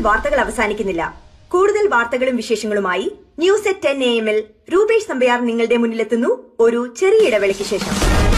വാർത്തകൾ അവസാനിക്കുന്നില്ല കൂടുതൽ വാർത്തകളും വിശേഷങ്ങളുമായി ന്യൂസ് അറ്റ് ടെൻ എ എമ്മിൽ രൂപേഷ് തമ്പയാർ നിങ്ങളുടെ മുന്നിലെത്തുന്നു ഒരു ചെറിയ ഇടവേളയ്ക്ക് ശേഷം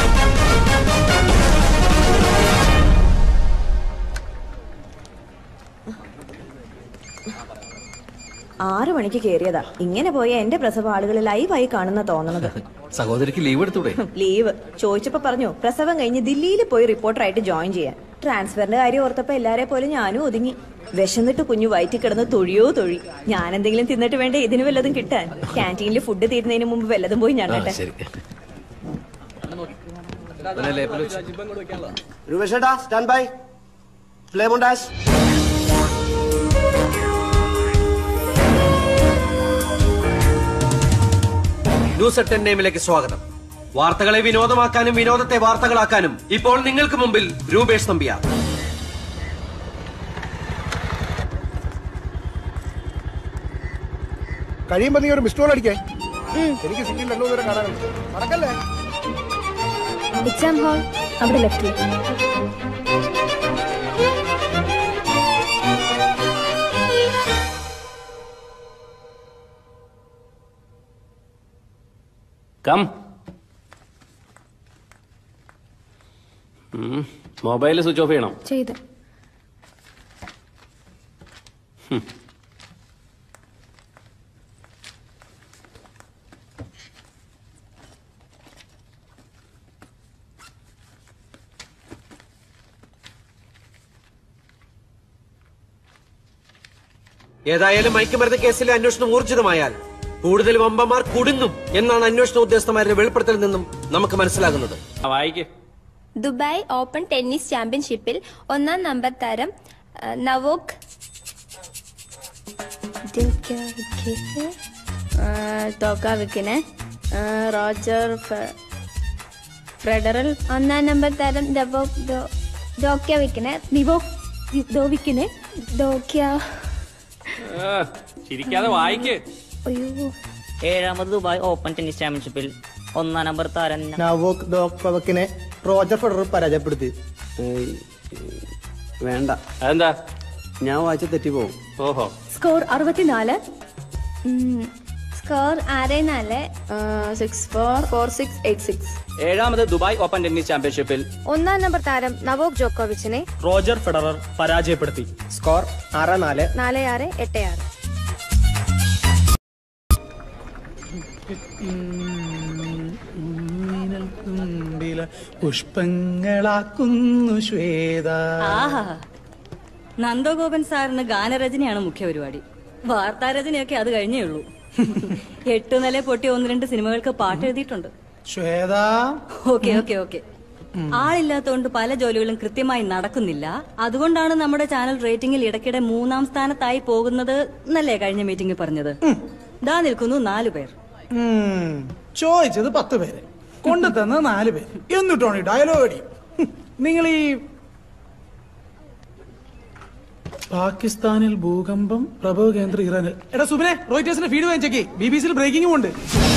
ആറു മണിക്ക് കയറിയതാ ഇങ്ങനെ പോയ എന്റെ പ്രസവ ആളുകൾ ലൈവായി കാണുന്ന തോന്നണത് സഹോദരിക്ക് ലീവ് എടുത്തൂടെ ലീവ് ചോദിച്ചപ്പോ പറഞ്ഞു പ്രസവം കഴിഞ്ഞ് ദില്ലിയിൽ പോയി റിപ്പോർട്ടറായിട്ട് ജോയിൻ ചെയ്യാൻ ട്രാൻസ്ഫറിന്റെ കാര്യം ഓർത്തപ്പോ എല്ലാരെ പോലെ ഞാനും ഒതുങ്ങി വിശന്നിട്ട് കുഞ്ഞു വയറ്റി കിടന്ന് തൊഴിയോ തൊഴി ഞാൻ എന്തെങ്കിലും തിന്നിട്ട് വേണ്ടേ ഇതിന് വല്ലതും കിട്ടാൻ ക്യാൻറ്റീനിൽ ഫുഡ് തീരുന്നതിന് മുമ്പ് വല്ലതും പോയി ഞാൻ ആ, ശരി പിന്നെ ലേപ്പിൽ വെച്ച്. രൂപേഷേട്ടാ സ്റ്റാൻഡ് ബൈ പ്ലേ മൊണ്ടാസ് ന്യൂസ് എട്ട് നെയിമിലേക്ക് സ്വാഗതം വാർത്തകളെ വിനോദമാക്കാനും വിനോദത്തെ വാർത്തകളാക്കാനും ഇപ്പോൾ നിങ്ങൾക്ക് മുമ്പിൽ രൂപേഷ് നമ്പ്യാർ കഴിയുമ്പോ നീ ഒരു മിസ് കോൾ അടിക്കേ എനിക്ക് സിറ്റിയിൽ രണ്ടു ദൂരം കാണാനുണ്ട് നടക്കല്ലേ എക്സാം ഹാൾ അവിടെ ലെഫ്റ്റിൽ കം മൊബൈൽ സ്വിച്ച് ഓഫ് ചെയ്യണം ചെയ്ത് ഏതായാലും മയക്കുമരുന്ന് കേസിലെ അന്വേഷണം ഊർജിതമായാൽ കൂടുതൽ വമ്പന്മാർ കുടുങ്ങും എന്നാണ് അന്വേഷണ ഉദ്യോഗസ്ഥന്മാരുടെ വെളിപ്പെടുത്തലിൽ നിന്നും നമുക്ക് മനസ്സിലാകുന്നത് വായിക്ക് ദുബായ് ഓപ്പൺ ടെന്നീസ് ചാമ്പ്യൻഷിപ്പിൽ ഒന്നാം നമ്പർ താരം ആ, നവോക് തോക്കാവിക്കിനെ റോജർ ഫെ- ഫെഡറൽ ഒന്നാം നമ്പർ താരം ദവോക് ദോ- ദോക്യാവിക്കിനെ നിവോക് ദോവിക്കിനെ ദോക്യ ആ, ചിരിക്കാതെ വായിക്ക് അയ്യോ ഏഴാമത് ദുബായ് ഓപ്പൺ ടെന്നീസ് ചാമ്പ്യൻഷിപ്പിൽ ഒന്നാം നമ്പർ താരം നവോക് ദോക്കവക്കിനെ റോജർ ഫെഡറർ പരാജയപ്പെടുത്തി വേണ്ട അതെന്താ ഞാൻ വായിച്ച തെറ്റിപ്പോവും ഓഹോ സ്കോർ അറുപത്തിനാല് സ്കോർ ആറ് നാല് six four four six eight six ഏഴാമത് ദുബായ് ഓപ്പൺ ടെന്നീസ് ചാമ്പ്യൻഷിപ്പിൽ ഒന്നാം നമ്പർ താരം നവോക് ജോക്കോവിച്ചിനെ റോജർ ഫെഡറർ പരാജയപ്പെടുത്തി സ്കോർ ആറ് നാല് നാല് ആറ് എട്ട് ആറ് പുഷ്പങ്ങളാക്കുന്നു ശ്വേത ആഹാ നന്ദഗോപൻ സാറിന് ഗാനരചനയാണ് മുഖ്യ പരിപാടി വാർത്താരചനയൊക്കെ അത് കഴിഞ്ഞേ ഉള്ളൂ എട്ടു നില പൊട്ടി ഒന്ന് രണ്ട് സിനിമകൾക്ക് പാട്ട് എഴുതിയിട്ടുണ്ട് ശ്വേത ഓക്കെ ഓക്കെ ഓക്കെ ആളില്ലാത്തതുകൊണ്ട് പല ജോലികളും കൃത്യമായി നടക്കുന്നില്ല അതുകൊണ്ടാണ് നമ്മുടെ ചാനൽ റേറ്റിംഗിൽ ഇടയ്ക്കിടെ മൂന്നാം സ്ഥാനത്തായി പോകുന്നത് എന്നല്ലേ കഴിഞ്ഞ മീറ്റിംഗിൽ പറഞ്ഞത് ദാ നിൽക്കുന്നു നാലു പേർ ഉം, ചോദിച്ചത് പത്ത് പേര് കൊണ്ടു തന്നത് നാല് പേര് എന്നിട്ടാണ് ഈ ഡയലോഗ് അടി നിങ്ങൾ ഈ പാകിസ്ഥാനിൽ ഭൂകമ്പം പ്രഭവ കേന്ദ്ര ഇറാനിൽ എടാ സുബിനെ റോയിറ്റേഴ്സിന്റെ ഫീഡ് വാങ്ങിച്ചേക്ക് ബി ബി സിയിൽ ബ്രേക്കിംഗും ഉണ്ട്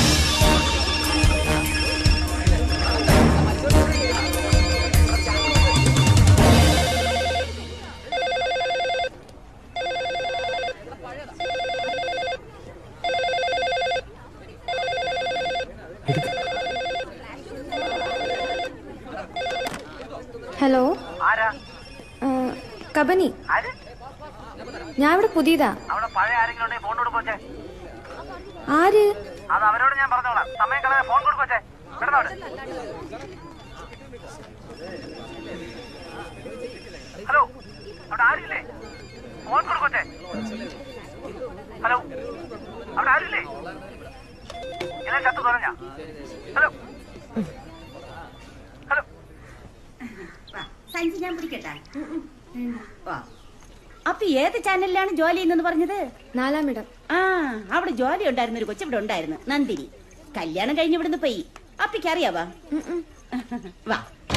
ഹലോ ആ, കബനി ഞാൻ ഇവിടെ പുതിയതാ ആര് അത് അവരോട് ഞാൻ പറഞ്ഞോളാം സമയം കളയാൻ ഫോൺ കൊടുക്കോച്ചേ വിടന്നോട് ഹലോ അവിടെ ആരില്ലേ ഫോൺ കൊടുക്കോച്ചേ ഹലോ അവിടെ ആരില്ലേ എല്ലാം ചത്തു തുറഞ്ഞ ഹലോ ഹലോ സഞ്ചി ഞാൻ പിടിക്കട്ടെ അപ്പൊ ഏത് ചാനലിലാണ് ജോലി ചെയ്യുന്നെന്ന് പറഞ്ഞത് നാലാം ഇടം ആ അവിടെ ജോലി ഉണ്ടായിരുന്ന ഒരു കൊച്ചിവിടെ ഉണ്ടായിരുന്നു നന്ദിനി കല്യാണം കഴിഞ്ഞ് ഇവിടുന്ന് പോയി അപ്പിക്ക് അറിയാവാ വാ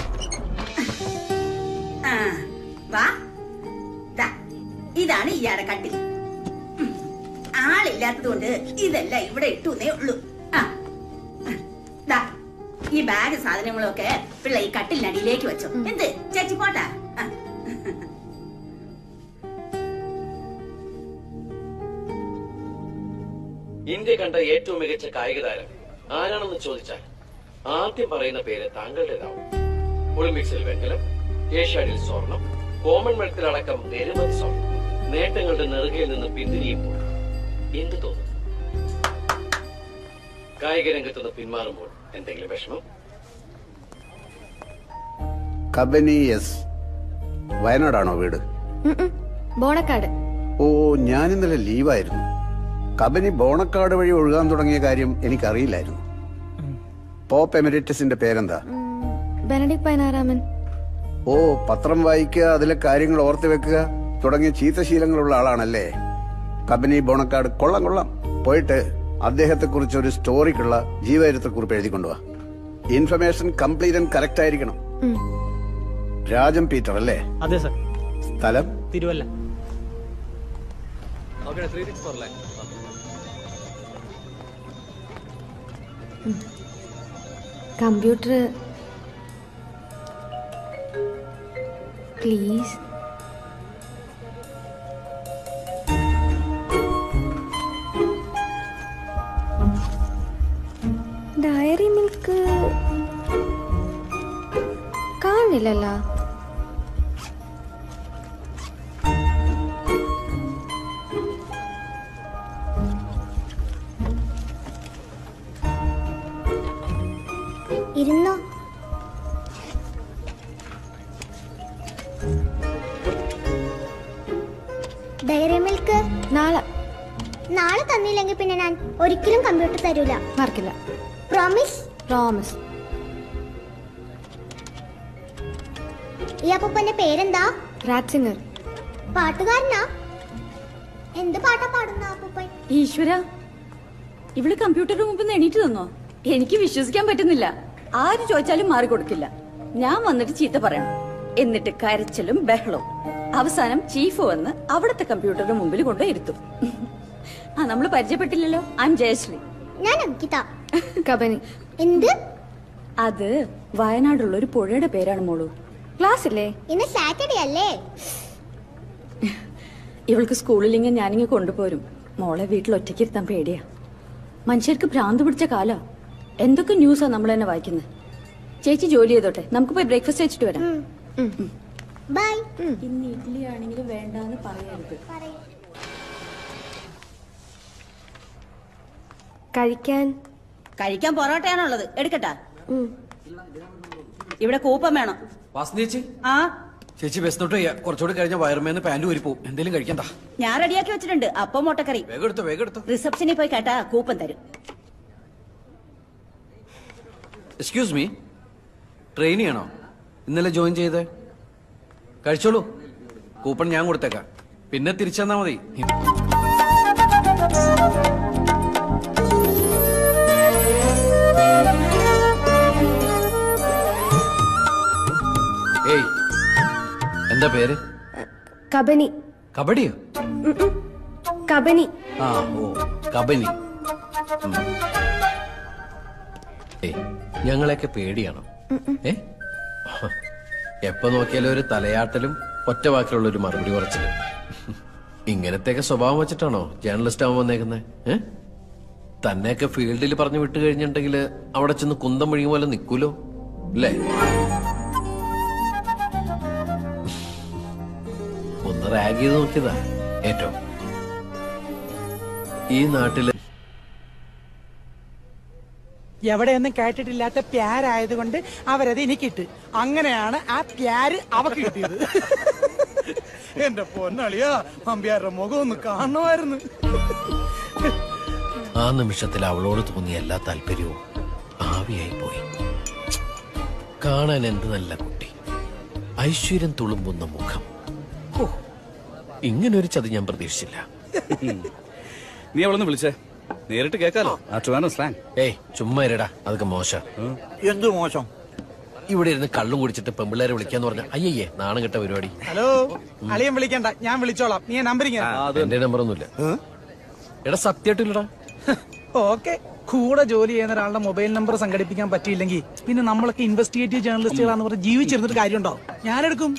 ആ, വാ ദാ, ഇതാണ് ഇയാടെ കട്ടിൽ ഉം. ആളില്ലാത്തത് കൊണ്ട് ഇതെല്ലാം ഇവിടെ ഇട്ടുന്നേ ഉള്ളൂ ആ ദാ, ഈ ബാഗ് സാധനങ്ങളൊക്കെ പിള്ള ഈ കട്ടിലിനടിയിലേക്ക് വെച്ചോ എന്ത് ചേച്ചി പോട്ടാ ആ. ഇന്ത്യ കണ്ട ഏറ്റവും മികച്ച കായിക താരം ആരാണെന്ന് ചോദിച്ചാൽ ആദ്യം പറയുന്ന പേര് താങ്കളുടേതാവും ഒളിമ്പിക്സിൽ വെങ്കലം ഏഷ്യാഡിൽ സ്വർണം കോമൺവെൽത്തിലടക്കം നിരവധി സ്വർണം നേട്ടങ്ങളുടെ നെറുകയിൽ നിന്ന് പിന്തിരിയുമ്പോൾ എന്ത് തോന്നും കായിക രംഗത്ത് നിന്ന് പിന്മാറുമ്പോൾ എന്തെങ്കിലും വിഷമം കബനി എസ് വയനാടാണോ വീട് ഉം ഉം. ബോണക്കാട് ഓ ഞാൻ ഇന്നലെ ലീവായിരുന്നു കബനി ബോണക്കാട് വഴി ഒഴുകാൻ തുടങ്ങിയ കാര്യം എനിക്കറിയില്ലായിരുന്നു പോപ്പ് എമിറേറ്റസിന്റെ പേരെന്താ ബെനഡിക് പതിനാറാമൻ ഓ പത്രം വായിക്കുക അതിലെ കാര്യങ്ങൾ ഓർത്ത് വെക്കുക തുടങ്ങിയ ചീത്തശീലങ്ങളുള്ള ആളാണല്ലേ കബനി ബോണക്കാട് കൊള്ളാം കൊള്ളാം പോയിട്ട് അദ്ദേഹത്തെ കുറിച്ച് ഒരു സ്റ്റോറിക്കുള്ള ജീവചരിത്രക്കുറിപ്പ് എഴുതി കൊണ്ടുവാ ഇൻഫർമേഷൻ കംപ്ലീറ്റ് ആൻഡ് കറക്റ്റ് ആയിരിക്കണം ഉം. രാജൻ പീറ്റർ അല്ലേ അതെ സർ സ്ഥലം Thiruvalla computer please dairy milk കാണുന്നില്ലല്ലോ ഇരുന്നോ ഡയറി മിൽക്ക് നാളെ നാളെ തന്നില്ലെങ്കിൽ പിന്നെ ഞാൻ ഒരിക്കലും കമ്പ്യൂട്ടർ തരൂല മറക്കില്ല പ്രോമിസ് പ്രോമിസ് ഈ അപ്പൂപ്പന്റെ പേരെന്താ റാറ്റ് പാട്ടുകാരനാ എന്ത് പാട്ടാ പാടുന്ന അപ്പൂപ്പൻ ഈശ്വര ഇവള് കമ്പ്യൂട്ടറിന് മുമ്പ് നിന്ന് എണീറ്റ് തന്നോ എനിക്ക് വിശ്വസിക്കാൻ പറ്റുന്നില്ല ആര് ചോദിച്ചാലും മാറി കൊടുക്കില്ല ഞാൻ വന്നിട്ട് ചീത്ത പറയണം എന്നിട്ട് കരച്ചിലും ബഹളവും അവസാനം ചീഫ് വന്ന് അവിടുത്തെ കമ്പ്യൂട്ടറിന് മുമ്പിൽ കൊണ്ട് ഇരുത്തും ആ നമ്മൾ പരിചയപ്പെട്ടില്ലല്ലോ ഐ ജയശ്രീ ഞാൻ അങ്കിത കബനി എന്ത് അത് വയനാടുള്ള ഒരു പുഴയുടെ പേരാണ് മോളു ക്ലാസ് ഇല്ലേ ഇന്ന് സാറ്റർഡേ അല്ലേ ഇവൾക്ക് സ്കൂളിലിങ്ങ ഞാനിങ്ങ് കൊണ്ടുപോരും മോളെ വീട്ടിൽ ഒറ്റയ്ക്ക് ഇരുത്താൻ പേടിയാ മനുഷ്യർക്ക് ഭ്രാന്ത് പിടിച്ച കാലാ എന്തൊക്കെ ന്യൂസാ നമ്മൾ തന്നെ വായിക്കുന്നത് ചേച്ചി ജോലി ചെയ്തോട്ടെ നമുക്ക് പോയി ബ്രേക്ക്ഫാസ്റ്റ് കഴിച്ചിട്ട് വരാം ബൈ ഇന്ന് ഇഡ്ഡലി ആണെങ്കിലും വേണ്ടാന്ന് പറയരുത് കഴിക്കാൻ കഴിക്കാൻ പൊറോട്ടയാണുള്ളത് എടുക്കട്ടാ ഇവിടെ കൂപ്പം വേണം വാസന ചേച്ചി ആ ചേച്ചി ബസ്സിനോട്ട് വയ്യ കുറച്ചുകൂടി കഴിഞ്ഞ വയറുമേന്ന് പാന്റ് ഊരി പോവും എന്തെങ്കിലും കഴിക്കണ്ട ഞാൻ റെഡിയാക്കി വെച്ചിട്ടുണ്ട് അപ്പം മുട്ടക്കറി വേഗം എടുത്തോ വേഗം എടുത്തോ റിസപ്ഷനിൽ പോയി കേട്ടാ കൂപ്പൻ തരും എക്സ്ക്യൂസ് മീ ട്രെയിൻ ചെയ്യണോ ഇന്നലെ ജോയിൻ ചെയ്തേ കഴിച്ചോളൂ കൂപ്പൺ ഞാൻ കൊടുത്തേക്കാം പിന്നെ തിരിച്ചെന്നാ മതി ഏയ് എന്താ പേര് കബനി കബഡിയോ ഉം ഉം. കബനി ആ ഓ കബനി ഉം. ഏയ് ഞങ്ങളെയൊക്കെ പേടിയാണോ ഏ എപ്പോ നോക്കിയാലും ഒരു തലയാട്ടലും ഒറ്റ വാക്കിലുള്ള ഒരു മറുപടി കുറച്ചിലും ഇങ്ങനത്തെയൊക്കെ സ്വഭാവം വെച്ചിട്ടാണോ ജേർണലിസ്റ്റ് ആവാൻ വന്നേക്കുന്നത് ഏ തന്നെയൊക്കെ ഫീൽഡിൽ പറഞ്ഞു വിട്ടു കഴിഞ്ഞിട്ടുണ്ടെങ്കിൽ അവിടെ ചെന്ന് കുന്തം വഴിയും പോലെ നിൽക്കൂലോ അല്ലേ ഒന്ന് റാഗ് ചെയ്ത് നോക്കിയതാ ഏറ്റവും ഈ നാട്ടില് എവിടെയൊന്നും കേട്ടിട്ടില്ലാത്ത പ്യാരായതുകൊണ്ട് അവരത് എനിക്കിട്ട് അങ്ങനെയാണ് ആ പ്യാര് അവക്ക് കിട്ടിയത് എന്റെ പൊന്നളിയാ അമ്പ്യാരുടെ മുഖം ഒന്ന് കാണുമായിരുന്നു ആ നിമിഷത്തിൽ അവളോട് തോന്നിയ എല്ലാ താല്പര്യവും ആവിയായി പോയി കാണാൻ എന്ത് നല്ല കുട്ടി ഐശ്വര്യം തുളുമ്പുന്ന മുഖം ഹോ, ഇങ്ങനൊരു ചതി ഞാൻ പ്രതീക്ഷിച്ചില്ല നീ അവളൊന്ന് വിളിച്ചേ നേരിട്ട് കേൾക്കാലോ ആ ട്രിവാൻഡ്രം സ്ലാങ് ഏയ് ചുമ്മാ ഇരടാ അതൊക്കെ മോശം എന്ത് മോശം ഇവിടെ ഇരുന്ന് കള്ളും കുടിച്ചിട്ട് പെമ്പിള്ളേരെ വിളിക്കാന്ന് പറഞ്ഞ അയ്യയ്യേ നാണം കെട്ട പരിപാടി ഹലോ അളിയൻ വിളിക്കണ്ട ഞാൻ വിളിച്ചോളാം നീ നമ്പർ എന്റെ നമ്പർ ഒന്നുമില്ല എടാ സത്യമായിട്ടില്ലടാ ഓക്കെ കൂടെ ജോലി ചെയ്യുന്ന ഒരാളുടെ മൊബൈൽ നമ്പർ സംഘടിപ്പിക്കാൻ പറ്റിയില്ലെങ്കിൽ പിന്നെ നമ്മളൊക്കെ ഇൻവെസ്റ്റിഗേറ്റീവ് ജേർണലിസ്റ്റുകളാന്ന് പറഞ്ഞ് ജീവിച്ചിരുന്നിട്ട് കാര്യമുണ്ടോ ഞാനെടുക്കും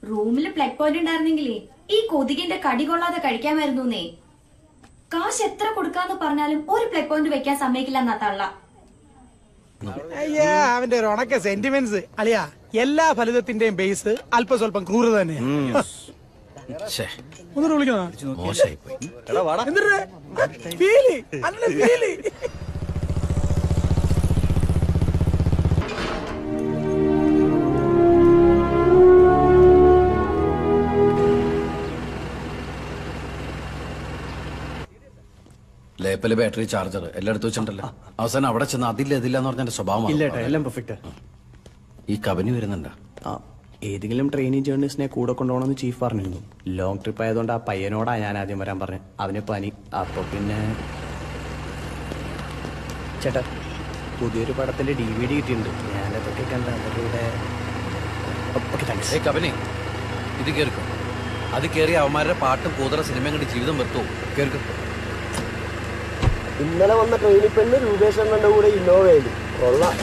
റൂമിൽ പ്ലഗ് പോയിന്റ് ഉണ്ടായിരുന്നെങ്കിലേ ഈ കൊതുകിന്റെ കടി കൊള്ളാതെ കഴിക്കാമായിരുന്നേ കാശ് എത്ര കൊടുക്കാന്ന് പറഞ്ഞാലും ഒരു പ്ലഗ് പോയിന്റ് വെക്കാൻ സമ്മതിക്കില്ല എന്നാ തള്ള അയ്യാ അവന്റെ ഒരു ഉണക്ക സെന്റിമെന്റ്സ് അളിയാ എല്ലാ ഫലിതത്തിന്റെയും ബേസ് അല്പസ്വല്പം ക്രൂരത തന്നെയാണ് ഛേ, ഒന്നുകൂടെ വിളിക്കണോ മോശമായിപ്പോയി എന്തിനാ? ഫീല്, നല്ല ഫീല്. ലേപ്പല് ബാറ്ററി ചാർജർ എല്ലായിടത്തും വെച്ചിട്ടുണ്ടല്ലോ അവസാനം അവിടെ ചെന്ന് അതില്ല ഇതില്ല എന്ന് പറഞ്ഞ എന്റെ സ്വഭാവം ഇല്ല ഏട്ടാ എല്ലാം പെർഫെക്റ്റ് ഈ കബനി വരുന്നുണ്ടോ ആ ഏതെങ്കിലും ട്രെയിനിങ് ജേർണലിസ്റ്റിനെ കൂടെ കൊണ്ടുപോകണമെന്ന് ചീഫ് പറഞ്ഞിരുന്നു ലോങ് ട്രിപ്പ് ആയതുകൊണ്ട് ആ പയ്യനോടാ ഞാൻ ആദ്യം വരാൻ പറഞ്ഞു അവന് പനി അപ്പൊ പിന്നെ ചേട്ടാ പുതിയൊരു പടത്തിന്റെ ഡി വി ഡി കിട്ടിയിട്ടുണ്ട് ഞാനതൊക്കെ കണ്ട അവരുടെ ഓക്കെ താങ്ക്സ് ഏ കബനി ഇത് കേൾക്കും അത് കേറി അവന്മാരുടെ പാട്ടും കൂതറ സിനിമയും കണ്ട് ജീവിതം വെറുത്തു കേൾക്കും ഇന്നലെ വന്ന ട്രെയിനിൽ പെണ്ണ് രൂപേഷ് അണ്ണന്റെ കൂടെ ഇന്നോവയില് കൊള്ളാം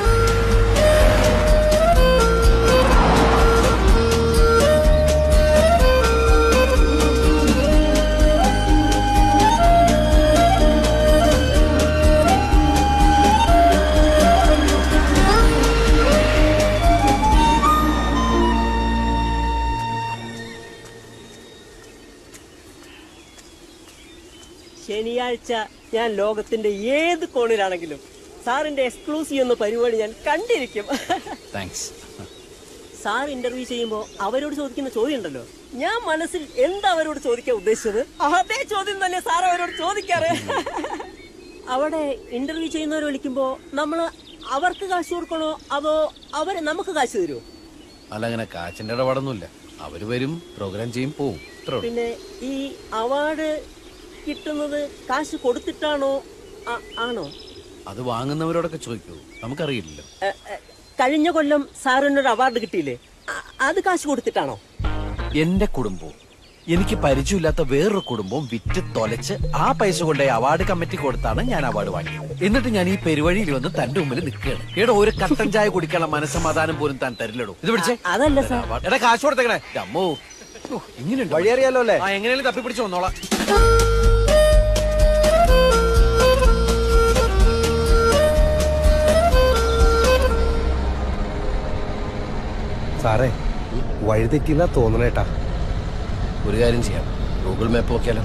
ശനിയാഴ്ച ഞാൻ ലോകത്തിന്റെ ഏത് കോണിലാണെങ്കിലും സാറിന്റെ എക്സ്ക്ലൂസീവ് എന്ന പരിപാടി ഞാൻ കണ്ടിരിക്കും താങ്ക്സ് സാർ ഇന്റർവ്യൂ ചെയ്യുമ്പോൾ അവരോട് ചോദിക്കുന്ന ചോദ്യം ഉണ്ടല്ലോ ഞാൻ മനസ്സിൽ എന്താ അവരോട് ചോദിക്കാൻ ഉദ്ദേശിച്ചത് അതേ ചോദ്യം തന്നെ സാർ അവരോട് ചോദിക്കാറ് അവിടെ ഇന്റർവ്യൂ ചെയ്യുന്നവരെ വിളിക്കുമ്പോ നമ്മള് അവർക്ക് കാശ് കൊടുക്കണോ അതോ അവര് നമുക്ക് കാശ് തരുമോ അല്ല അങ്ങനെ കാച്ചിന്റെ ഇടപാടൊന്നുമില്ല അവര് വരും പ്രോഗ്രാം ചെയ്യും പോവും ഇത്രേ ഉള്ളൂ. പിന്നെ ഈ അവാർഡ് കിട്ടുന്നത് കാശ് കൊടുത്തിട്ടാണോ ആ- ആണോ അത് വാങ്ങുന്നവരോടൊക്കെ ചോദിക്കൂ നമുക്കറിയില്ലല്ലോ എ, എ, കഴിഞ്ഞ കൊല്ലം സാറിനൊരു അവാർഡ് കിട്ടിയില്ലേ അ- അത് കാശ് കൊടുത്തിട്ടാണോ എന്റെ കുടുംബവും എനിക്ക് പരിചയമില്ലാത്ത വേറൊരു കുടുംബവും വിറ്റ് തൊലച്ച് ആ പൈസ കൊണ്ട് അവാർഡ് കമ്മിറ്റി കൊടുത്താണ് ഞാൻ അവാർഡ് വാങ്ങിയത് എന്നിട്ട് ഞാൻ ഈ പെരുവഴിയിൽ വന്ന് തന്റെ മുമ്പിൽ നിൽക്കുകയാണ് എടാ ഒരു കട്ടൻ ചായ കുടിക്കാനുള്ള മനസ്സമാധാനം പോലും താൻ തരില്ലടോ ഇത് പിടിച്ചേ അതല്ല സാർ എടാ കാശ് കൊടുത്തേക്കണേ അമ്മോ ഇങ്ങനെയുണ്ട് വഴി അറിയാലോ അല്ലേ ആ എങ്ങനെയാലും തപ്പി പിടിച്ചു വന്നോളാം സാറേ വഴി തെറ്റിന്നാ തോന്നണേട്ടാ ഒരു കാര്യം ചെയ്യാം ഗൂഗിൾ മാപ്പ് നോക്കിയാലോ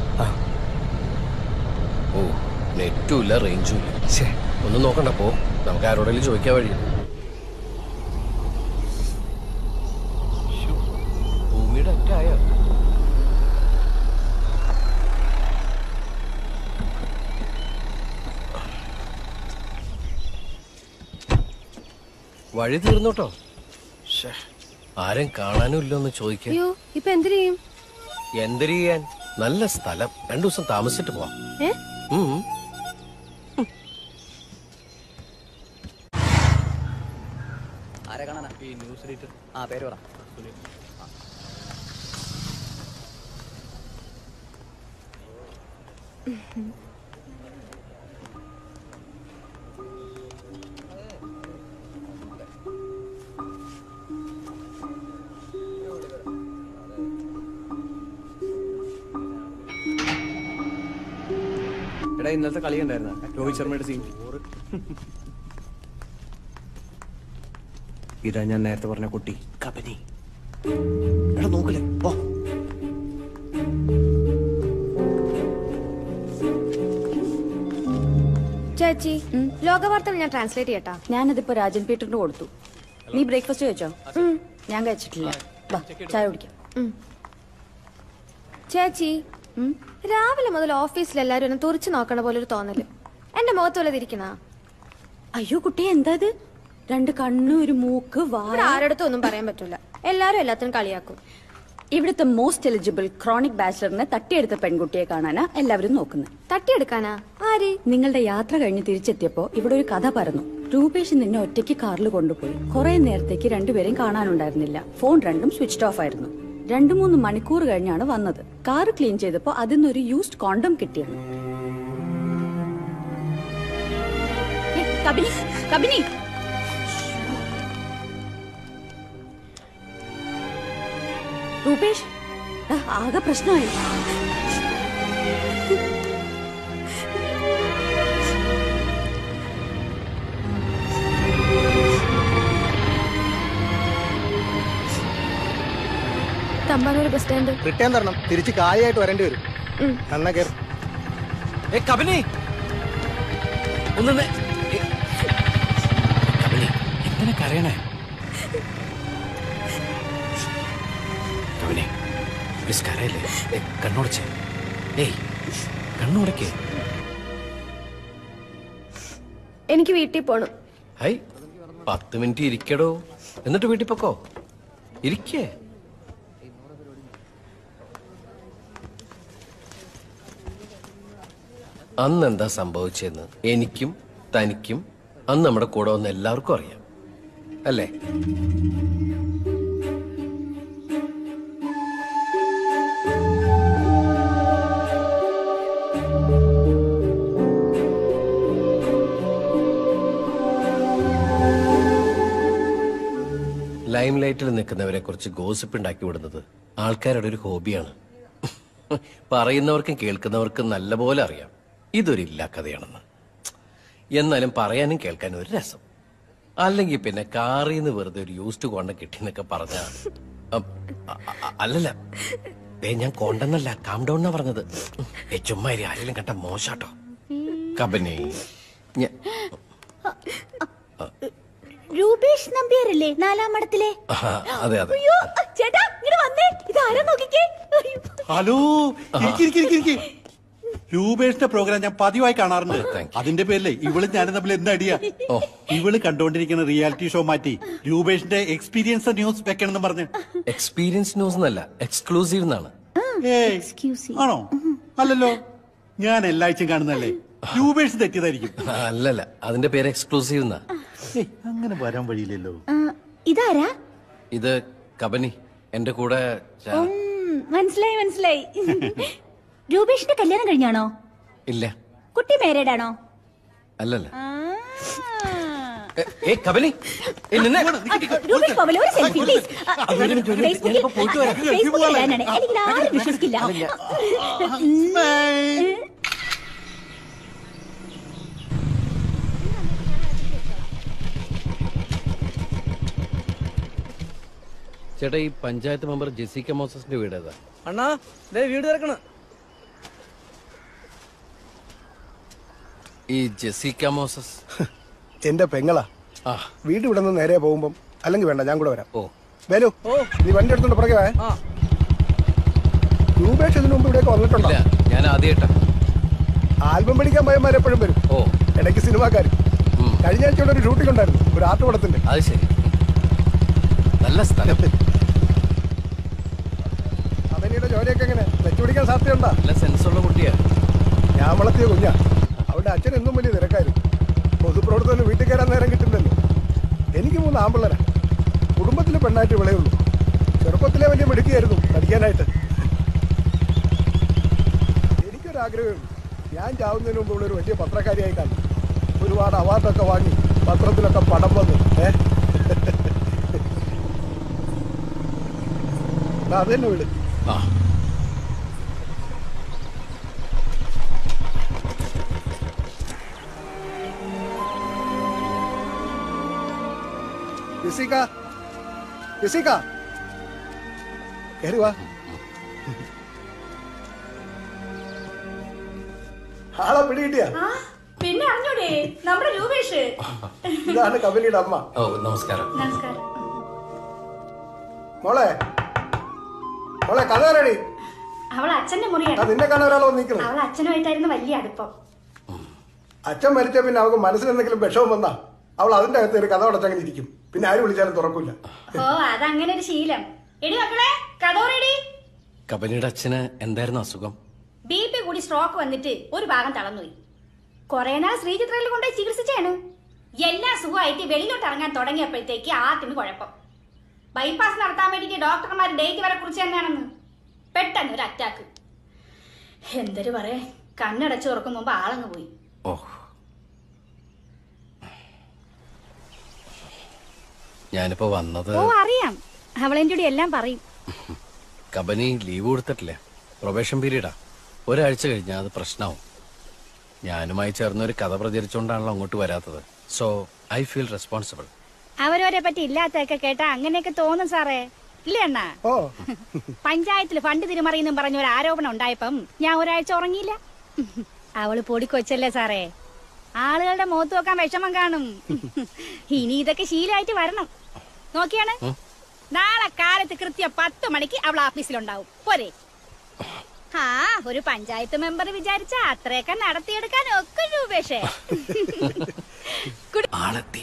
ഓ നെറ്റും ഇല്ല റേഞ്ചും ഇല്ല ഒന്നും നോക്കണ്ട പോ നമുക്ക് ആരോടെങ്കിലും ചോദിക്കാൻ വഴിയില്ല ശ്ശോ, ഭൂമിയുടെ അറ്റായോ വഴി തീർന്നോട്ടോ ശ്ശേ, ആരും കാണാനും ഇല്ലെന്ന് ചോദിക്കാൻ അയ്യോ ഇപ്പൊ എന്തിനു ചെയ്യും എന്തൊരു ചെയ്യാൻ നല്ല സ്ഥലം രണ്ടു ദിവസം താമസിച്ചിട്ട് പോവാം ഏ ഉം. ആരെ കാണാനാ ഈ ന്യൂസ് എഡിറ്റർ ആ പേര് പറ എടാ ഇന്നലത്തെ കളി ഉണ്ടായിരുന്ന രോഹിത് ശർമ്മയുടെ സീൻ ഇതാ ഞാൻ നേരത്തെ പറഞ്ഞ കുട്ടി കബനി എടാ നോക്കല്ലേ പോ ചേച്ചി ലോകവാർത്തകൾ ഞാൻ ട്രാൻസ്ലേറ്റ് ചെയ്യട്ടാ ഞാനതിപ്പോ രാജൻ പീറ്ററിന് കൊടുത്തു നീ ബ്രേക്ക്ഫാസ്റ്റ് കഴിച്ചോ ഞാൻ കഴിച്ചിട്ടില്ല വാ ചായ കുടിക്കാം ചേച്ചി രാവിലെ മുതൽ ഓഫീസിൽ എല്ലാരും എന്നെ തുറിച്ചു നോക്കണ പോലെ ഒരു തോന്നല് എന്റെ മുഖത്ത് വല്ലത് ഇരിക്കണ അയ്യോ കുട്ടിയെ എന്താ ഇത് രണ്ട് കണ്ണ് ഒരു മൂക്ക് വായ ഇവിടെ ആരടുത്തും ഒന്നും പറയാൻ പറ്റൂല എല്ലാരും എല്ലാത്തിനും കളിയാക്കും ഇവിടുത്തെ മോസ്റ്റ് എലിജിബിൾ ക്രോണിക് ബാച്ചിലറിനെ തട്ടിയെടുത്ത പെൺകുട്ടിയെ കാണാനാ എല്ലാവരും നോക്കുന്നത് തട്ടിയെടുക്കാനാ ആര് നിങ്ങളുടെ യാത്ര കഴിഞ്ഞ് തിരിച്ചെത്തിയപ്പോ ഇവിടെ ഒരു കഥ പറഞ്ഞു രൂപേഷ് നിന്നെ ഒറ്റയ്ക്ക് കാറിൽ കൊണ്ടുപോയി കുറെ നേരത്തേക്ക് രണ്ടുപേരെയും കാണാനുണ്ടായിരുന്നില്ല ഫോൺ രണ്ടും സ്വിച്ച് ഓഫ് ആയിരുന്നു രണ്ടു മൂന്ന് മണിക്കൂർ കഴിഞ്ഞാണ് വന്നത് കാർ ക്ലീൻ ചെയ്തപ്പോ അതിൽ നിന്നൊരു യൂസ്ഡ് കോണ്ടം കിട്ടിയെന്ന് ഏ, കബിനി കബിനി രൂപേഷ് ദാ, ആകെ പ്രശ്നമായി തമ്പാനൂർ ബസ് സ്റ്റാൻഡ് റിട്ടേൺ തരണം തിരിച്ച് കായായിട്ട് വരേണ്ടി വരും അണ്ണ കയറി ഏ കബനി ഒന്ന് നേ- ഏ, കബനി എന്തിനാ കരയണേ കബനി പ്ലീസ് കരയല്ലേ ഏ, കണ്ണുടച്ചേ ഏയ് കണ്ണുടക്കേ എനിക്ക് വീട്ടിൽ പോണം ഹൈ പത്ത് മിനിറ്റ് ഇരിക്കടോ എന്നിട്ട് വീട്ടിൽ പൊക്കോ ഇരിക്കേ അന്ന് എന്താ സംഭവിച്ചതെന്ന് എനിക്കും തനിക്കും അന്ന് നമ്മുടെ കൂടെ വന്ന എല്ലാവർക്കും അറിയാം അല്ലേ ലൈം ലൈറ്റിൽ നിൽക്കുന്നവരെ കുറിച്ച് ഗോസിപ്പ് ഉണ്ടാക്കി വിടുന്നത് ആൾക്കാരുടെ ഒരു ഹോബിയാണ് പറയുന്നവർക്കും കേൾക്കുന്നവർക്കും നല്ലപോലെ അറിയാം ഇതൊരു ഇല്ലാ കഥയാണെന്ന് എന്നാലും പറയാനും കേൾക്കാനും ഒരു രസം അല്ലെങ്കിൽ പിന്നെ കാറിൽ നിന്ന് വെറുതെ ഒരു യൂസ്ഡ് കോണ്ട കിട്ടിയെന്നൊക്കെ പറഞ്ഞ അല്ലല്ല ദേ ഞാൻ കോണ്ടെന്നല്ല കാം ഡൗൺ എന്നാ പറഞ്ഞത് ഏ ചുമ്മാ ഇരി, ആരെങ്കിലും കണ്ട മോശാട്ടോ കബനി ഞാ- രൂപേഷ് നമ്പ്യാരല്ലേ നാലാം മഠത്തിലെ ആ, അതെ അതെ അയ്യോ ചേട്ടാ ഇങ്ങോട്ട് വന്നേ ഇത് ആരാ നോക്കിക്കേ അയ്യോ. ഹലോ ഇരിക്ക്, ഇരിക്ക്, ഇരിക്ക്, ഇരിക്ക്. രൂപേഷിന്റെ പ്രോഗ്രാം ഞാൻ പതിവായി കാണാറുണ്ട് അതിന്റെ പേരിലെ ഇവള് ഞാനും തമ്മിൽ എന്ത് അടിയാ ഇവള് കണ്ടോണ്ടിരിക്കുന്ന റിയാലിറ്റി ഷോ മാറ്റി രൂപേഷിന്റെ എക്സ്പീരിയൻസ് ന്യൂസ് വെക്കണമെന്ന് പറഞ്ഞ് എക്സ്പീരിയൻസ് ന്യൂസ് എന്നല്ല എക്സ്ക്ലൂസീവ് എന്നാണ് ഏയ്, ആണോ അല്ലല്ലോ ഞാൻ എല്ലാഴ്ചയും കാണുന്നല്ലേ രൂപേഷ് തെറ്റിയതായിരിക്കും അല്ലല്ല അതിന്റെ പേര് എക്സ്ക്ലൂസീവ് എന്നാ ഏയ്, അങ്ങനെ വരാൻ വഴിയില്ലല്ലോ ആ, ഇതാരാ ഇത് കബനി എന്റെ കൂടെ ച- ഉം, മനസ്സിലായി മനസ്സിലായി രൂപേഷിന്റെ കല്യാണം കഴിഞ്ഞാണോ ഇല്ല കുട്ടി മാരീഡ് ആണോ അല്ലല്ല ഏ, ഏ കബനി ഏ, നിന്നെ രൂപേഷ് പവല ഒരു സെൽഫി പ്ലീസ് ഒരു മിനിറ്റ്, ഒരു മിനിറ്റ്. ഞാനിപ്പോ പോയിട്ട് വരാം. ഫേസ്ബുക്കിൽ ഇടാനാണ് എനിക്ക് ആരും വിശ്വസിക്കില്ല ചേട്ടാ ഈ പഞ്ചായത്ത് മെമ്പർ ജെസിക്ക മോസസിന്റെ വീട് ഏതാ അണ്ണാ ദേ വീട് തിരക്കണ ഈ ജെസിക്ക മോസസ് എന്റെ പെങ്ങളാ ആ വീട് ഇവിടെ നിന്ന് നേരെ പോകുമ്പം അല്ലെങ്കിൽ വേണ്ട ഞാൻ കൂടെ വരാം ഓ വേലു നീ വണ്ടി എടുത്തോണ്ട് പുറകെ വാ. രൂപേഷ് ഇതിനു മുമ്പ് ഇവിടേക്ക് വന്നിട്ടുണ്ടോ ഇല്ല ഞാൻ ആദ്യമായിട്ടാ ആൽബം പഠിക്കാൻ പയ്യന്മാർ എപ്പോഴും വരും ഓ ഇടയ്ക്ക് സിനിമാക്കാർ കഴിഞ്ഞ ആഴ്ച ഇവിടെ ഒരു ഷൂട്ടിംഗ് ഉണ്ടായിരുന്നു ഒരു ആർട്ട് പടത്തിന്റെ അത് ശരി നല്ല സ്ഥലം അവനിയുടെ ജോലിയൊക്കെ എങ്ങനെ വെച്ചുപിടിക്കാൻ സാധ്യതയുണ്ടോ നല്ല സെൻസുള്ള കുട്ടിയാ ഞാൻ വളർത്തിയ കുഞ്ഞാ അവളുടെ അച്ഛൻ എന്നും വലിയ തിരക്കായിരുന്നു പൊതുപ്രവർത്തനം വീട്ടിൽ കയറാൻ നേരം കിട്ടില്ലല്ലോ എനിക്ക് മൂന്ന് ആമ്പിള്ളരാ കുടുംബത്തിലെ പെണ്ണായിട്ട് ഇവളേ ഉള്ളൂ ചെറുപ്പത്തിലെ വലിയ മിടുക്കിയായിരുന്നു പഠിക്കാനായിട്ട് എനിക്കൊരാഗ്രഹമേ ഉള്ളൂ ഞാൻ ചാവുന്നതിന് മുമ്പ് ഇവളൊരു വലിയ പത്രക്കാരിയായി കാണും ഒരുപാട് അവാർഡൊക്കെ വാങ്ങി പത്രത്തിലൊക്കെ പടം വന്നു ഏ ദാ അത് തന്നെ വീട് ആ ജെസിക്ക ജെസിക്ക കയറി വാ ആളെ പിടികിട്ടിയ പിന്നെ അറിഞ്ഞൂടെ നമ്മുടെ രൂപേഷ് ഇതാണ് കബലിയുടെ അമ്മ ഓ നമസ്കാരം നമസ്കാരം മോളെ മോളെ കഥ റെഡി അവൾ അച്ഛന്റെ ആ മുറിയാണ് നിന്നെ കാണാൻ ഒരാൾ വന്നിരിക്കുന്നു അവൾ അച്ഛനുമായിട്ടായിരുന്നു വലിയ അടുപ്പം അച്ഛൻ മരിച്ച പിന്നെ അവൾക്ക് മനസ്സിൽ എന്തെങ്കിലും വിഷമം വന്നാ അവൾ അതിന്റെ അകത്ത് ഒരു കഥ അടച്ചങ്ങനെ ഇരിക്കും പിന്നെ ആര് വിളിച്ചാലും തുറക്കൂല ഓ അതങ്ങനെ ഒരു ശീലം എടി മക്കളെ കടോറെടി കബനിയുടെ അച്ഛന് എന്തായിരുന്നു അസുഖം ബി പി കൂടി സ്ട്രോക്ക് വന്നിട്ട് ഒരു ഭാഗം തളർന്നുപോയി കുറെ നാൾ ശ്രീചിത്രയിൽ കൊണ്ടുപോയി ചികിത്സിച്ചാണ് എല്ലാ സുഖമായിട്ട് വെളിയിലോട്ട് ഇറങ്ങാൻ തുടങ്ങിയപ്പോഴത്തേക്ക് ആത്തിന് കുഴപ്പം ബൈപ്പാസ് നടത്താൻ വേണ്ടിയിട്ട് ഡോക്ടർമാർ ഡേറ്റ് വരെ കുറിച്ച് തന്നെയാണെന്ന് പെട്ടെന്ന് ഒരു അറ്റാക്ക് എന്തൊരു പറയാ കണ്ണടച്ച് തുറക്കും മുമ്പ് ആളങ്ങ് പോയി ഓ ഞാനിപ്പോ വന്നത് ഓ അറിയാം അവളെന്റെ കൂടെ എല്ലാം പറയും കമ്പനി ലീവ് കൊടുത്തിട്ടില്ല പ്രൊബേഷൻ പീരീഡാ ഒരാഴ്ച കഴിഞ്ഞാൽ അത് പ്രശ്നമാവും ഞാനുമായി ചേർന്ന് ഒരു കഥ പ്രചരിച്ചുകൊണ്ടാണല്ലോ അങ്ങോട്ട് വരാത്തത് സോ ഐ ഫീൽ റെസ്പോൺസിബിൾ അവരവരെ പറ്റി ഇല്ലാത്തൊക്കെ കേട്ടാ അങ്ങനെയൊക്കെ തോന്നും സാറേ ഇല്ലേ അണ്ണാ ഓ പഞ്ചായത്തിൽ ഫണ്ട് തിരിമറിയെന്നും പറഞ്ഞ ഒരു ആരോപണം ഉണ്ടായപ്പം ഞാൻ ഒരാഴ്ച ഉറങ്ങിയില്ല അവള് പൊടിക്കൊച്ചല്ലേ സാറേ ആളുകളുടെ മുഖത്ത് നോക്കാൻ വിഷമം കാണും ഇനി ഇതൊക്കെ ശീലമായിട്ട് വരണം നോക്കിയാണ് നാളെ കാലത്ത് കൃത്യം പത്ത് മണിക്ക് അവൾ ഓഫീസിലുണ്ടാവും പോരെ ആ ഒരു പഞ്ചായത്ത് മെമ്പർ വിചാരിച്ച അത്രയൊക്കെ നടത്തിയെടുക്കാൻ ഒക്കെ രൂപേഷേ ആളെത്തി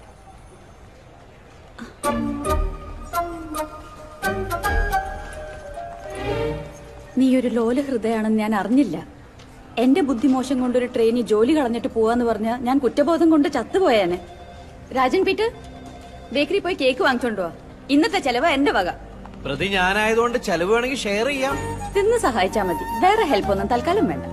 നീ ഒരു ലോല ഹൃദയാണെന്ന് ഞാൻ അറിഞ്ഞില്ല എന്റെ ബുദ്ധിമോശം കൊണ്ട് ഒരു ട്രെയിനിൽ ജോലി കളഞ്ഞിട്ട് പോവാന്ന് പറഞ്ഞ ഞാൻ കുറ്റബോധം കൊണ്ട് ചത്തുപോയാനെ രാജൻ പീറ്റർ ബേക്കറി പോയി കേക്ക് വാങ്ങിച്ചോണ്ട് വാ ഇന്നത്തെ ചെലവ് എന്റെ വക പ്രതി ഞാനായതുകൊണ്ട് ചെലവ് വേണമെങ്കിൽ ഷെയർ ചെയ്യാം തിന്ന് സഹായിച്ചാ മതി വേറെ ഹെൽപ്പ് ഒന്നും തൽക്കാലം വേണ്ട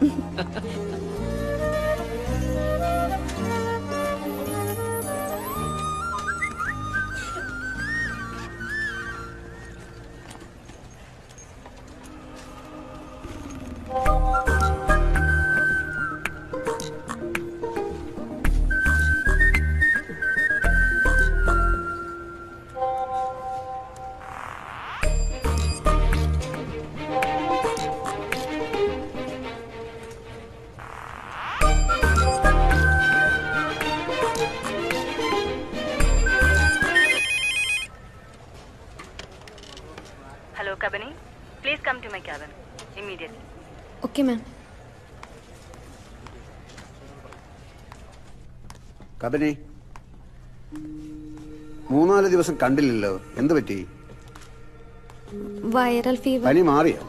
Hello, Kabani. Please come to my cabin immediately. Okay ma'am Kabani മൂന്നാല് ദിവസം കണ്ടില്ലല്ലോ എന്ത് പറ്റി വൈറൽ ഫീവർ പനി മാറിയോ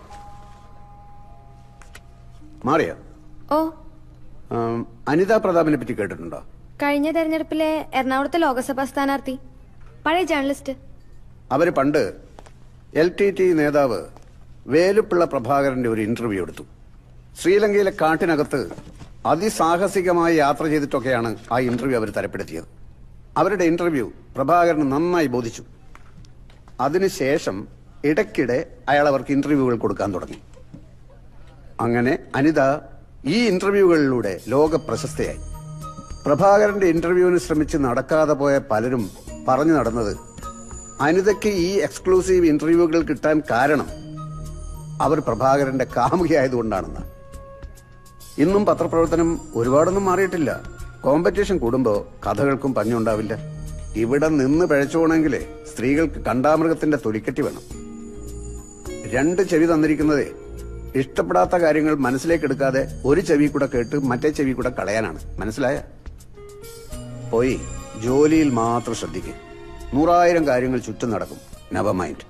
മാറിയോ ഓ ആം, അനിതാ പ്രതാപിനെ പറ്റി കേട്ടിട്ടുണ്ടോ കഴിഞ്ഞ തെരഞ്ഞെടുപ്പിലെ എറണാകുളത്തെ ലോക്സഭാ സ്ഥാനാർത്ഥി പഴയ ജേർണലിസ്റ്റ് അവര് പണ്ട് എൽ ടി ടി നേതാവ് വേലുപ്പിള്ള പ്രഭാകരന്റെ ഒരു ഇന്റർവ്യൂ എടുത്തു ശ്രീലങ്കയിലെ കാട്ടിനകത്ത് അതിസാഹസികമായി യാത്ര ചെയ്തിട്ടൊക്കെയാണ് ആ ഇന്റർവ്യൂ അവർ തരപ്പെടുത്തിയത് അവരുടെ ഇന്റർവ്യൂ പ്രഭാകരന് നന്നായി ബോധിച്ചു അതിനുശേഷം ഇടയ്ക്കിടെ അയാൾ അവർക്ക് ഇന്റർവ്യൂകൾ കൊടുക്കാൻ തുടങ്ങി അങ്ങനെ അനിത ഈ ഇന്റർവ്യൂകളിലൂടെ ലോക പ്രശസ്തയായി പ്രഭാകരന്റെ ഇന്റർവ്യൂവിന് ശ്രമിച്ച് നടക്കാതെ പോയ പലരും പറഞ്ഞു നടന്നത് അനിതയ്ക്ക് ഈ എക്സ്ക്ലൂസീവ് ഇന്റർവ്യൂകൾ കിട്ടാൻ കാരണം അവർ പ്രഭാകരന്റെ കാമുകയായതുകൊണ്ടാണെന്ന് ഇന്നും പത്രപ്രവർത്തനം ഒരുപാടൊന്നും മാറിയിട്ടില്ല കോമ്പറ്റീഷൻ കൂടുമ്പോ കഥകൾക്കും പഞ്ഞുണ്ടാവില്ല ഇവിടെ നിന്ന് പിഴച്ചോണമെങ്കിലേ സ്ത്രീകൾക്ക് കണ്ടാമൃഗത്തിന്റെ തൊലിക്കെട്ടി വേണം രണ്ട് ചെവി തന്നിരിക്കുന്നതേ ഇഷ്ടപ്പെടാത്ത കാര്യങ്ങൾ മനസ്സിലേക്ക് എടുക്കാതെ ഒരു ചെവി കൂടെ കേട്ട് മറ്റേ ചെവി കൂടെ കളയാനാണ് മനസ്സിലായ പോയി ജോലിയിൽ മാത്രം ശ്രദ്ധിക്കും നൂറായിരം കാര്യങ്ങൾ ചുറ്റും നടക്കും നെവർ മൈൻഡ്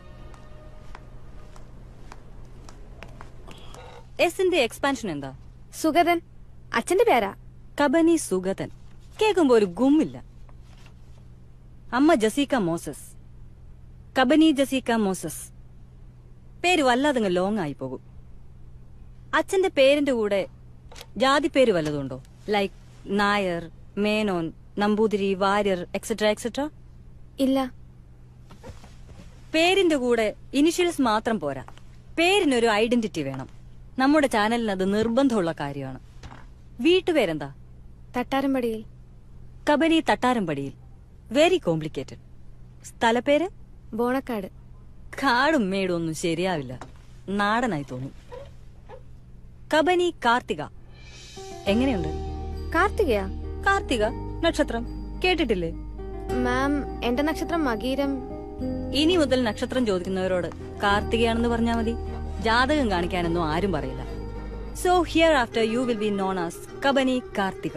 എസിന്റെ എക്സ്പാൻഷൻ എന്താ സുഗതൻ അച്ഛന്റെ പേരാ കബനി സുഗതൻ കേൾക്കുമ്പോ ഒരു ഗുമ്മില്ല അമ്മ Jessica Moses Kabani Jessica Moses പേര് വല്ലാതങ്ങ് ലോങ് ആയി പോകും അച്ഛന്റെ പേരിന്റെ കൂടെ ജാതി പേര് വല്ലതുണ്ടോ like Nair Menon Namboothiri Warrier etcetera etcetera ഇല്ല പേരിന്റെ കൂടെ ഇനിഷ്യൽസ് മാത്രം പോരാ പേരിനൊരു ഐഡന്റിറ്റി വേണം നമ്മുടെ ചാനലിന് അത് നിർബന്ധമുള്ള കാര്യമാണ് വീട്ടുപേരെന്താ തട്ടാരമ്പടിയിൽ കബനി തട്ടാരമ്പടിയിൽ വെരി കോംപ്ലിക്കേറ്റഡ് സ്ഥലപ്പേര് ബോണക്കാട് കാടും മേടും ഒന്നും ശരിയാവില്ല നാടനായി തോന്നും കബനി കാർത്തിക എങ്ങനെയുണ്ട് കാർത്തികയാ കാർത്തിക നക്ഷത്രം കേട്ടിട്ടില്ലേ മാം എന്റെ നക്ഷത്രം മകീരം ഇനി മുതൽ നക്ഷത്രം ചോദിക്കുന്നവരോട് കാർത്തികയാണെന്ന് പറഞ്ഞാൽ മതി ജാതകം കാണിക്കാനൊന്നും ആരും പറയില്ല so hereafter you will be known as Kabani Karthika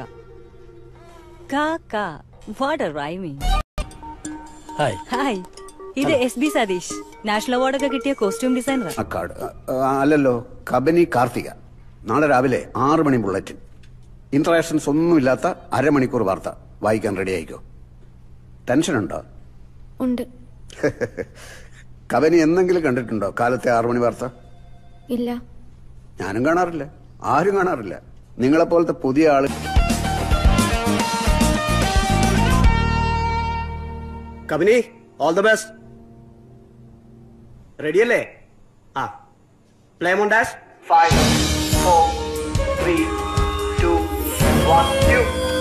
what rhyming hi hi ഇത് എസ് ബി സതീഷ് നാഷണൽ അവാർഡൊക്കെ കിട്ടിയ കോസ്റ്റ്യൂം ഡിസൈനർ അക്കാട് ആ, അല്ലല്ലോ കബനി കാർത്തിക നാളെ രാവിലെ ആറ് മണി ബുള്ളറ്റിൻ ഇന്ററാക്ഷൻസ് ഒന്നുമില്ലാത്ത അരമണിക്കൂർ വാർത്ത വായിക്കാൻ റെഡി ആയിക്കോ ടെൻഷൻ ഉണ്ടോ ഉണ്ട് കബനി എന്തെങ്കിലും കണ്ടിട്ടുണ്ടോ കാലത്തെ ആറു മണി വാർത്ത ഇല്ല ഞാനും കാണാറില്ല ആരും കാണാറില്ല നിങ്ങളെപ്പോലത്തെ പുതിയ ആള് കബനി ഓൾ ദ ബെസ്റ്റ് റെഡിയല്ലേ ആ പ്ലേ മോണ്ടാസ് five four three two one two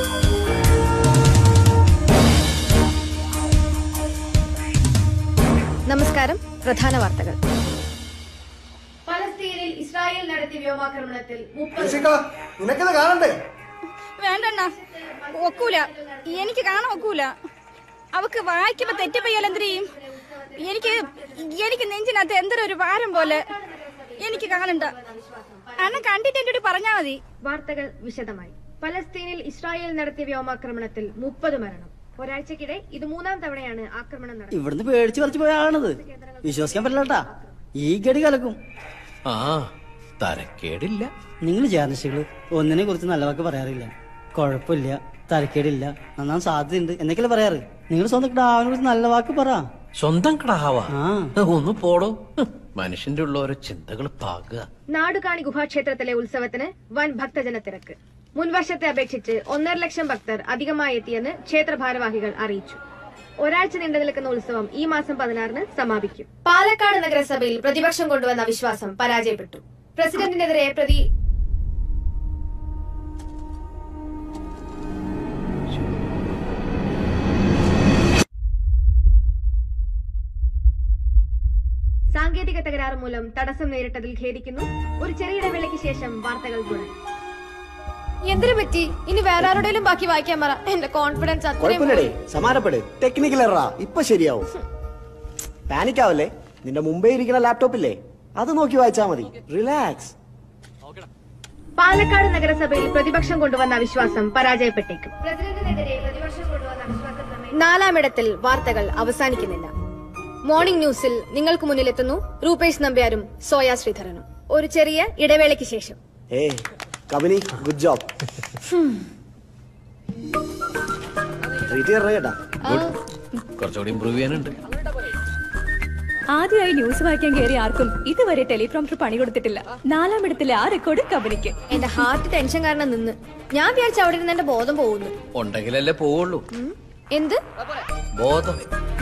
നമസ്കാരം പ്രധാന വാർത്തകൾ പലസ്തീനിൽ ഇസ്രായേൽ നടത്തിയ വ്യോമാക്രമണത്തിൽ നിനക്കിത് കാണണ്ടേ വേണ്ടണ്ണ ഒക്കൂല എനിക്ക് കാണാൻ ഒക്കൂല അവക്ക് വായിക്കുമ്പോ തെറ്റിപ്പോയാൽ എന്ത് ചെയ്യും എനിക്ക് എനിക്ക് നെഞ്ചിനകത്ത് എന്തൊരു ഒരു ഭാരം പോലെ എനിക്ക് കാണണ്ട അണ്ണ കണ്ടിട്ട് എന്നോട് പറഞ്ഞാ മതി വാർത്തകൾ വിശദമായി പലസ്തീനിൽ ഇസ്രായേൽ നടത്തിയ വ്യോമാക്രമണത്തിൽ മുപ്പത് മരണം ഒരാഴ്ചക്കിടെ ഇത് മൂന്നാം തവണയാണ് ആക്രമണം നടന്നത് ഇവിടുന്ന് പേടിച്ച് പറിച്ചു പോയ ആളാണത് വിശ്വസിക്കാൻ പറ്റില്ലട്ടാ ഈ ഗടി കലക്കും ആ തരക്കേടില്ല നിങ്ങൾ ജേർണലിസ്റ്റുകൾ ഒന്നിനെ കുറിച്ച് നല്ല വാക്ക് പറയാറില്ല കുഴപ്പമില്ല തരക്കേടില്ല നന്നാൻ സാധ്യതയുണ്ട് എന്നൊക്കെയല്ലേ പറയാറ് നിങ്ങൾ സ്വന്തം ഡാവിനെ കുറിച്ച് നല്ല വാക്ക് പറ സ്വന്തം കടാവാ ഒന്ന് പോടോ ഹ്, മനുഷ്യന്റെ ഉള്ള ഓരോ ചിന്തകൾ പാകുക നാടുകാണി ഗുഹാക്ഷേത്രത്തിലെ ഉത്സവത്തിന് വൻ ഭക്തജന തിരക്ക് മുൻവർഷത്തെ അപേക്ഷിച്ച് ഒന്നര ലക്ഷം ഭക്തർ അധികമായി എത്തിയെന്ന് ക്ഷേത്ര ഭാരവാഹികൾ അറിയിച്ചു ഒരാഴ്ച നീണ്ടു നിൽക്കുന്ന ഉത്സവം ഈ മാസം പതിനാറിന് സമാപിക്കും പാലക്കാട് നഗരസഭയിൽ പ്രതിപക്ഷം കൊണ്ടുവന്ന അവിശ്വാസം പരാജയപ്പെട്ടു പ്രസിഡന്റിനെതിരെ പ്രതി സാങ്കേതിക തകരാറ് മൂലം തടസ്സം നേരിട്ടതിൽ ഖേദിക്കുന്നു ഒരു ചെറിയ ഇടവേളയ്ക്ക് ശേഷം വാർത്തകൾ തുടരും എന്തിനു പറ്റി ഇനി വേറെ ആരുടെയും ബാക്കി വായിക്കാൻ പറ എന്റെ കോൺഫിഡൻസ് അത്രയും കുഴപ്പമില്ലടേ പോയി. സമാനപ്പെട് ടെക്നിക്കൽ എറാ ഇപ്പൊ ശരിയാവും പാനിക് ആവല്ലേ നിന്റെ മുമ്പേ ഇരിക്കുന്ന ലാപ്ടോപ്പില്ലേ അത് നോക്കി വായിച്ചാ മതി റിലാക്സ് പാലക്കാട് നഗരസഭയിൽ പ്രതിപക്ഷം കൊണ്ടുവന്ന അവിശ്വാസം പരാജയപ്പെട്ടേക്കും പ്രസിഡന്റിനെതിരെ പ്രതിപക്ഷം കൊണ്ടുവന്ന അവിശ്വാസ പ്രമേയം നാലാമിടത്തിൽ വാർത്തകൾ അവസാനിക്കുന്നില്ല മോർണിംഗ് ന്യൂസിൽ നിങ്ങൾക്ക് മുന്നിലെത്തുന്നു റൂപേഷ് നമ്പ്യാരും സോയ ശ്രീധരനും ഒരു ചെറിയ ഇടവേളയ്ക്ക് ശേഷം ഏ കബനി ഗുഡ് ജോബ് ട്രീറ്റ് കേട്ടാ കുറച്ചുകൂടി ഇമ്പ്രൂവ് ചെയ്യാനുണ്ട് ആദ്യമായി ന്യൂസ് വായിക്കാൻ കയറിയ ആർക്കും ഇതുവരെ ടെലിപ്രോംപ്റ്റർ പണി കൊടുത്തിട്ടില്ല നാലാം ഇടത്തിലെ ആ റെക്കോർഡ് കമ്പനിക്ക് എന്റെ ഹാർട്ട് ടെൻഷൻ കാരണം നിന്ന് ഞാൻ വിചാരിച്ച അവിടെ ഇരുന്ന് എന്റെ ബോധം പോകുന്നു ഉണ്ടെങ്കിലല്ലേ പോവുള്ളൂ ഉം. എന്ത് ബോധം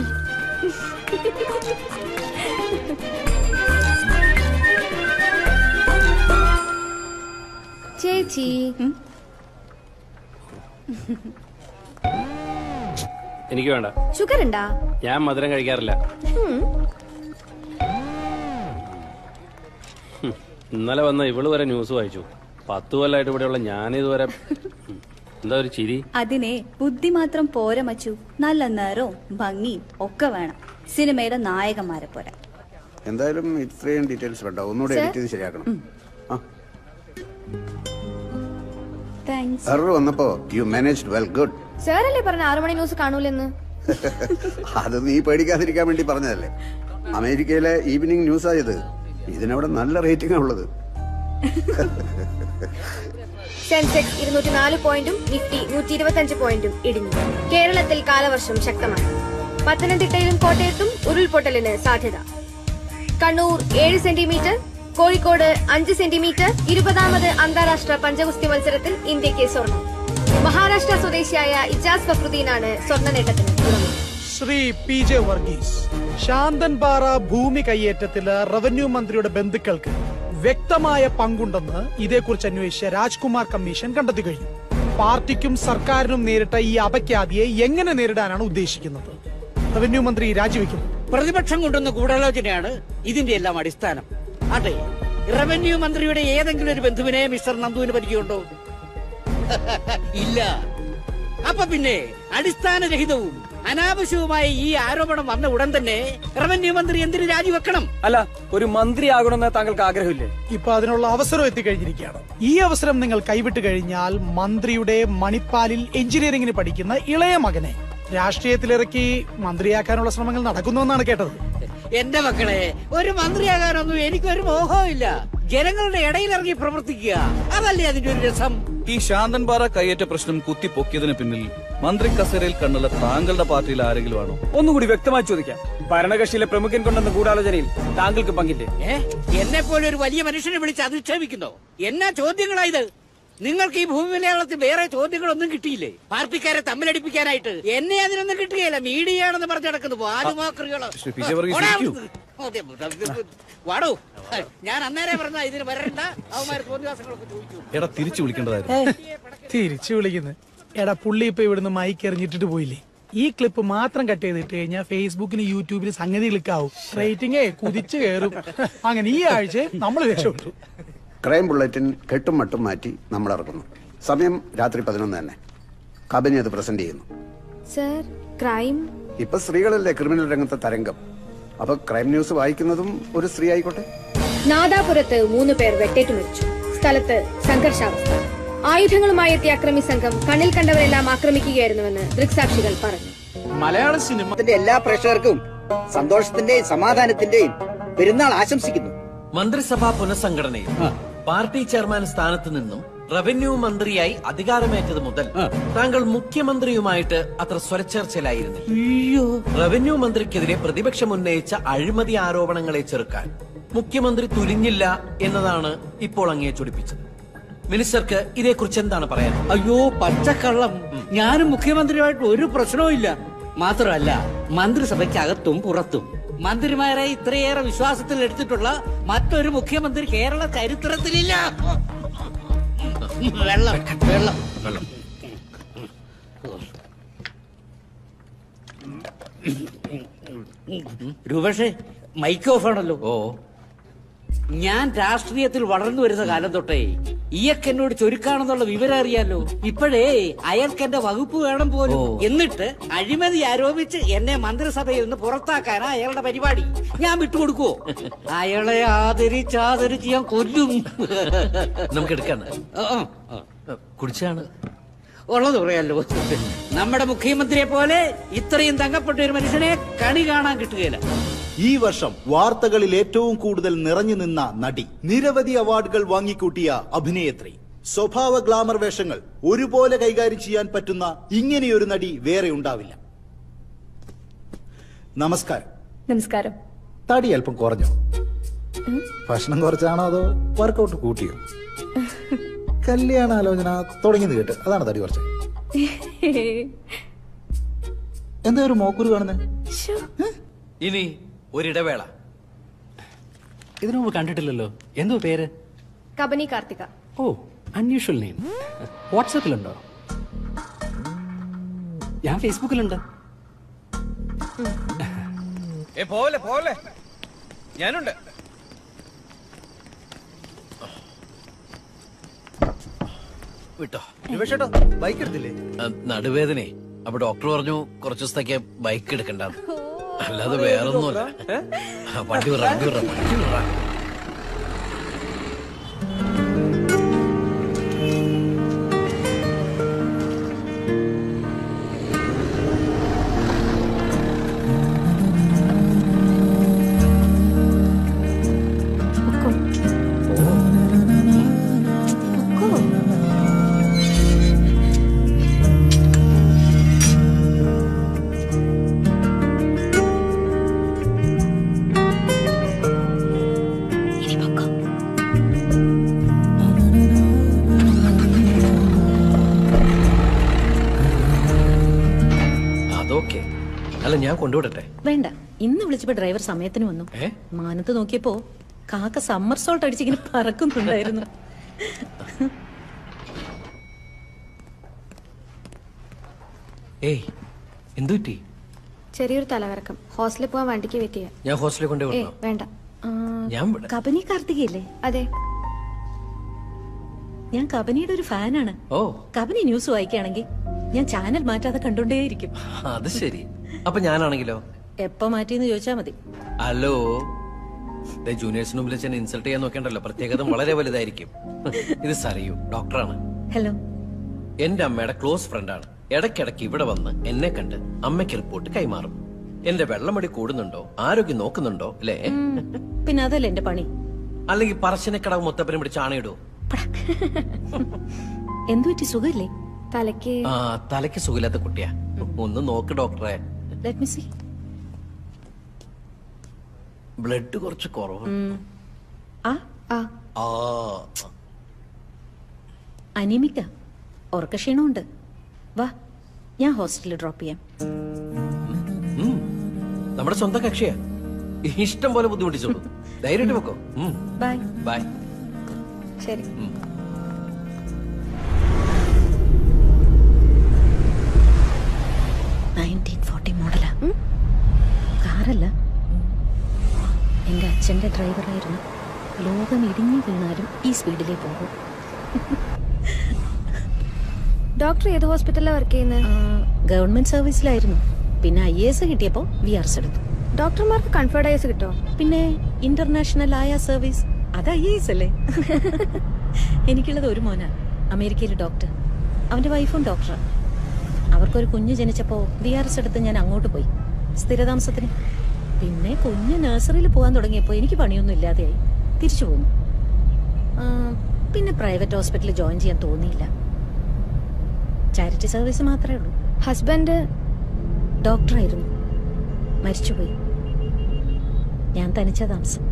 ചേച്ചി എനിക്ക് വേണ്ട ഷുഗർ ഉണ്ടാ ഞാൻ മധുരം കഴിക്കാറില്ല ഉം. ഹും. ഇന്നലെ വന്ന ഇവള് വരെ ന്യൂസ് വായിച്ചു പത്ത് കൊല്ലമായിട്ട് ഇവിടെയുള്ള ഞാനിതുവരെ ഉം. എന്താ ഒരു ചിരി അതിനെ ബുദ്ധി മാത്രം പോര മച്ചു നല്ല നിറവും ഭംഗിയും ഒക്കെ വേണം സിനിമയിലെ നായകന്മാരെ പോലെ എന്തായാലും ഇത്രയും ഡീറ്റെയിൽസ് വേണ്ട ഒന്നുകൂടെ Sir? എഡിറ്റ് ചെയ്ത് ശരിയാക്കണം ആ താങ്ക്സ് എറർ വന്നപ്പോ യു മാനേജ് വെൽ ഗുഡ് സാറല്ലേ പറഞ്ഞ ആറു മണി ന്യൂസ് കാണൂലെന്ന് അത് നീ പേടിക്കാതിരിക്കാൻ വേണ്ടി പറഞ്ഞതല്ലേ അമേരിക്കയിലെ ഈവനിങ് ന്യൂസ് ആയത് ഇതിനവിടെ നല്ല റേറ്റിംഗ് ഉള്ളത് സെൻസെക്സ് ഇരുന്നൂറ്റി നാല് പോയിന്റും നിഫ്റ്റി നൂറ്റി ഇരുപത്തി പോയിന്റും ഇടിഞ്ഞു കേരളത്തിൽ കാലവർഷം ശക്തമാണ് പത്തനംതിട്ടയിലും കോട്ടയത്തും ഉരുൾപൊട്ടലിന് സാധ്യത കണ്ണൂർ ഏഴ് സെന്റിമീറ്റർ കോഴിക്കോട് അഞ്ച് സെന്റിമീറ്റർ ഇരുപതാമത് അന്താരാഷ്ട്ര പഞ്ചഗുസ്തി മത്സരത്തിൽ ഇന്ത്യക്ക് സ്വർണം മഹാരാഷ്ട്ര സ്വദേശിയായ ഇജാസ് ഫക്രുദ്ദീനാണ് സ്വർണ്ണ നേട്ടത്തിന് ഉടമ ശ്രീ പി ജെ വർഗീസ് ശാന്തൻപാറ ഭൂമി കയ്യേറ്റത്തില് റവന്യൂ മന്ത്രിയുടെ ബന്ധുക്കൾക്ക് വ്യക്തമായ പങ്കുണ്ടെന്ന് ഇതേക്കുറിച്ച് അന്വേഷിച്ച രാജ്കുമാർ കമ്മീഷൻ കണ്ടെത്തി കഴിഞ്ഞു പാർട്ടിക്കും സർക്കാരിനും നേരിട്ട ഈ അപഖ്യാതിയെ എങ്ങനെ നേരിടാനാണ് ഉദ്ദേശിക്കുന്നത് റവന്യൂ മന്ത്രി രാജിവെക്കും പ്രതിപക്ഷം കൊണ്ടുവന്ന ഗൂഢാലോചനയാണ് ഇതിന്റെ എല്ലാം അടിസ്ഥാനം അതെ റവന്യൂ മന്ത്രിയുടെ ഏതെങ്കിലും ഒരു ബന്ധുവിനെ മിസ്റ്റർ നന്ദുവിന് പരിചയമുണ്ടോ ഇല്ല അപ്പൊ പിന്നെ അടിസ്ഥാനരഹിതവും അനാവശ്യവുമായ ഈ ആരോപണം വന്ന ഉടൻ തന്നെ റവന്യൂ മന്ത്രി എന്തിനു രാജിവെക്കണം അല്ല ഒരു മന്ത്രിയാകണമെന്ന് താങ്കൾക്ക് ആഗ്രഹമില്ലേ ഇപ്പൊ അതിനുള്ള അവസരം എത്തിക്കഴിഞ്ഞിരിക്കുകയാണ് ഈ അവസരം നിങ്ങൾ കൈവിട്ട് കഴിഞ്ഞാൽ മന്ത്രിയുടെ മണിപ്പാലിൽ എഞ്ചിനീയറിംഗിന് പഠിക്കുന്ന ഇളയ മകനെ രാഷ്ട്രീയത്തിലിറക്കി മന്ത്രിയാക്കാനുള്ള ശ്രമങ്ങൾ നടക്കുന്നുവെന്നാണ് കേട്ടത് എന്റെ മക്കളെ ഒരു മന്ത്രിയാകാനൊന്നും എനിക്കൊരു മോഹവും ഇല്ല ജനങ്ങളുടെ ഇടയിലിറങ്ങി പ്രവർത്തിക്കുക അതല്ലേ അതിന്റെ ഒരു രസം ഈ ശാന്തൻപാറ കയ്യേറ്റ പ്രശ്നം കുത്തിപ്പൊക്കിയതിന് പിന്നിൽ മന്ത്രി കസേരയിൽ കണ്ണുള്ള താങ്കളുടെ പാർട്ടിയിൽ ആരെങ്കിലും ആണോ ഒന്നുകൂടി വ്യക്തമായി ചോദിക്കാം ഭരണകക്ഷിയിലെ പ്രമുഖൻ കൊണ്ടെന്ന ഗൂഢാലോചനയിൽ താങ്കൾക്ക് പങ്കില്ലേ ഏ എന്നെ പോലെ ഒരു വലിയ മനുഷ്യനെ വിളിച്ച് അധിക്ഷേപിക്കുന്നോ എന്നാ ചോദ്യങ്ങളായത് നിങ്ങൾക്ക് ഈ ഭൂമി മലയാളത്തിൽ വേറെ ചോദ്യങ്ങളൊന്നും കിട്ടിയില്ലേ പാർട്ടിക്കാരെ തമ്മിലടിപ്പിക്കാനായിട്ട് എന്നെ അതിനൊന്നും കിട്ടുകയില്ല മീഡിയയാണെന്ന് പറഞ്ഞു നടക്കുന്നു ശ്രീ പി ജെ വർഗീസ് വാലുമാക്രികളോ ഇരിക്കൂ. വാടോ ഞാൻ അന്നേരം പറഞ്ഞ ഇതിന് വരണ്ട അവന്മാർ തോന്നിവാസങ്ങളൊക്കെ ചോദിച്ചു എടാ തിരിച്ചു വിളിക്കേണ്ടതായിരുന്നു തിരിച്ചു വിളിക്കുന്നത് എടാ പുള്ളി ഇപ്പൊ ഇവിടുന്ന് മൈക്ക് എറിഞ്ഞിട്ടിട്ട് പോയില്ലേ ഈ ക്ലിപ്പ് മാത്രം കട്ട് ചെയ്തിട്ട് കഴിഞ്ഞാൽ ഫേസ്ബുക്കിന് യൂട്യൂബിൽ സംഗതി ക്ലിക്കാവും റേറ്റിംഗേ കുതിച്ചു കയറും അങ്ങനെ ഈ ആഴ്ച നമ്മൾ രക്ഷപ്പെട്ടു ക്രൈം ബുള്ളറ്റിൻ കെട്ടും മട്ടും മാറ്റി നമ്മൾ ഇറക്കുന്നു സമയം രാത്രി പതിനൊന്ന് തന്നെ കബനി അത് പ്രസന്റ് ചെയ്യുന്നു സർ ക്രൈം ഇപ്പൊ സ്ത്രീകളല്ലേ ക്രിമിനൽ രംഗത്തെ തരംഗം അപ്പൊ ക്രൈം ന്യൂസ് വായിക്കുന്നതും ഒരു സ്ത്രീ ആയിക്കോട്ടെ നാദാപുരത്ത് മൂന്ന് പേർ വെട്ടേറ്റു മരിച്ചു സ്ഥലത്ത് സംഘർഷാവസ്ഥ ആയുധങ്ങളുമായി എത്തിയ അക്രമി സംഘം കണ്ണിൽ കണ്ടവരെല്ലാം ആക്രമിക്കുകയായിരുന്നുവെന്ന് ദൃക്സാക്ഷികൾ പറഞ്ഞു മലയാള സിനിമത്തിന്റെ എല്ലാ പ്രേക്ഷകർക്കും സന്തോഷത്തിന്റെയും സമാധാനത്തിന്റെയും പെരുന്നാൾ ആശംസിക്കുന്നു മന്ത്രിസഭാ പുനഃസംഘടനയിൽ പാർട്ടി ചെയർമാൻ സ്ഥാനത്ത് നിന്നും റവന്യൂ മന്ത്രിയായി അധികാരമേറ്റത് മുതൽ താങ്കൾ മുഖ്യമന്ത്രിയുമായിട്ട് അത്ര സ്വരച്ചേർച്ചയിലായിരുന്നു റവന്യൂ മന്ത്രിക്കെതിരെ പ്രതിപക്ഷം ഉന്നയിച്ച അഴിമതി ആരോപണങ്ങളെ ചെറുക്കാൻ മുഖ്യമന്ത്രി തുനിഞ്ഞില്ല എന്നതാണ് ഇപ്പോൾ അങ്ങേ ചൊടിപ്പിച്ചത് മിനിസ്റ്റർക്ക് ഇതേക്കുറിച്ച് എന്താണ് പറയാൻ അയ്യോ പച്ചക്കള്ളം ഞാനും മുഖ്യമന്ത്രിയുമായിട്ട് ഒരു പ്രശ്നവും ഇല്ല മാത്രമല്ല മന്ത്രിസഭയ്ക്കകത്തും പുറത്തും മന്ത്രിമാരെ ഇത്രയേറെ വിശ്വാസത്തിൽ എടുത്തിട്ടുള്ള മറ്റൊരു മുഖ്യമന്ത്രി കേരള ചരിത്രത്തിലില്ല വെള്ളം വെള്ളം വെള്ളം രൂപേഷേ മൈക്ക് ഓഫ് ആണല്ലോ ഓ ഞാൻ രാഷ്ട്രീയത്തിൽ വളർന്നു വരുന്ന കാലം തൊട്ടേ ഇയൊക്കെ എന്നോട് ചൊരുക്കാണെന്നുള്ള വിവരം അറിയാലോ ഇപ്പോഴേ അയാൾക്ക് എന്റെ വകുപ്പ് വേണം പോലും എന്നിട്ട് അഴിമതി ആരോപിച്ച് എന്നെ മന്ത്രിസഭയിൽ നിന്ന് പുറത്താക്കാനാ അയാളുടെ പരിപാടി ഞാൻ വിട്ടുകൊടുക്കുവോ അയാളെ ആദരിച്ച് ആദരിച്ച് ഞാൻ കൊല്ലും നമുക്ക് എടുക്കാണ് ആ, ആ. കുടിച്ചാണ് ഉള്ളത് പറയാലോ നമ്മുടെ മുഖ്യമന്ത്രിയെ പോലെ ഇത്രയും തങ്കപ്പെട്ട ഒരു മനുഷ്യനെ കണി കാണാൻ കിട്ടുകയില്ല ഈ വർഷം വാർത്തകളിൽ ഏറ്റവും കൂടുതൽ നിറഞ്ഞു നിന്ന നടി നിരവധി അവാർഡുകൾ വാങ്ങിക്കൂട്ടിയ അഭിനേത്രി സ്വഭാവ ഗ്ലാമർ വേഷങ്ങൾ ഒരുപോലെ കൈകാര്യം ചെയ്യാൻ പറ്റുന്ന ഇങ്ങനെയൊരു നടി വേറെ ഉണ്ടാവില്ല നമസ്കാരം നമസ്കാരം തടി അല്പം കുറഞ്ഞോ ഭക്ഷണം കുറച്ചാണോ അതോ വർക്കൗട്ട് കൂട്ടിയോ കല്യാണാലോചന തുടങ്ങിയെന്ന് കേട്ട് അതാണ് തടി കുറച്ച് എന്താ ഒരു മോക്കൂര് കാണുന്നത് ഇനി ഒരിടവേള ഇതിനു മുമ്പ് കണ്ടിട്ടില്ലല്ലോ എന്തോ പേര് Kabani Karthika oh unusual name വാട്സാപ്പിലുണ്ടോ ഞാൻ ഫേസ്ബുക്കിലുണ്ട് ഏ പോലെ പോലെ ഞാനുണ്ട് വിട്ടോ രൂപേഷേട്ടോ ബൈക്ക് എടുത്തില്ലേ ആ, നടുവേദനേ അപ്പൊ ഡോക്ടർ പറഞ്ഞു കുറച്ചു ദിവസത്തേക്ക് ബൈക്ക് എടുക്കണ്ടെന്ന് അല്ലാതെ വേറൊന്നുമല്ല ആ, വണ്ടി വിട വണ്ടി വിട വണ്ടി വിട അതൊക്കെ അല്ല ഞാൻ കൊണ്ടുവിടട്ടെ വേണ്ട ഇന്ന് വിളിച്ചപ്പോ ഡ്രൈവർ സമയത്തിന് വന്നു ഏ? മാനത്ത് നോക്കിയപ്പോ കാക്ക സമ്മർ സോൾട്ട് അടിച്ചിങ്ങനെ പറക്കുന്നുണ്ടായിരുന്നു ഏയ് എന്തു പറ്റി ചെറിയൊരു തലകറക്കം ഹോസ്റ്റലിൽ പോകാൻ വണ്ടിക്ക് വെയിറ്റ് ചെയ്യാം ഞാൻ ഹോസ്റ്റലിൽ കൊണ്ടു ഏ വിടണം വേണ്ട ആ, ഞാൻ വിടാം. കബനി കാർത്തികയില്ലേ അതെ ഞാൻ കബനിയുടെ ഒരു ഫാനാണ് ഓ കബനി ന്യൂസ് വായിക്കുകയാണെങ്കിൽ ഞാൻ ചാനൽ മാറ്റാതെ കണ്ടോണ്ടേയിരിക്കും അത് ശരി അപ്പൊ ഞാനാണെങ്കിലോ എപ്പോ മാറ്റിയെന്ന് ചോദിച്ചാ മതി ഹലോ ദേ ജൂനിയേഴ്സിന് മുമ്പിൽ ചെന്ന് ഇൻസൾട്ട് ചെയ്യാൻ നോക്കണ്ടല്ലോ പ്രത്യേകത വളരെ വലുതായിരിക്കും ഇത് സറിയു ഡോക്ടറാണ് ഹലോ എന്റെ അമ്മയുടെ ക്ലോസ് ഫ്രണ്ടാണ് ഇടയ്ക്കിടയ്ക്ക് ഇവിടെ വന്ന് എന്നെ കണ്ട് അമ്മയ്ക്ക് റിപ്പോർട്ട് കൈമാറും എന്റെ വെള്ളമടി കൂടുന്നുണ്ടോ ആരോഗ്യം നോക്കുന്നുണ്ടോ അല്ലേ പിന്നെ അതല്ലേ എന്റെ പണി അല്ലെങ്കിൽ പറശ്ശിനക്കടവ് മൊത്തപ്പനും പിടിച്ച് ആണയിടോ എന്തു പറ്റി സുഖമില്ലേ തലയ്ക്ക് ആ തലയ്ക്ക് സുഖമില്ലാത്ത കുട്ടിയാ ഒന്ന് നോക്ക് ഡോക്ടറെ ലെറ്റ് മി സി ബ്ലഡ് കുറച്ച് കുറവാണ് ആ ആ ആ അനീമിക്ക ഉറക്കക്ഷീണമുണ്ട് വാ ഞാൻ ഹോസ്റ്റലിൽ ഡ്രോപ്പ് ചെയ്യാം ഉം. നമ്മുടെ സ്വന്തം കക്ഷിയാ ഇഷ്ടം പോലെ ബുദ്ധിമുട്ടിച്ചോളൂ ധൈര്യമായിട്ട് വെക്കോ ബൈ ബൈ ശരി നയൻറ്റീൻ ഫോർട്ടി മോഡലാ കാറല്ല എന്റെ അച്ഛന്റെ ഡ്രൈവറായിരുന്നു ലോകം ഇടിഞ്ഞു വീണാലും ഈ സ്പീഡിലേ പോകും ഡോക്ടർ ഏത് ഹോസ്പിറ്റലിലാണ് വർക്ക് ചെയ്യുന്നത് ഗവൺമെന്റ് സർവീസിലായിരുന്നു പിന്നെ ഐ എസ് കിട്ടിയപ്പോൾ വി ആർസ് എടുത്തു ഡോക്ടർമാർക്ക് കൺഫേർഡ് ഐസ് കിട്ടോ പിന്നെ ഇന്റർനാഷണൽ ആയ സർവീസ് അത് ഐ എസ് അല്ലേ എനിക്കുള്ളത് ഒരു മോനാ അമേരിക്കയിലെ ഡോക്ടർ അവന്റെ വൈഫും ഡോക്ടറാണ് അവർക്കൊരു കുഞ്ഞ് ജനിച്ചപ്പോൾ വി ആർ എസ് എടുത്ത് ഞാൻ അങ്ങോട്ട് പോയി സ്ഥിരതാമസത്തിന് പിന്നെ കുഞ്ഞ് നഴ്സറിയിൽ പോകാൻ തുടങ്ങിയപ്പോൾ എനിക്ക് പണിയൊന്നും ഇല്ലാതെയായി തിരിച്ചു പോന്നു ആ, പിന്നെ പ്രൈവറ്റ് ഹോസ്പിറ്റലിൽ ജോയിൻ ചെയ്യാൻ തോന്നിയില്ല ചാരിറ്റി സർവീസ് മാത്രമേ ഉള്ളൂ ഹസ്ബൻഡ് ഡോക്ടറായിരുന്നു മരിച്ചുപോയി ഞാൻ തനിച്ച താമസം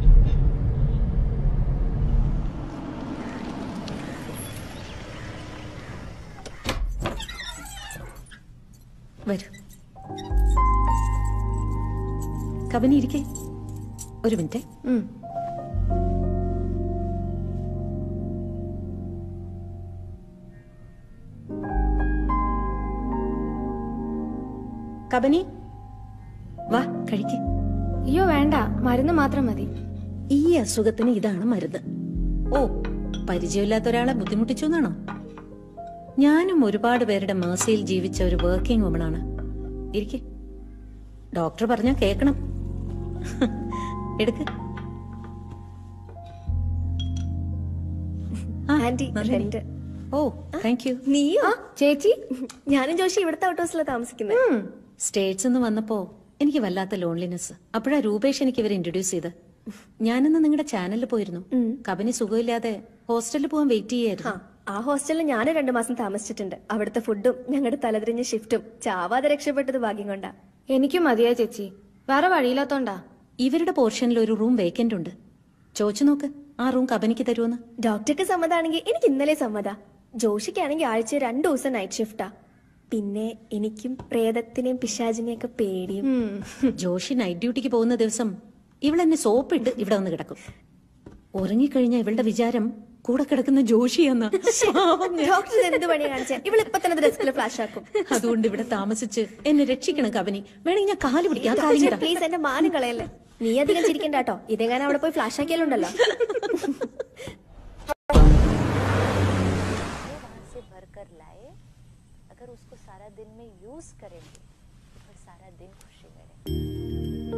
വരൂ കബനി ഇരിക്കേ ഒരു മിനിറ്റ് കബനി വാ കഴിക്ക് അയ്യോ വേണ്ട മരുന്ന് മാത്രം മതി ഈ അസുഖത്തിന് ഇതാണ് മരുന്ന് ഓ പരിചയമില്ലാത്ത ഒരാളെ ബുദ്ധിമുട്ടിച്ചു എന്നാണോ ഞാനും ഒരുപാട് പേരുടെ മേഴ്സിയിൽ ജീവിച്ച ഒരു വർക്കിംഗ് വുമണാണ് ഇരിക്കെ ഡോക്ടർ പറഞ്ഞാ കേക്കണം എടുക്ക് aunty Nandini. Oh thank you നീയോ ചേച്ചി ഞാനും ജോഷി ഇവിടുത്തെ ഔട്ട് ഹൗസിലാണ് താമസിക്കുന്നത് സ്റ്റേറ്റ്സ് നിന്ന് വന്നപ്പോ എനിക്ക് വല്ലാത്ത ലോൺലിനെസ് അപ്പോഴാ രൂപേഷ് എനിക്ക് ഇവരെ ഇൻട്രൊഡ്യൂസ് ചെയ്ത് ഞാനിന്ന് നിങ്ങളുടെ ചാനലിൽ പോയിരുന്നു കബനി സുഖമില്ലാതെ ഹോസ്റ്റലിൽ പോകാൻ വെയിറ്റ് ചെയ്യായിരുന്നു ആ ഹോസ്റ്റലിൽ ഞാനും രണ്ടു മാസം താമസിച്ചിട്ടുണ്ട് അവിടുത്തെ ഫുഡും ഞങ്ങളുടെ തലതിരിഞ്ഞ ഷിഫ്റ്റും ചാവാതെ രക്ഷപ്പെട്ടത് ഭാഗ്യം കൊണ്ടാ എനിക്കും മതിയാ ചേച്ചി വേറെ വഴിയില്ലാത്തോണ്ടാ ഇവരുടെ പോർഷനിൽ ഒരു റൂം വേക്കന്റ് ഉണ്ട് ചോദിച്ചു നോക്ക് ആ റൂം കബനിക്ക് തരുമെന്ന് ഡോക്ടർക്ക് സമ്മതാണെങ്കിൽ എനിക്ക് ഇന്നലെ സമ്മതാ ജോഷിക്കാണെങ്കിൽ ആഴ്ച രണ്ടു ദിവസം നൈറ്റ് ഷിഫ്റ്റാ പിന്നെ എനിക്കും പ്രേതത്തിനെയും പിശാചിനെയും ഒക്കെ പേടിയും ജോഷി നൈറ്റ് ഡ്യൂട്ടിക്ക് പോകുന്ന ദിവസം ഇവളെന്നെ സോപ്പിട്ട് ഇവിടെ വന്ന് കിടക്കും ഉറങ്ങിക്കഴിഞ്ഞ ഇവളുടെ വിചാരം കൂടെ കിടക്കുന്ന ജോഷി എന്ന ഡോക്ടർ എന്ത് പണി കാണിച്ച ഇവിടെ ഇപ്പൊ തന്നെ ഡെസ്കിൽ ഫ്ലാഷ് ആക്കും അതുകൊണ്ട് ഇവിടെ താമസിച്ച് എന്നെ രക്ഷിക്കണം കബനി വേണമെങ്കിൽ ഞാൻ കാല് പിടിക്കാം ആ കാലിങ്ങടാ. പ്ലീസ് എന്റെ മാനം കളയല്ലേ നീ അധികം ചിരിക്കണ്ട കേട്ടോ ഇതെങ്ങനെ അവിടെ പോയി ഫ്ലാഷ് ആക്കിയാലുണ്ടല്ലോ से भर कर लाए अगर उसको सारा दिन में यूज करेंगे तो फिर सारा दिन खुशी मिले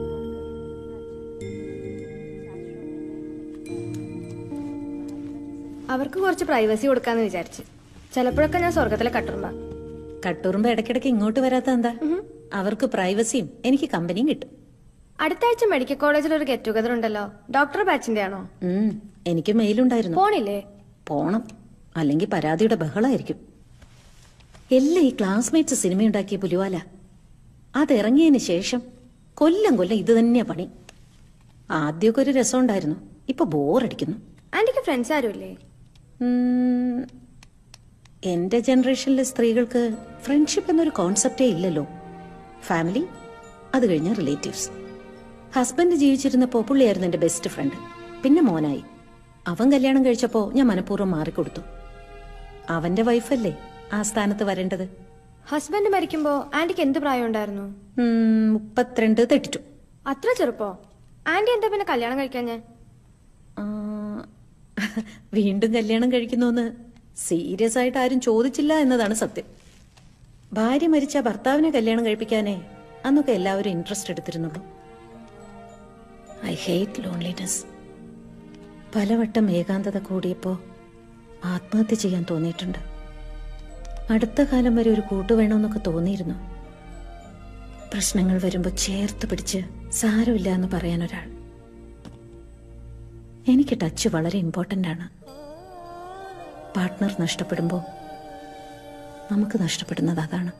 അവർക്ക് കുറച്ച് പ്രൈവസി കൊടുക്കാന്ന് വിചാരിച്ചു ചിലപ്പോഴൊക്കെ ഞാൻ സ്വർഗത്തിലെ കട്ടുറുമ്പ കട്ടുറുമ്പ് ഇടയ്ക്കിടയ്ക്ക് ഇങ്ങോട്ട് വരാത്ത എന്താ അവർക്ക് പ്രൈവസിയും എനിക്ക് കമ്പനിയും കിട്ടും അടുത്ത ആഴ്ച മെഡിക്കൽ കോളേജിൽ ഒരു ഗെറ്റ് ടുഗദർ ഉണ്ടല്ലോ ഡോക്ടർ ബാച്ചിന്റെ ആണോ ഉം, എനിക്ക് മെയിലുണ്ടായിരുന്നു പോണില്ലേ പോണം അല്ലെങ്കിൽ പരാതിയുടെ ബഹളായിരിക്കും എല്ലാം ഈ ക്ലാസ്മേറ്റ്സ് സിനിമയുണ്ടാക്കിയ പുലിവാല അതിറങ്ങിയതിന് ശേഷം കൊല്ലം കൊല്ലം ഇത് തന്നെയാ പണി ആദ്യമൊക്കെ ഒരു രസം ഉണ്ടായിരുന്നു ഇപ്പൊ ബോറടിക്കുന്നു ആന്റിക്ക് ഫ്രണ്ട്സ് ആരുമില്ലേ ഉം, എന്റെ ജനറേഷനിലെ സ്ത്രീകൾക്ക് ഫ്രണ്ട്ഷിപ്പ് എന്നൊരു കോൺസെപ്റ്റേ ഇല്ലല്ലോ ഫാമിലി അത് കഴിഞ്ഞ റിലേറ്റീവ്സ് ഹസ്ബൻഡ് ജീവിച്ചിരുന്നപ്പോ പുള്ളിയായിരുന്നു എന്റെ ബെസ്റ്റ് ഫ്രണ്ട് പിന്നെ മോനായി അവൻ കല്യാണം കഴിച്ചപ്പോ ഞാൻ മനഃപൂർവ്വം മാറിക്കൊടുത്തു അവന്റെ വൈഫല്ലേ ആ സ്ഥാനത്ത് വരേണ്ടത് ഹസ്ബൻഡ് മരിക്കുമ്പോ ആന്റിക്ക് എന്ത് പ്രായം ഉണ്ടായിരുന്നു ഉം, മുപ്പത്തിരണ്ട് തെറ്റിട്ടു അത്ര ചെറുപ്പോ ആന്റി എന്താ പിന്നെ കല്യാണം കഴിക്കാഞ്ഞേ ആ, വീണ്ടും കല്യാണം കഴിക്കുന്നുവെന്ന് സീരിയസ് ആയിട്ട് ആരും ചോദിച്ചില്ല എന്നതാണ് സത്യം ഭാര്യ മരിച്ച ഭർത്താവിനെ കല്യാണം കഴിപ്പിക്കാനേ അന്നൊക്കെ എല്ലാവരും ഇൻട്രസ്റ്റ് എടുത്തിരുന്നുള്ളൂ ഐ ഹേറ്റ് ലോൺലിനെസ് പലവട്ടം ഏകാന്തത കൂടിയപ്പോ ആത്മഹത്യ ചെയ്യാൻ തോന്നിയിട്ടുണ്ട് അടുത്ത കാലം വരെ ഒരു കൂട്ടു വേണമെന്നൊക്കെ തോന്നിയിരുന്നു പ്രശ്നങ്ങൾ വരുമ്പോ ചേർത്ത് പിടിച്ച് സാരമില്ല എന്ന് പറയാൻ ഒരാൾ എനിക്ക് ടച്ച് വളരെ ഇമ്പോർട്ടൻ്റ് ആണ് പാർട്ട്ണർ നഷ്ടപ്പെടുമ്പോൾ നമുക്ക് നഷ്ടപ്പെടുന്നത് അതാണ്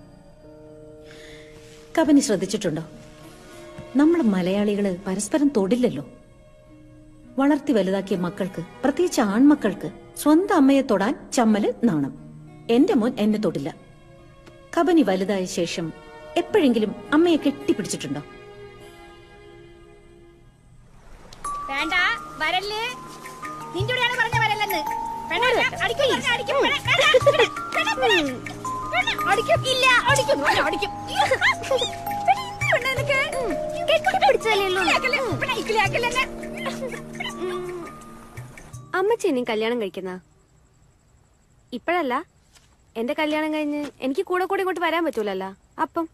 കബനി ശ്രദ്ധിച്ചിട്ടുണ്ടോ നമ്മൾ മലയാളികൾ പരസ്പരം തൊടില്ലല്ലോ വളർത്തി വലുതാക്കിയ മക്കൾക്ക് പ്രത്യേകിച്ച് ആൺമക്കൾക്ക് സ്വന്തം അമ്മയെ തൊടാൻ ചമ്മല് നാണം എന്റെ മോൻ എന്നെ തൊടില്ല കബനി വലുതായ ശേഷം എപ്പോഴെങ്കിലും അമ്മയെ കെട്ടിപ്പിടിച്ചിട്ടുണ്ടോ വരല്ലേ നിന്റെ കൂടെയാണ് പറഞ്ഞ വരല്ലെന്ന് പെണ്ണല്ല, അടിക്കും, പറഞ്ഞ അടിക്കും, പെണ്ണ, പെണ്ണ, പെണ്ണ, പെണ്ണ, പെണ്ണ, പെണ്ണ, അടിക്കും, ഇല്ല, അടിക്കും, പറഞ്ഞ അടിക്കും. പെണ്ണ, എന്ത് പെണ്ണ നിനക്ക്? ഇക്കിളിയാക്കല്ലേ, പെണ്ണ, ഇക്കിളിയാക്കല്ലേ എന്നെ. അമ്മച്ചി ഇനി കല്യാണം കഴിക്കുന്ന ഇപ്പോഴല്ല എന്റെ കല്യാണം കഴിഞ്ഞ് എനിക്ക് കൂടെ കൂടെ ഇങ്ങോട്ട് വരാൻ പറ്റൂലല്ലോ അപ്പം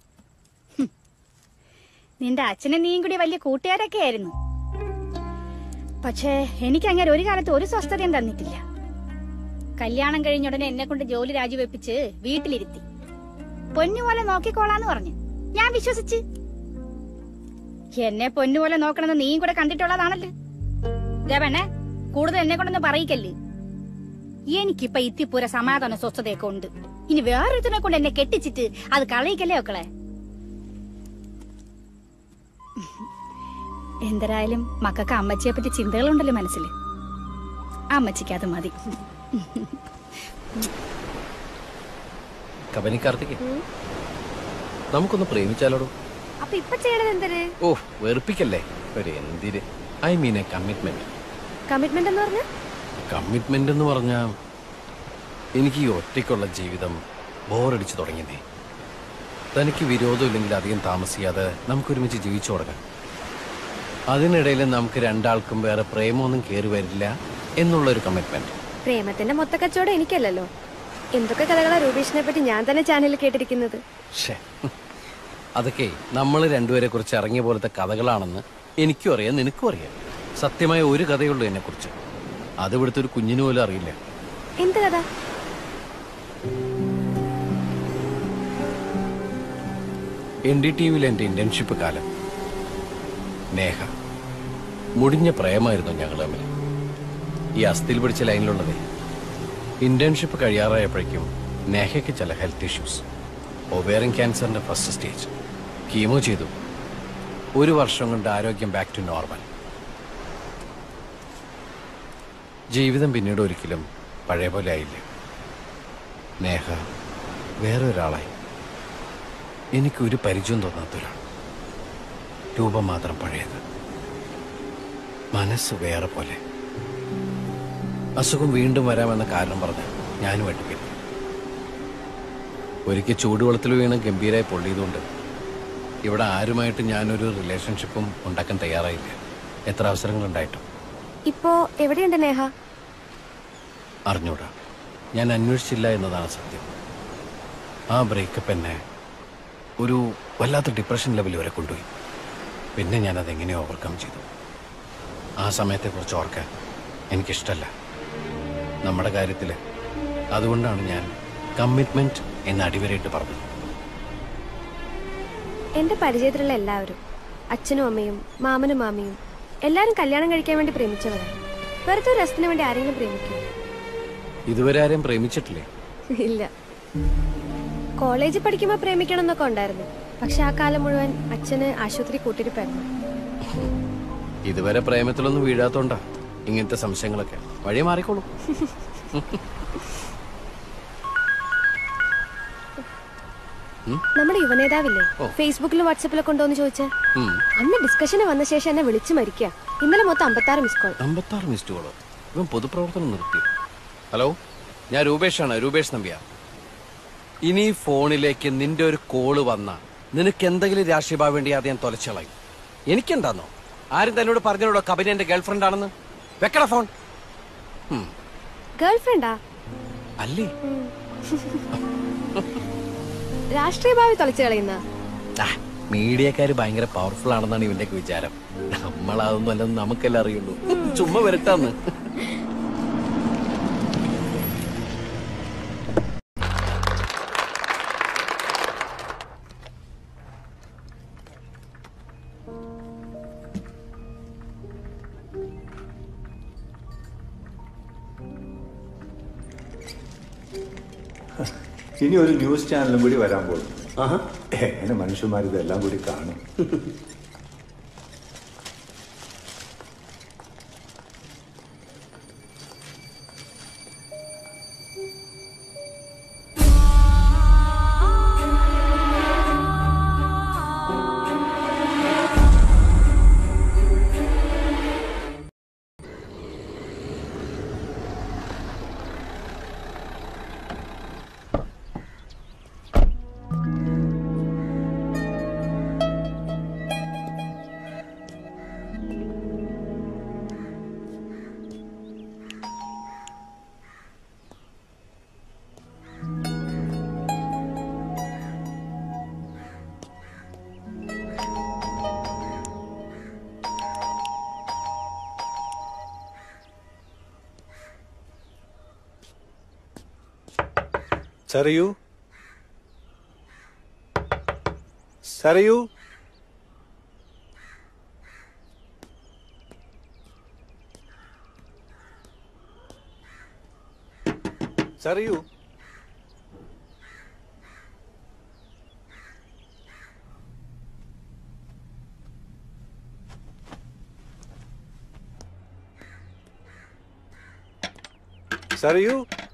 നിന്റെ അച്ഛനും നീയും കൂടി വലിയ കൂട്ടുകാരൊക്കെ ആയിരുന്നു പക്ഷേ എനിക്ക് അങ്ങനെ ഒരു കാലത്ത് ഒരു സ്വസ്ഥതയും തന്നിട്ടില്ല കല്യാണം കഴിഞ്ഞ ഉടനെ എന്നെ കൊണ്ട് ജോലി രാജിവെപ്പിച്ച് വീട്ടിലിരുത്തി പൊന്നുപോലെ നോക്കിക്കോളാന്ന് പറഞ്ഞു ഞാൻ വിശ്വസിച്ച് എന്നെ പൊന്നുപോലെ നോക്കണമെന്ന് നീയും കൂടെ കണ്ടിട്ടുള്ളതാണല്ലോ ദേ പെണ്ണെ കൂടുതൽ എന്നെ കൊണ്ടൊന്നും പറയിക്കല്ലേ എനിക്കിപ്പൊ ഇത്തിപ്പൂര സമാധാന സ്വസ്ഥതയൊക്കെ ഉണ്ട് ഇനി വേറൊരുത്തിനെ കൊണ്ട് എന്നെ കെട്ടിച്ചിട്ട് അത് കളയിക്കല്ലേ ഒക്കളെ എന്തരായാലും മക്കൾക്ക് അമ്മച്ചിയെ പറ്റി ചിന്തകളുണ്ടല്ലോ മനസ്സിൽ അമ്മച്ചിക്ക് അത് മതി കബനി കാർത്തിക് നമുക്കൊന്ന് പ്രേമിച്ചാലോടോ അപ്പൊ ഇപ്പൊ ചെയ്യണത് എന്തര് ഓ വെറുപ്പിക്കല്ലേ ഒരു എന്തിര് I mean a commitment commitment എന്ന് പറഞ്ഞ കമ്മിറ്റ്മെന്റ് എന്ന് പറഞ്ഞാൽ എനിക്ക് ഈ ഒറ്റയ്ക്കുള്ള ജീവിതം ബോറടിച്ചു തുടങ്ങിയതേ തനിക്ക് വിരോധമില്ലെങ്കിൽ അധികം താമസിയാതെ നമുക്കൊരുമിച്ച് ജീവിച്ചു തുടങ്ങാം അതിനിടയിൽ നമുക്ക് രണ്ടാൾക്കും വേറെ പ്രേമമൊന്നും കയറി വരില്ല എന്നുള്ളൊരു കമ്മിറ്റ്മെന്റ് പ്രേമത്തിന്റെ മൊത്തക്കച്ചവടം എനിക്കല്ലല്ലോ എന്തൊക്കെ കഥകളാ രൂപേഷിനെ പറ്റി ഞാൻ തന്നെ ചാനലിൽ കേട്ടിരിക്കുന്നത് ഷേ അതൊക്കെ നമ്മൾ രണ്ടുപേരെ കുറിച്ച് ഇറങ്ങിയ പോലത്തെ കഥകളാണെന്ന് എനിക്കും അറിയാം നിനക്കും അറിയാം സത്യമായ ഒരു കഥയുള്ളൂ എന്നെ കുറിച്ച് അത് ഇവിടുത്തെ ഒരു കുഞ്ഞിന് പോലും അറിയില്ല എന്ത് കഥ എൻ ഡി ടി വിയിൽ എൻ്റെ ഇന്റേൺഷിപ്പ് കാലം നേഹ മുടിഞ്ഞ പ്രേമായിരുന്നു ഞങ്ങൾ തമ്മിൽ ഈ അസ്ഥിയിൽ പിടിച്ച ലൈനിലുള്ളതേ ഇന്റേൺഷിപ്പ് കഴിയാറായപ്പോഴേക്കും നേഹയ്ക്ക് ചില ഹെൽത്ത് ഇഷ്യൂസ് ഒവേറിയൻ ക്യാൻസറിന്റെ ഫസ്റ്റ് സ്റ്റേജ് കീമോ ചെയ്തു ഒരു വർഷം കൊണ്ട് ആരോഗ്യം ബാക്ക് ടു നോർമൽ ജീവിതം പിന്നീട് ഒരിക്കലും പഴയ പോലെ ആയില്ല നേഹ വേറെ ഒരാളായി എനിക്കൊരു പരിചയം തോന്നാത്ത ഒരാൾ രൂപം മാത്രം പഴയത് മനസ്സ് വേറെ പോലെ അസുഖം വീണ്ടും വരാമെന്ന കാരണം പറഞ്ഞ് ഞാനും അടുപ്പില്ല ഒരിക്കൽ ചൂടുവെള്ളത്തിൽ വീണ് ഗംഭീരമായി പൊള്ളിയതുകൊണ്ട് ഇവിടെ ആരുമായിട്ട് ഞാനൊരു റിലേഷൻഷിപ്പും ഉണ്ടാക്കാൻ തയ്യാറായില്ല എത്ര അവസരങ്ങളുണ്ടായിട്ടും ഇപ്പോ എവിടെയുണ്ട് നേഹ അറിഞ്ഞൂടാ ഞാൻ അന്വേഷിച്ചില്ല എന്നതാണ് സത്യം ആ ബ്രേക്കപ്പ് എന്നെ ഒരു വല്ലാത്ത ഡിപ്രഷൻ ലെവൽ വരെ കൊണ്ടുപോയി പിന്നെ ഞാൻ അതെങ്ങനെ ഓവർകം ചെയ്തു ആ സമയത്തെക്കുറിച്ച് ഓർക്കാൻ എനിക്കിഷ്ടമല്ല നമ്മുടെ കാര്യത്തിൽ അതുകൊണ്ടാണ് ഞാൻ കമ്മിറ്റ്മെന്റ് എന്ന് അടിവരയിട്ട് പറഞ്ഞത് എന്റെ പരിചയത്തിലുള്ള എല്ലാവരും അച്ഛനും അമ്മയും മാമനും മാമിയും എല്ലാരും കല്യാണം കഴിക്കാൻ വേണ്ടി പ്രേമിച്ചവരാണ് വെറുതെ ഒരു രസത്തിന് വേണ്ടി ആരെങ്കിലും പ്രേമിക്കും ഇതുവരെ ആരെയും പ്രേമിച്ചിട്ടില്ലേ ഇല്ല കോളേജിൽ പഠിക്കുമ്പോ പ്രേമിക്കണം എന്നൊക്കെ ഉണ്ടായിരുന്നു പക്ഷെ ആ കാലം മുഴുവൻ അച്ഛന് ആശുപത്രി കൂട്ടിരിപ്പായിരുന്നു ഇതുവരെ പ്രേമത്തിലൊന്നും വീഴാത്തോണ്ടാ ഇങ്ങനത്തെ സംശയങ്ങളൊക്കെ വഴി മാറിക്കോളൂ നമ്മുടെ യുവനേതാവില്ലേ ഓ. ഫേസ്ബുക്കിലും വാട്സപ്പിലൊക്കെ ഉണ്ടോന്ന് ചോദിച്ചാ ഉം. അന്ന് ഡിസ്കഷന് വന്ന ശേഷം എന്നെ വിളിച്ചു മരിക്കുക ഇന്നലെ മൊത്തം അമ്പത്താറ് മിസ് കോൾ അമ്പത്താറ് മിസ്ഡ് കോളോ ഇവൻ പൊതുപ്രവർത്തനം നിർത്തി ഹലോ ഞാൻ രൂപേഷാണ് രൂപേഷ് നമ്പ്യ ഇനി ഈ ഫോണിലേക്ക് നിന്റെ ഒരു കോള് വന്ന നിനക്ക് എന്തെങ്കിലും രാഷ്ട്രീയ വേണ്ടി അത് ഞാൻ തൊലച്ചളയും എനിക്കെന്താന്നോ ആരും തന്നോട് പറഞ്ഞോടോ കബനി എന്റെ ഗേൾഫ്രണ്ട് ആണെന്ന് വെക്കട ഫോൺ ഉം. ഗേൾഫ്രണ്ടാ അല്ലേ രാഷ്ട്രീയ ഭാവി തൊലച്ചു കളയുന്ന മീഡിയക്കാര് ഭയങ്കര പവർഫുൾ ആണെന്നാണ് ഇവന്റെയൊക്കെ വിചാരം നമ്മളതൊന്നും അല്ലെന്ന് നമുക്കെല്ലാം അറിയുള്ളൂ ചുമ്മാ വരട്ടാന്ന് ഇനി ഒരു ന്യൂസ് ചാനലും കൂടി വരാൻ പോകും എങ്ങനെ മനുഷ്യന്മാർ ഇതെല്ലാം കൂടി കാണും സരയു സരയു സരയു സരയു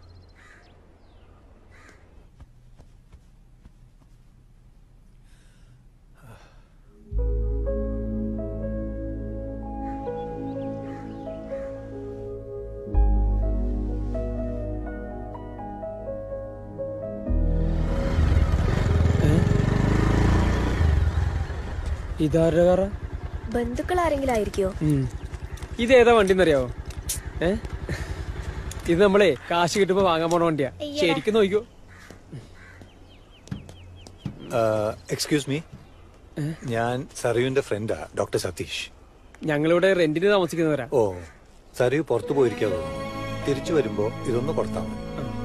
ഇതാരുടെ കാറാ ബന്ധുക്കൾ ആരെങ്കിലും ആയിരിക്കോ ഉം. ഇത് ഏതാ വണ്ടി എന്നറിയാവോ ഏ ഇത് നമ്മളെ കാശ് കിട്ടുമ്പോ വാങ്ങാൻ പോണ വണ്ടിയാ അയ്യടാ. ശരിക്കും നോക്കിക്കോ എക്സ്ക്യൂസ് മീ ഞാൻ സരയുവിന്റെ ഫ്രണ്ടാ ഡോക്ടർ സതീഷ് ഞങ്ങളിവിടെ റെന്റിന് താമസിക്കുന്നവരാ ഓ സരയു പുറത്തു പോയിരിക്കാതോ തിരിച്ചു വരുമ്പോ ഇതൊന്ന് കൊടുത്താ മതി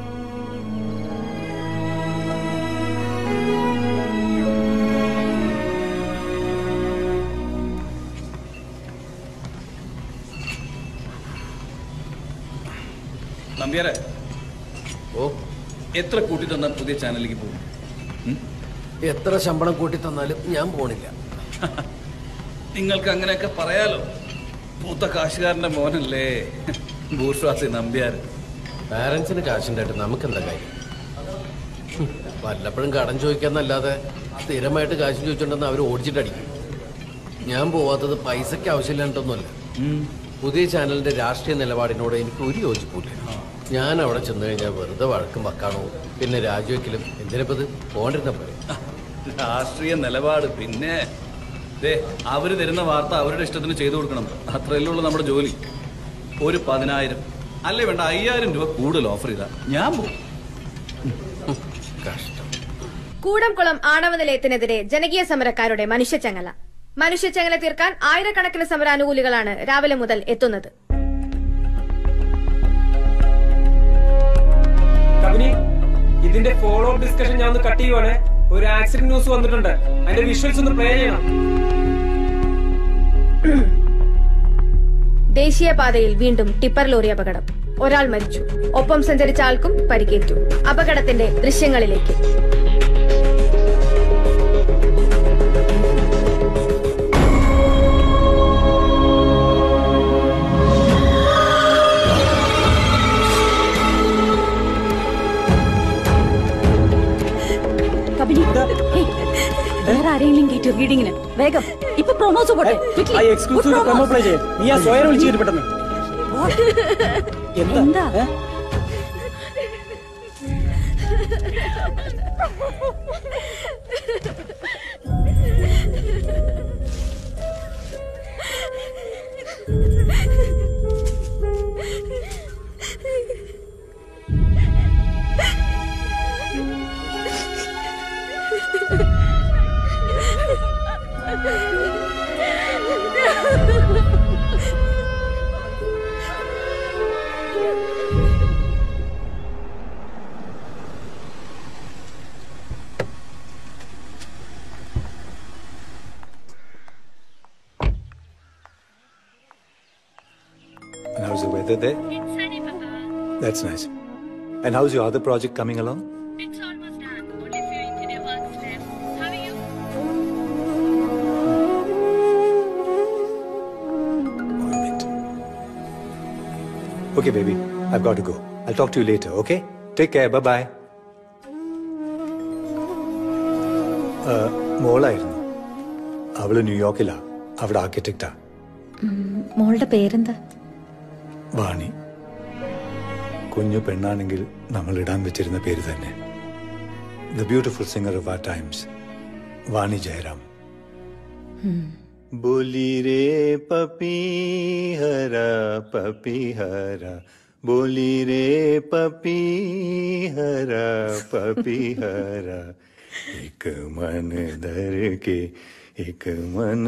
നമ്പ്യാരെ ഓ എത്ര കൂട്ടി തന്നാൽ പുതിയ ചാനലിലേക്ക് പോകും എത്ര ശമ്പളം കൂട്ടി തന്നാലും ഞാൻ പോണില്ല നിങ്ങൾക്ക് അങ്ങനെയൊക്കെ പറയാലോ പൂത്ത കാശുകാരന്റെ മോനല്ലേ ഭൂഷ്വാസി നമ്പ്യാർ പാരന്റ്സിന് കാശുണ്ടായിട്ട് നമുക്കെന്താ കാര്യം ഹും, വല്ലപ്പോഴും കടം ചോദിക്കാന്നല്ലാതെ സ്ഥിരമായിട്ട് കാശ് ചോദിച്ചിട്ടുണ്ടെന്ന് അവർ ഓടിച്ചിട്ടടിക്കും ഞാൻ പോവാത്തത് പൈസയ്ക്ക് ആവശ്യമില്ലാണ്ടൊന്നുമല്ല പുതിയ ചാനലിന്റെ രാഷ്ട്രീയ നിലപാടിനോട് എനിക്ക് ഒരു യോജിപ്പില്ല ഞാൻ അവിടെ ചെന്ന് കഴിഞ്ഞാൽ വെറുതെ വഴക്കും വക്കാണോ പിന്നെ രാജിവെക്കലും എന്തിനപ്പത് പോണ്ടിരുന്ന പോലെ രാഷ്ട്രീയ നിലപാട് പിന്നെ ദേ അവര് തരുന്ന വാർത്ത അവരുടെ ഇഷ്ടത്തിന് ചെയ്തു കൊടുക്കണം അത്രയല്ലേ ഉള്ളൂ നമ്മുടെ ജോലി ഒരു പതിനായിരം അല്ലേ വേണ്ട അയ്യായിരം രൂപ കൂടുതൽ ഓഫർ ചെയ്താ ഞാൻ പോകും കഷ്ടം കൂടംകുളം ആണവ നിലയത്തിനെതിരെ ജനകീയ സമരക്കാരുടെ മനുഷ്യച്ചങ്ങല മനുഷ്യച്ചങ്ങല തീർക്കാൻ ആയിരക്കണക്കിന് സമരാനുകൂലികളാണ് രാവിലെ മുതൽ എത്തുന്നത് കബനി ഇതിന്റെ ഫോളോ അപ്പ് ഡിസ്കഷൻ ഞാൻ ഒന്ന് കട്ട് ചെയ്യുവാണ് ഒരു ആക്സിഡന്റ് ന്യൂസ് വന്നിട്ടുണ്ട് അതിന്റെ വിഷ്വൽസ് ഒന്ന് പ്ലേ ചെയ്യണം ദേശീയപാതയിൽ വീണ്ടും ടിപ്പർ ലോറി അപകടം ഒരാൾ മരിച്ചു ഒപ്പം സഞ്ചരിച്ച ആൾക്കും പരിക്കേറ്റു അപകടത്തിന്റെ ദൃശ്യങ്ങളിലേക്ക് കബനി ഹേയ്, വേറെ ആരെങ്കിലും കയറ്റി റീഡിങ്ങിന് വേഗം ഇപ്പൊ പ്രൊമോസ് പോട്ടെ quickly. ആ എക്സ്ക്ലൂസീവ് പ്രൊമോ പ്ലേ ചെയ്യും നീ ആ സ്വയം വിളിച്ചിട്ട് പെട്ടെന്ന് എന്താ And how's the weather there? It's sunny, Papa. That's nice. And how's your other project coming along? It's almost done. Only few interior works left. How are you? Okay, baby. I've got to go. I'll talk to you later, okay? Take care. Bye bye. മോളായിരുന്നു അവള് ന്യൂയോർക്കിലാ അവിടെ ആർക്കിടെക്റ്റാ മോളുടെ പേരെന്താ വാണി കുഞ്ഞു പെണ്ണാണെങ്കിൽ നമ്മൾ ഇടാൻ വെച്ചിരുന്ന പേര് തന്നെ the beautiful singer of our times Vani Jairam बोली रे पपी हरा पपी हरा बोली रे पपी हरा पपी हरा एक मन धर के एक मन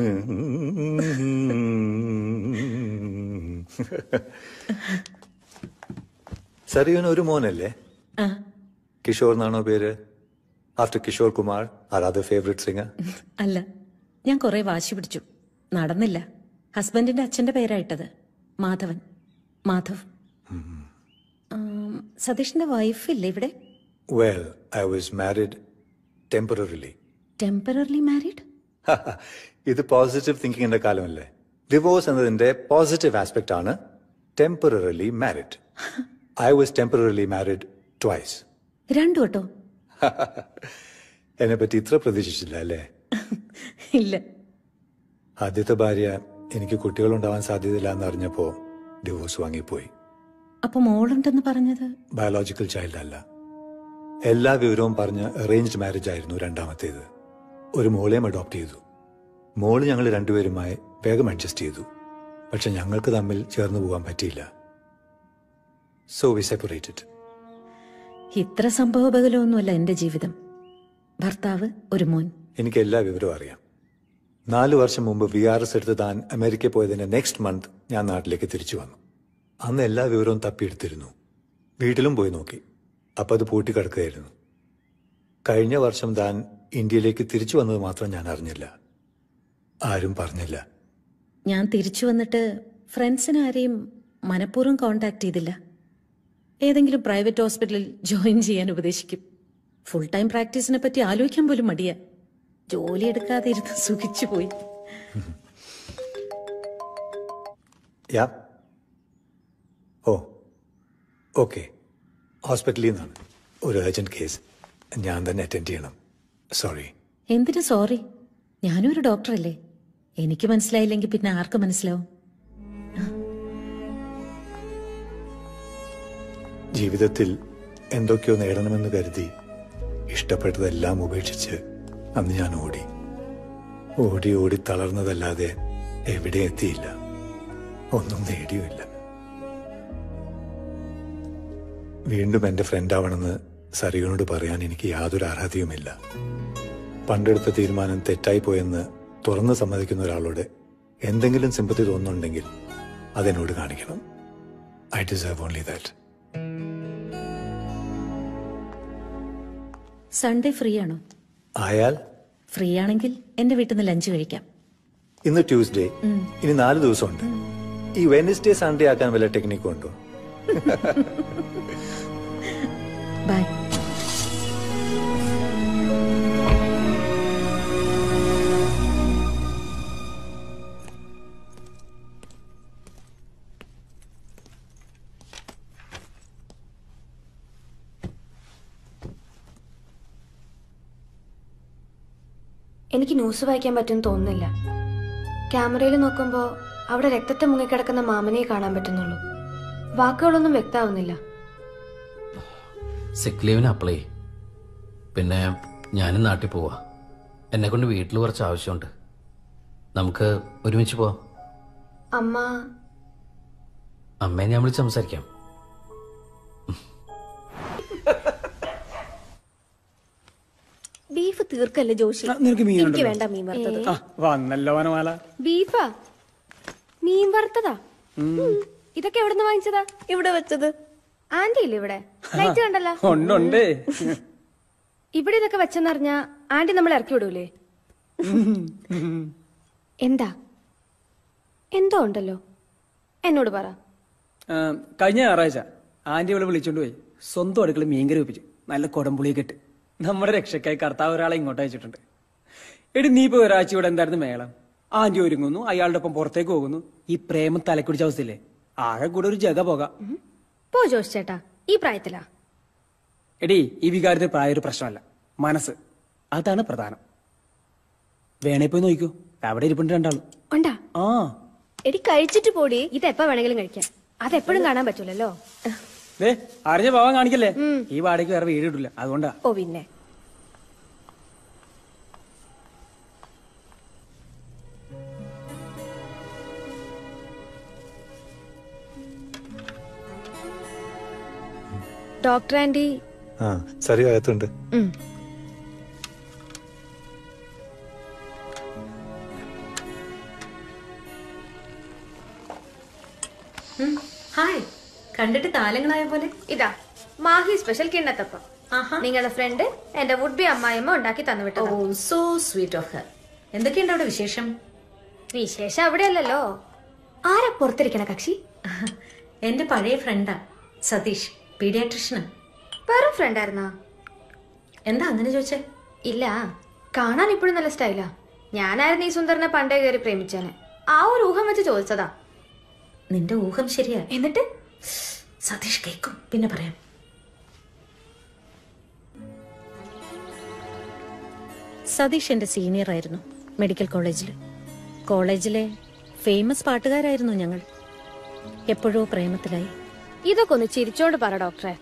സറിയുന് ഒരു മോനല്ലേ ആ കിഷോർ എന്നാണോ പേര് after Kishore Kumar or other favourite singer അല്ല ഞാൻ കുറെ വാശി പിടിച്ചു നടന്നില്ല ഹസ്ബൻഡിന്റെ അച്ഛന്റെ പേരായിട്ടത് മാധവൻ മാധവ് ആം, സതീഷിന്റെ വൈഫില്ലേ ഇവിടെ well I was married temporarily temporary married ഇത് പോസിറ്റീവ് തിങ്കിങ്ങിന്റെ കാലമല്ലേ ഡിവോഴ്സ് എന്നതിന്റെ പോസിറ്റീവ് ആസ്പെക്ട് ആണ് temporarily married I was temporarily married twice രണ്ടു കേട്ടോ എന്നെ പറ്റി ഇത്ര പ്രതീക്ഷിച്ചില്ല അല്ലേ ഇല്ല ആദ്യത്തെ ഭാര്യ എനിക്ക് കുട്ടികളുണ്ടാവാൻ സാധ്യതയില്ല എന്ന് അറിഞ്ഞപ്പോ ഡിവോഴ്സ് വാങ്ങിപ്പോയി അപ്പൊ മോളുണ്ടെന്ന് പറഞ്ഞത് ബയോളജിക്കൽ ചൈൽഡ് അല്ല എല്ലാ വിവരവും പറഞ്ഞ് അറേഞ്ച്ഡ് മാരേജ് ആയിരുന്നു രണ്ടാമത്തേത് ഒരു മോളെയും അഡോപ്റ്റ് ചെയ്തു മോള് ഞങ്ങൾ രണ്ടുപേരുമായി വേഗം അഡ്ജസ്റ്റ് ചെയ്തു പക്ഷെ ഞങ്ങൾക്ക് തമ്മിൽ ചേർന്ന് പോകാൻ പറ്റിയില്ല സോ വി സെപ്പറേറ്റഡ് ഇത്ര സംഭവബഹലമൊന്നുമല്ല എന്റെ ജീവിതം ഭർത്താവ് ഒരു മോൻ എനിക്ക് എല്ലാ വിവരവും അറിയാം നാല് വർഷം മുമ്പ് വി ആർ എസ് എടുത്ത് താൻ അമേരിക്കയിൽ പോയതിന്റെ നെക്സ്റ്റ് മന്ത് ഞാൻ നാട്ടിലേക്ക് തിരിച്ചു വന്നു അന്ന് എല്ലാ വിവരവും തപ്പിയെടുത്തിരുന്നു വീട്ടിലും പോയി നോക്കി അപ്പം അത് പൂട്ടിക്കിടക്കുകയായിരുന്നു കഴിഞ്ഞ വർഷം താൻ ഇന്ത്യയിലേക്ക് തിരിച്ചു വന്നത് മാത്രം ഞാൻ അറിഞ്ഞില്ല ആരും പറഞ്ഞില്ല ഞാൻ തിരിച്ചു വന്നിട്ട് ഫ്രണ്ട്സിനെ ആരെയും മനഃപൂർവ്വം കോണ്ടാക്ട് ചെയ്തില്ല ഏതെങ്കിലും പ്രൈവറ്റ് ഹോസ്പിറ്റലിൽ ജോയിൻ ചെയ്യാൻ ഉപദേശിക്കും ഫുൾ ടൈം പ്രാക്ടീസിനെ പറ്റി ആലോചിക്കാൻ പോലും മടിയാ ജോലി എടുക്കാതെ ഇരുന്ന് സുഖിച്ചു പോയി യാ ഓ ഓക്കെ ഹോസ്പിറ്റലിൽ നിന്നാണ് ഒരു അർജന്റ് കേസ് ഞാൻ തന്നെ അറ്റൻഡ് ചെയ്യണം സോറി എന്തിനു സോറി ഞാനും ഒരു ഡോക്ടറല്ലേ എനിക്ക് മനസ്സിലായില്ലെങ്കിൽ പിന്നെ ആർക്ക് മനസ്സിലാവും ജീവിതത്തിൽ എന്തൊക്കെയോ നേടണമെന്ന് കരുതി ഇഷ്ടപ്പെട്ടതെല്ലാം ഉപേക്ഷിച്ച് അന്ന് ഞാൻ ഓടി ഓടി ഓടി തളർന്നതല്ലാതെ എവിടെ എത്തിയില്ല ഒന്നും നേടിയുമില്ല വീണ്ടും എന്റെ ഫ്രണ്ട് ആവണമെന്ന് സറിയോനോട് പറയാൻ എനിക്ക് യാതൊരു അർഹതയുമില്ല പണ്ടെടുത്ത തീരുമാനം തെറ്റായി പോയെന്ന് തുറന്ന് സമ്മതിക്കുന്ന ഒരാളോട് എന്തെങ്കിലും സിമ്പത്തി തോന്നുന്നുണ്ടെങ്കിൽ അതെന്നോട് കാണിക്കണം I deserve only that Sunday free ആണോ ആയാൽ ഫ്രീ ആണെങ്കിൽ എന്റെ വീട്ടിൽ നിന്ന് ലഞ്ച് കഴിക്കാം ഇന്ന് ട്യൂസ്ഡേ ഉം. ഇനി നാല് ദിവസമുണ്ട് ഈ വെനസ്ഡേ സൺഡേ ആക്കാൻ വല്ല ടെക്നിക്കും ഉണ്ടോ ബൈ എനിക്ക് ന്യൂസ് വായിക്കാൻ പറ്റുമെന്ന് തോന്നുന്നില്ല ക്യാമറയിൽ നോക്കുമ്പോൾ അവിടെ രക്തത്തെ മുങ്ങിക്കിടക്കുന്ന മാമനെ കാണാൻ പറ്റുന്നുള്ളൂ വാക്കുകളൊന്നും വ്യക്തമാവുന്നില്ല സിക്ക് ലീവിന് അപ്ലൈ ചെയ്യ്. പിന്നെ ഞാനും നാട്ടിൽ പോവാ എന്നെ കൊണ്ട് വീട്ടിൽ കുറച്ച് ആവശ്യമുണ്ട് നമുക്ക് ഒരുമിച്ച് പോവാം അമ്മ അമ്മയെ ഞാൻ വിളിച്ച് സംസാരിക്കാം ബീഫ് തീർക്കല്ലേ ജോഷി നിനക്ക് മീൻ എനിക്ക് ഉണ്ടല്ലോ. വേണ്ട മീൻ വറുത്തത് ആ വന്നല്ലോ വനമാല ബീഫാ മീൻ വറുത്തതാ ഉം. ഇതൊക്കെ എവിടുന്ന് വാങ്ങിച്ചതാ ഇവിടെ വെച്ചത് ആന്റി ഇല്ലേ ഇവിടെ ലൈറ്റ് കണ്ടല്ലോ ഉണ്ടുണ്ടേ ഇവിടെ ഇതൊക്കെ വെച്ചെന്നറിഞ്ഞാ ആന്റി നമ്മളെ ഇറക്കി വിടൂലേ എന്താ എന്തോ ഉണ്ടല്ലോ എന്നോട് പറ ആ, കഴിഞ്ഞ ഞായറാഴ്ച ആന്റി ഇവിടെ വിളിച്ചോണ്ട് പോയി സ്വന്തം അടുക്കള മീൻകറി വെപ്പിച്ചു നല്ല കൊടംപുളിയൊക്കെ ഇട്ട് നമ്മുടെ രക്ഷക്കായി കർത്താവ് ഒരാളെ ഇങ്ങോട്ട് അയച്ചിട്ടുണ്ട് എടി നീ ഇപ്പൊ ഒരാഴ്ച ഇവിടെ എന്തായിരുന്നു മേളം ആന്റി ഒരുങ്ങുന്നു അയാളുടെ ഒപ്പം പുറത്തേക്ക് പോകുന്നു ഈ പ്രേമം തലക്കുടിച്ച അവസ്ഥയില്ലേ ആകെ കൂടെ ഒരു ജഗ പോകാം പോ ജോസ് ചേട്ടാ ഈ പ്രായത്തിലാ എടി ഈ വികാരത്തിന് പ്രായ ഒരു പ്രശ്നമല്ല മനസ്സ് അതാണ് പ്രധാനം വേണേ പോയി നോക്കൂ അവിടെ ഇരിപ്പുണ്ട് രണ്ടാളും ഉണ്ടാ ആ എടി കഴിച്ചിട്ട് പോടി ഇത് എപ്പോ വേണമെങ്കിലും കഴിക്കാം അതെപ്പോഴും കാണാൻ പറ്റൂലല്ലോ ദേ അറിഞ്ഞ ഭാവം കാണിക്കല്ലേ ഈ വാടകയ്ക്ക് വേറെ വീട് ഇടില്ല അതുകൊണ്ടാ ഓ പിന്നെ ഡോക്ടർ ആന്റി ആ സരി അകത്തുണ്ട് ഉം. ഹായ് കണ്ടിട്ട് കാലങ്ങളായ പോലെ ഇതാ മാഹി സ്പെഷ്യൽ കിണ്ണത്തപ്പം നിങ്ങളുടെ ഫ്രണ്ട് എന്റെ വുഡ് ബി അമ്മായിമ്മ ഉണ്ടാക്കി തന്നു വിട്ടു oh so sweet of her എന്തൊക്കെയുണ്ട് അവിടെ വിശേഷം വിശേഷം അവിടെയല്ലല്ലോ ആരാ പുറത്തിരിക്കണ കക്ഷി എന്റെ പഴയ ഫ്രണ്ടാ സതീഷ് പീഡിയാട്രിഷ്യനാ വെറും ഫ്രണ്ട് ആയിരുന്നാ എന്താ അങ്ങനെ ചോദിച്ചേ ഇല്ല കാണാൻ ഇപ്പോഴും നല്ല സ്റ്റൈലാ ഞാനായിരുന്നു ഈ സുന്ദരനെ പണ്ടേ കയറി പ്രേമിച്ചാന് ആ ഒരു ഊഹം വെച്ച് ചോദിച്ചതാ നിന്റെ ഊഹം ശരിയാ എന്നിട്ട് സതീഷ് കേൾക്കും പിന്നെ പറയാം സതീഷ് എന്റെ സീനിയർ ആയിരുന്നു മെഡിക്കൽ കോളേജിൽ കോളേജിലെ ഫേമസ് പാട്ടുകാരായിരുന്നു ഞങ്ങൾ എപ്പോഴോ പ്രേമത്തിലായി ഇതൊക്കെ ഒന്ന് ചിരിച്ചോണ്ട് പറ ഡോക്ടറെ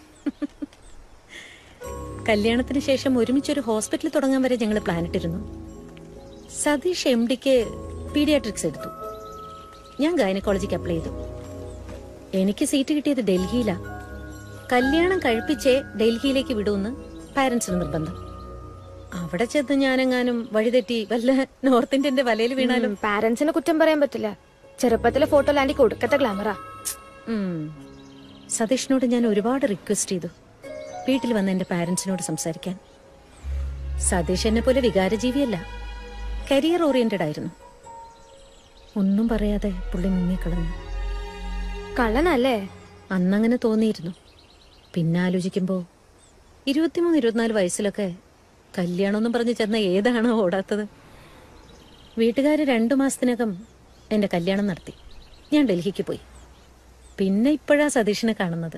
കല്യാണത്തിന് ശേഷം ഒരുമിച്ചൊരു ഹോസ്പിറ്റൽ തുടങ്ങാൻ വരെ ഞങ്ങൾ പ്ലാൻ ഇട്ടിരുന്നു സതീഷ് എം ഡിക്ക് പീഡിയാട്രിക്സ് എടുത്തു ഞാൻ ഗൈനക്കോളജിക്ക് അപ്ലൈ ചെയ്തു എനിക്ക് സീറ്റ് കിട്ടിയത് ഡൽഹിയിലാ കല്യാണം കഴിപ്പിച്ചേ ഡൽഹിയിലേക്ക് വിടുമെന്ന് പാരന്റ്സിന് നിർബന്ധം അവിടെ ചെന്ന് ഞാനെങ്ങാനും വഴിതെറ്റി വല്ല നോർത്ത് ഇന്ത്യന്റെ വലയിൽ വീണാലും പാരന്റ്സിനെ കുറ്റം പറയാൻ പറ്റില്ല ചെറുപ്പത്തിലെ ഫോട്ടോ ലാൻഡി കൊടുക്കത്തെ ഗ്ലാമറാ ഉം. സതീഷിനോട് ഞാൻ ഒരുപാട് റിക്വസ്റ്റ് ചെയ്തു വീട്ടിൽ വന്ന് എന്റെ പാരന്റ്സിനോട് സംസാരിക്കാൻ സതീഷ് എന്നെ പോലെ വികാരജീവിയല്ല കരിയർ ഓറിയന്റഡ് ആയിരുന്നു ഒന്നും പറയാതെ പുള്ളി മുങ്ങിക്കളഞ്ഞു കള്ളനല്ലേ അന്നങ്ങനെ തോന്നിയിരുന്നു പിന്നെ ആലോചിക്കുമ്പോ ഇരുപത്തിമൂന്ന് ഇരുപത്തിനാല് വയസ്സിലൊക്കെ കല്യാണമെന്നും പറഞ്ഞ് ചെന്ന ഏതാണോ ഓടാത്തത് വീട്ടുകാര് രണ്ടു മാസത്തിനകം എന്റെ കല്യാണം നടത്തി ഞാൻ ഡൽഹിക്ക് പോയി പിന്നെ ഇപ്പോഴാ സതീഷിനെ കാണുന്നത്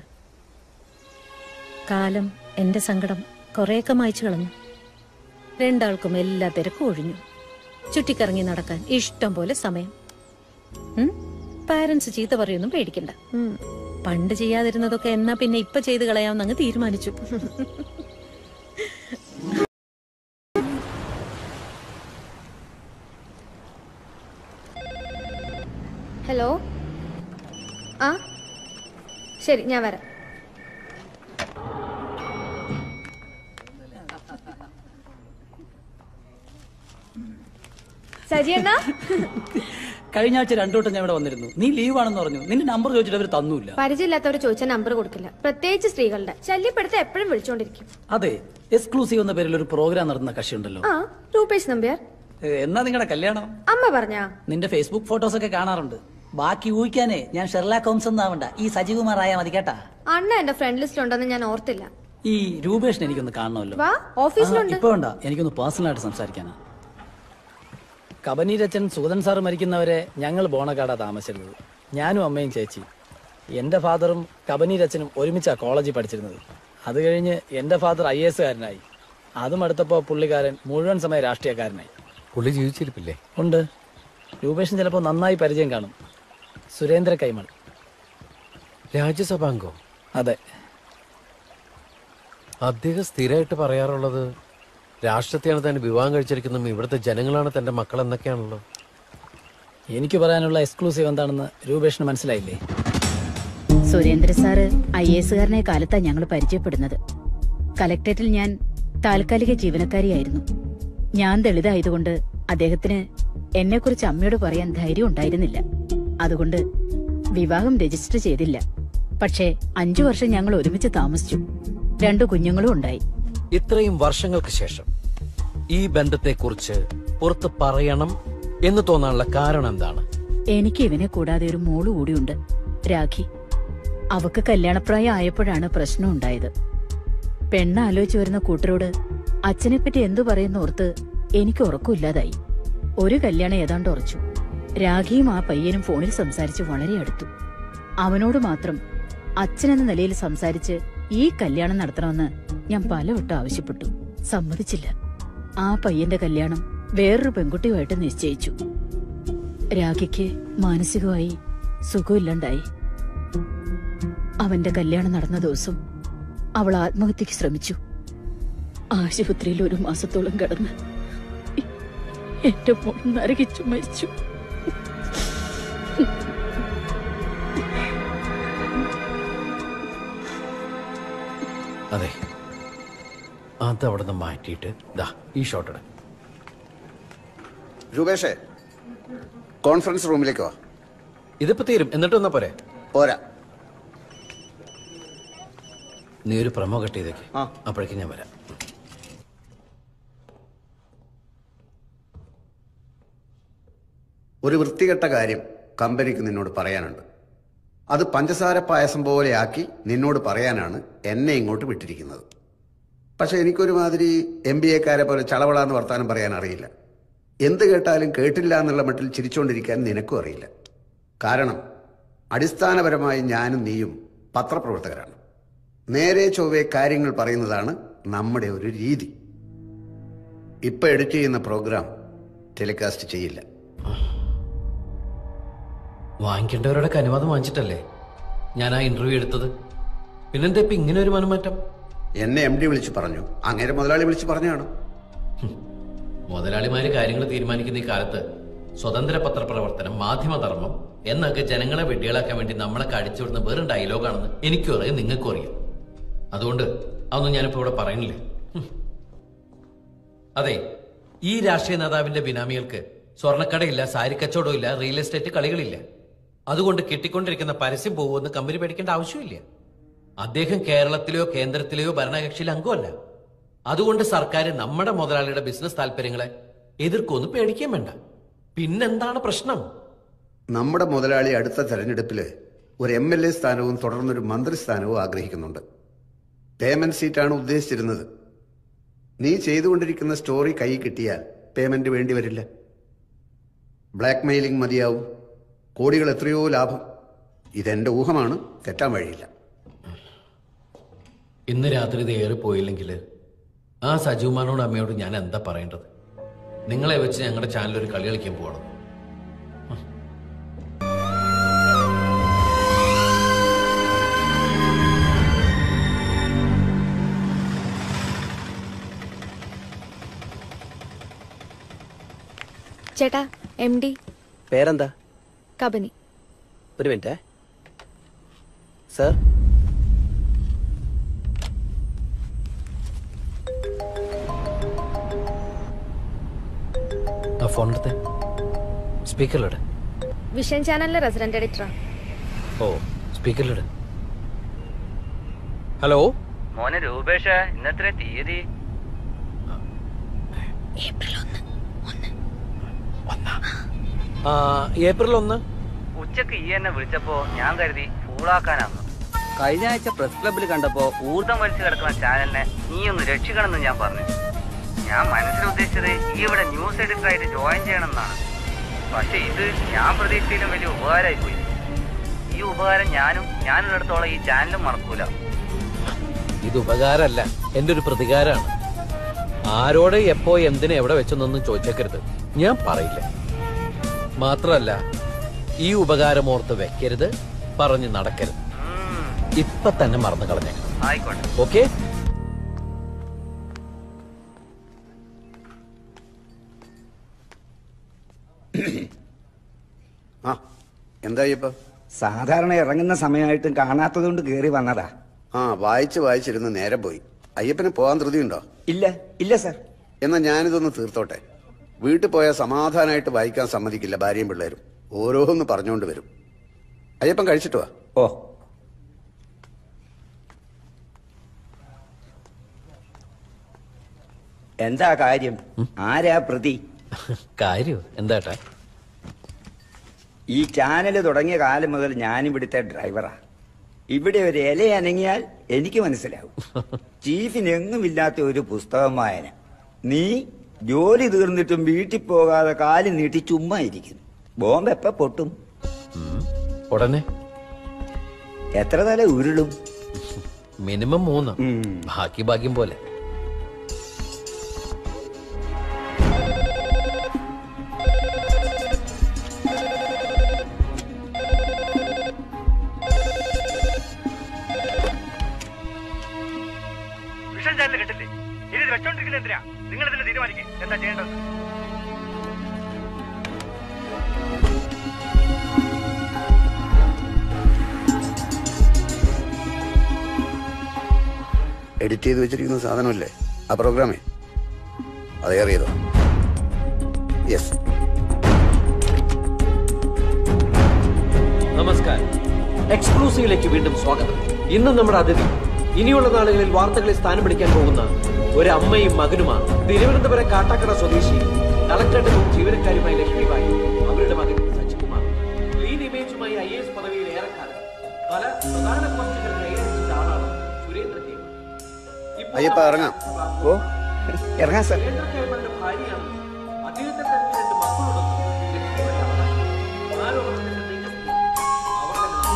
കാലം എന്റെ സങ്കടം കുറേയൊക്കെ മായ്ച്ചു കളഞ്ഞു രണ്ടാൾക്കും എല്ലാ തിരക്കും ഒഴിഞ്ഞു ചുറ്റിക്കറങ്ങി നടക്കാൻ ഇഷ്ടം പോലെ സമയം പാരന്റ്സ് ചീത്ത പറയൊന്നും പേടിക്കണ്ട പണ്ട് ചെയ്യാതിരുന്നതൊക്കെ എന്നാ പിന്നെ ഇപ്പൊ ചെയ്ത് കളയാമെന്ന് അങ്ങ് തീരുമാനിച്ചു ഹലോ ആ ശരി ഞാൻ വരാം സജിയണ്ണ കഴിഞ്ഞ ആഴ്ച രണ്ടു വട്ടം ഞാൻ ഇവിടെ വന്നിരുന്നു നീ ലീവ് ആണെന്ന് പറഞ്ഞു നിന്റെ നമ്പർ ചോദിച്ചിട്ട് അവർ തന്നൂല്ല പരിചയമില്ലാത്തവർ ചോദിച്ച നമ്പർ കൊടുക്കില്ല പ്രത്യേകിച്ച് സ്ത്രീകളുടെ ശല്യപ്പെടുത്ത എപ്പോഴും വിളിച്ചോണ്ടിരിക്കും അതെ എക്സ്ക്ലൂസീവ് എന്ന പേരിൽ ഒരു പ്രോഗ്രാം നടത്തുന്ന കക്ഷി ഉണ്ടല്ലോ ആ രൂപേഷ് നമ്പ്യാർ ഏ, എന്നാ നിങ്ങളുടെ കല്യാണം അമ്മ പറഞ്ഞാ നിന്റെ ഫേസ്ബുക്ക് ഫോട്ടോസ് ഒക്കെ കാണാറുണ്ട് ബാക്കി ഊഹിക്കാനേ ഞാൻ ഷെർലാക്ക് ഹോംസ് ഒന്നാവണ്ട ഈ സജികുമാർ ആയാ മതി കേട്ടാ അണ്ണ എന്റെ ഫ്രണ്ട് ലിസ്റ്റിലുണ്ടെന്ന് ഞാൻ ഓർത്തില്ല ഈ രൂപേഷിനെ എനിക്കൊന്ന് കാണണമല്ലോ വാ ഓഫീസിലുണ്ട് ആ, ഇപ്പൊ വേണ്ട എനിക്കൊന്ന് പേഴ്സണൽ ആയിട്ട് സംസാരിക്കാനാ കബനീരച്ചൻ സുഗതൻ സാർ മരിക്കുന്നവരെ ഞങ്ങൾ ബോണക്കാടാ താമസിച്ചിരുന്നത് ഞാനും അമ്മയും ചേച്ചി എൻ്റെ ഫാദറും കബനീരച്ചനും ഒരുമിച്ചാ കോളേജിൽ പഠിച്ചിരുന്നത് അത് കഴിഞ്ഞ് എൻ്റെ ഫാദർ ഐ എസ് കാരനായി അതും അടുത്തപ്പോൾ പുള്ളിക്കാരൻ മുഴുവൻ സമയ രാഷ്ട്രീയക്കാരനായി പുള്ളി ജീവിച്ചിരിപ്പില്ലേ ഉണ്ട് രൂപേഷൻ ചിലപ്പോൾ നന്നായി പരിചയം കാണും സുരേന്ദ്ര കൈമൾ രാജ്യസഭാംഗം അതെ അദ്ദേഹം സ്ഥിരമായിട്ട് പറയാറുള്ളത് രാഷ്ട്രത്തെയാണ് തന്നെ വിവാഹം കഴിച്ചിരിക്കുന്നതും ഇവിടുത്തെ ജനങ്ങളാണ് തന്റെ മക്കൾ എന്നൊക്കെയാണല്ലോ എനിക്ക് പറയാനുള്ള എക്സ്ക്ലൂസീവ് എന്താണെന്ന് രൂപേഷിന് മനസ്സിലായില്ലേ സുരേന്ദ്ര സാറ് ഐ എസ് കാരനെ കാലത്താ ഞങ്ങൾ പരിചയപ്പെടുന്നത് കലക്ടറേറ്റിൽ ഞാൻ താൽക്കാലിക ജീവനക്കാരിയായിരുന്നു ഞാൻ ദളിതായതുകൊണ്ട് അദ്ദേഹത്തിന് എന്നെക്കുറിച്ച് അമ്മയോട് പറയാൻ ധൈര്യം ഉണ്ടായിരുന്നില്ല അതുകൊണ്ട് വിവാഹം രജിസ്റ്റർ ചെയ്തില്ല പക്ഷേ അഞ്ചു വർഷം ഞങ്ങൾ ഒരുമിച്ച് താമസിച്ചു രണ്ടു കുഞ്ഞുങ്ങളും ഉണ്ടായി ഇത്രയും വർഷങ്ങൾക്ക് ശേഷം ഈ ബന്ധത്തെക്കുറിച്ച് പുറത്ത് പറയണം എന്ന് തോന്നാനുള്ള കാരണം എന്താണ് എനിക്ക് ഇവനെ കൂടാതെ ഒരു മോള് കൂടിയുണ്ട് രാഖി അവക്ക് കല്യാണപ്രായം ആയപ്പോഴാണ് പ്രശ്നം ഉണ്ടായത് പെണ്ണ് ആലോചിച്ചു വരുന്ന കൂട്ടരോട് അച്ഛനെപ്പറ്റി എന്തു പറയുന്ന ഓർത്ത് എനിക്ക് ഉറക്കമില്ലാതായി ഒരു കല്യാണം ഏതാണ്ട് ഉറച്ചു രാഖിയും ആ പയ്യനും ഫോണിൽ സംസാരിച്ച് വളരെ അടുത്തു അവനോട് മാത്രം അച്ഛനെന്ന നിലയിൽ സംസാരിച്ച് ഈ കല്യാണം നടത്തണമെന്ന് ഞാൻ പലവട്ടം ആവശ്യപ്പെട്ടു സമ്മതിച്ചില്ല ആ പയ്യന്റെ കല്യാണം വേറൊരു പെൺകുട്ടിയുമായിട്ട് നിശ്ചയിച്ചു രാഖിക്ക് മാനസികമായി സുഖമില്ലാണ്ടായി അവന്റെ കല്യാണം നടന്ന ദിവസം അവൾ ആത്മഹത്യക്ക് ശ്രമിച്ചു ആശുപത്രിയിൽ ഒരു മാസത്തോളം കിടന്ന് എന്റെ മോൾ നരകിച്ചു മരിച്ചു അതെ അത് അവിടെ നിന്ന് മാറ്റിയിട്ട് ദാ ഈ ഷോട്ട് ഇട രൂപേഷേ കോൺഫറൻസ് റൂമിലേക്ക് വാ ഇതിപ്പോ തീരും എന്നിട്ട് വന്നാ പോരെ പോരാ നീ ഒരു പ്രമോ കട്ട് ചെയ്തേക്ക് അപ്പോഴേക്കും ഞാൻ വരാം ഒരു വൃത്തികെട്ട കാര്യം കമ്പനിക്ക് നിന്നോട് പറയാനുണ്ട് അത് പഞ്ചസാര പായസം പോലെയാക്കി നിന്നോട് പറയാനാണ് എന്നെ ഇങ്ങോട്ട് വിട്ടിരിക്കുന്നത് പക്ഷെ എനിക്കൊരുമാതിരി എം ബി എക്കാരെ പോലെ ചളവളാന്ന് വർത്താനം പറയാൻ അറിയില്ല എന്ത് കേട്ടാലും കേട്ടില്ല എന്നുള്ള മട്ടിൽ ചിരിച്ചുകൊണ്ടിരിക്കാൻ നിനക്കും അറിയില്ല കാരണം അടിസ്ഥാനപരമായി ഞാനും നീയും പത്രപ്രവർത്തകരാണ് നേരെ ചൊവ്വെ കാര്യങ്ങൾ പറയുന്നതാണ് നമ്മുടെ ഒരു രീതി ഇപ്പൊ എഡിറ്റ് ചെയ്യുന്ന പ്രോഗ്രാം ടെലികാസ്റ്റ് ചെയ്യില്ല വാങ്ങിക്കേണ്ടവരുടെ അനുവാദം വാങ്ങിച്ചിട്ടല്ലേ ഞാൻ ആ ഇന്റർവ്യൂ എടുത്തത് പിന്നെന്താ ഇപ്പൊ ഇങ്ങനെ ഒരു മനമാറ്റം എന്നെ എം ഡി വിളിച്ച് പറഞ്ഞു അങ്ങനെ മുതലാളി വിളിച്ച് പറഞ്ഞാണ് മുതലാളിമാര് കാര്യങ്ങൾ തീരുമാനിക്കുന്ന ഈ കാലത്ത് സ്വതന്ത്ര പത്രപ്രവർത്തനം മാധ്യമധർമ്മം എന്നൊക്കെ ജനങ്ങളെ വെട്ടികളാക്കാൻ വേണ്ടി നമ്മളെ കടിച്ചുവിടുന്ന വെറും ഡയലോഗാണെന്ന് എനിക്കും അറിയാം നിങ്ങൾക്കും അറിയാം അതുകൊണ്ട് അതൊന്നും ഞാനിപ്പോ ഇവിടെ പറയുന്നില്ല ഹും. അതെ ഈ രാഷ്ട്രീയ നേതാവിന്റെ ബിനാമികൾക്ക് സ്വർണ്ണക്കടയില്ല സാരി കച്ചവടമില്ല റിയൽ എസ്റ്റേറ്റ് കളികളില്ല അതുകൊണ്ട് കിട്ടിക്കൊണ്ടിരിക്കുന്ന പരസ്യം പോകുമെന്ന് കമ്പനി പേടിക്കേണ്ട ആവശ്യമില്ല അദ്ദേഹം കേരളത്തിലെയോ കേന്ദ്രത്തിലെയോ ഭരണകക്ഷിയിലെ അംഗമല്ല അതുകൊണ്ട് സർക്കാർ നമ്മുടെ മുതലാളിയുടെ ബിസിനസ് താല്പര്യങ്ങളെ എതിർക്കൊന്നും പേടിക്കാൻ വേണ്ട പിന്നെന്താണ് പ്രശ്നം നമ്മുടെ മുതലാളി അടുത്ത തെരഞ്ഞെടുപ്പിൽ ഒരു എം എൽ എ സ്ഥാനവും തുടർന്നൊരു മന്ത്രിസ്ഥാനവും ആഗ്രഹിക്കുന്നുണ്ട് പേയ്മെന്റ് സീറ്റാണ് ഉദ്ദേശിച്ചിരുന്നത് നീ ചെയ്തുകൊണ്ടിരിക്കുന്ന സ്റ്റോറി കൈ കിട്ടിയാൽ പേയ്മെന്റ് വേണ്ടി വരില്ല ബ്ലാക്ക് മെയിലിംഗ് മതിയാവും കോടികൾ എത്രയോ ലാഭം ഇതെന്റെ ഊഹമാണ് തെറ്റാൻ വഴിയില്ല ഇന്ന് രാത്രി ഇത് ഏറി പോയില്ലെങ്കിൽ ആ സജീവമാനോട് അമ്മയോട് ഞാൻ എന്താ പറയേണ്ടത് നിങ്ങളെ വെച്ച് ഞങ്ങളുടെ ചാനൽ ഒരു കളി കളിക്കാൻ പോകണം ചേട്ടാ എം ഡി പേരെന്താ കബനി ഒരു മിനിറ്റ് സർ ആ ഫോൺ എടുത്തേ സ്പീക്കറിലിട് വിഷൻ ചാനലിലെ റെസിഡന്റ് എഡിറ്ററാ ഓ സ്പീക്കറിലിട് ഹലോ മോനെ രൂപേഷ ഇന്നത്ര തീയതി ആ ഏപ്രിൽ ഒന്ന് ഉച്ചക്ക് ഈ എന്നെ വിളിച്ചപ്പോ ഞാൻ കരുതി ഫൂളാക്കാനാന്ന് കഴിഞ്ഞ ആഴ്ച പ്രസ് ക്ലബിൽ കണ്ടപ്പോ ഊർദ്ധം വലിച്ചു കിടക്കുന്ന ചാനലിനെ നീ ഒന്ന് രക്ഷിക്കണമെന്ന് ഞാൻ പറഞ്ഞു ഞാൻ മനസ്സിൽ ഉദ്ദേശിച്ചത് ഈ ഇവിടെ ന്യൂസ് എഡിറ്റർ ആയിട്ട് ജോയിൻ ചെയ്യണമെന്നാണ് പക്ഷെ ഇത് ഞാൻ പ്രതീക്ഷയിലും വലിയ ഉപകാരമായി പോയി ഈ ഉപകാരം ഞാനും ഞാനുള്ളിടത്തോളം ഈ ചാനലും മറക്കൂല ഇത് ഉപകാരമല്ല എന്റെ ഒരു പ്രതികാരമാണ് ആരോട് എപ്പോ എന്തിനെ എവിടെ വെച്ചെന്നൊന്നും ചോദിച്ചേക്കരുത് ഞാൻ പറയില്ല മാത്രല്ല ഈ ഉപകാരം ഓർത്ത് വെക്കരുത് പറഞ്ഞു നടക്കരുത് ഇപ്പൊ തന്നെ മറന്നു കളഞ്ഞേക്കണം ആയിക്കോട്ടെ ഓക്കെ ആ എന്താ ഇപ്പൊ സാധാരണ ഇറങ്ങുന്ന സമയമായിട്ടും കാണാത്തതുകൊണ്ട് കയറി വന്നതാ ആ വായിച്ച് വായിച്ചിരുന്ന് നേരെ പോയി അയ്യപ്പന് പോകാൻ ധൃതിയുണ്ടോ ഇല്ല ഇല്ല സർ എന്നാ ഞാനിതൊന്ന് തീർത്തോട്ടെ വീട്ടിൽ പോയാൽ സമാധാനമായിട്ട് വായിക്കാൻ സമ്മതിക്കില്ല ഭാര്യയും പിള്ളേരും ഓരോന്ന് പറഞ്ഞുകൊണ്ട് വരും അയ്യപ്പൻ കഴിച്ചിട്ട് വാ ഓ എന്താ കാര്യം ആരാ പ്രതി കാര്യം എന്താട്ടാ ഈ ചാനൽ തുടങ്ങിയ കാലം മുതൽ ഞാൻ ഇവിടുത്തെ ഡ്രൈവറാ ഇവിടെ ഒരു ഇല അനങ്ങിയാൽ എനിക്ക് മനസ്സിലാവും ചീഫിന് എങ്ങുമില്ലാത്ത ഒരു പുസ്തകം വായന നീ ജോലി തീർന്നിട്ടും വീട്ടിൽ പോകാതെ കാല് നീട്ടി ചുമ്മാ ഇരിക്കുന്നു ബോംബ് എപ്പ പൊട്ടും ഉടനെ എത്ര തല ഉരുളും മിനിമം മൂന്ന് ബാക്കി ഭാഗ്യം പോലെ വിഷൻ ചാനൽ കിട്ടില്ലേ ഇനി ഇത് വെച്ചോണ്ടിരിക്കുന്നത് എന്തിനാ നിങ്ങൾ ഇതിന് തീരുമാനിക്കേ എന്താ ചെയ്യേണ്ടത് എഡിറ്റ് ചെയ്ത് വെച്ചിരിക്കുന്ന സാധനമല്ലേ ആ പ്രോഗ്രാമേ അത് ഏറിയതോ യെസ് നമസ്കാരം എക്സ്ക്ലൂസീവിലേക്ക് വീണ്ടും സ്വാഗതം ഇന്ന് നമ്മുടെ അതിഥി ഇനിയുള്ള നാളുകളിൽ വാർത്തകളിൽ സ്ഥാനം പിടിക്കാൻ പോകുന്ന ഒരു അമ്മയും മകനുമാണ് തിരുവനന്തപുരം കാട്ടാക്കട സ്വദേശി കളക്ടറുടെ ജീവനക്കാരുമായി ലക്ഷ്മിബായി അവരുടെ മകൻ സജികുമാർ ലീൻ ഇമേജുമായി ഐ എസ് പദവിയിൽ ഏറെക്കാലം പല പ്രധാന പോസ്റ്റുകൾ കൈവരിച്ച ആളാണ് സുരേന്ദ്രൻ അയ്യപ്പ ഇറങ്ങാം ഓ ഇറങ്ങാം സാർ കേന്ദ്രക്കാരുടെ ഭാര്യയാണ് അദ്ദേഹത്തെ തന്നെ രണ്ട് മക്കളുണ്ടെന്നും ലക്ഷ്മിയുടെ അവകാശം നാല് വർഷത്തെ തേജസ്വി അവർ തന്നെ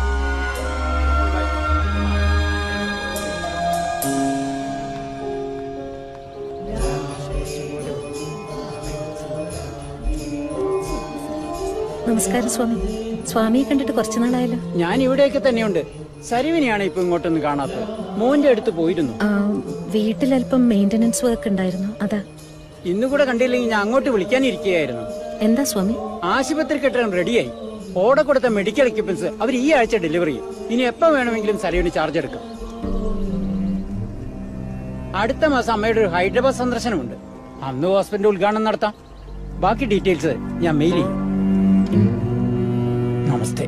നമസ്കാരം സ്വാമി സ്വാമിയെ കണ്ടിട്ട് കുറച്ചു നാളായല്ലോ ഞാൻ ഇവിടെയൊക്കെ തന്നെയുണ്ട് സരിവിനെയാണ് ഇപ്പൊ ഇങ്ങോട്ടൊന്നും കാണാത്തത് മോന്റെ അടുത്ത് പോയിരുന്നു ആ, വീട്ടിലല്പം മെയിന്റനൻസ് വർക്ക് ഉണ്ടായിരുന്നു അതാ ഇന്നു കൂടെ കണ്ടില്ലെങ്കിൽ ഞാൻ അങ്ങോട്ട് വിളിക്കാനിരിക്കുകയായിരുന്നു എന്താ സ്വാമി ആശുപത്രി കെട്ടാൻ റെഡിയായി ഓടെ കൊടുത്ത മെഡിക്കൽ എക്യുപ്മെന്റ്സ് അവർ ഈ ആഴ്ച ഡെലിവറി ചെയ്യും ഇനി എപ്പോ വേണമെങ്കിലും സലീവിന് ചാർജ് എടുക്കാം അടുത്ത മാസം അമ്മയുടെ ഒരു ഹൈദരാബാദ് സന്ദർശനമുണ്ട് അന്ന് ഹോസ്പിറ്റൽ ഉദ്ഘാടനം നടത്താം ബാക്കി ഡീറ്റെയിൽസ് ഞാൻ മെയിൽ ചെയ്യും നമസ്തേ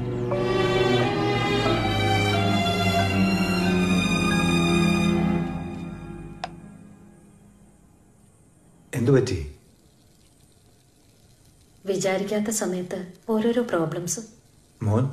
എന്തു പറ്റി വിചാരിക്കാത്ത സമയത്ത് ഓരോരോ പ്രോബ്ലംസ് മോൻ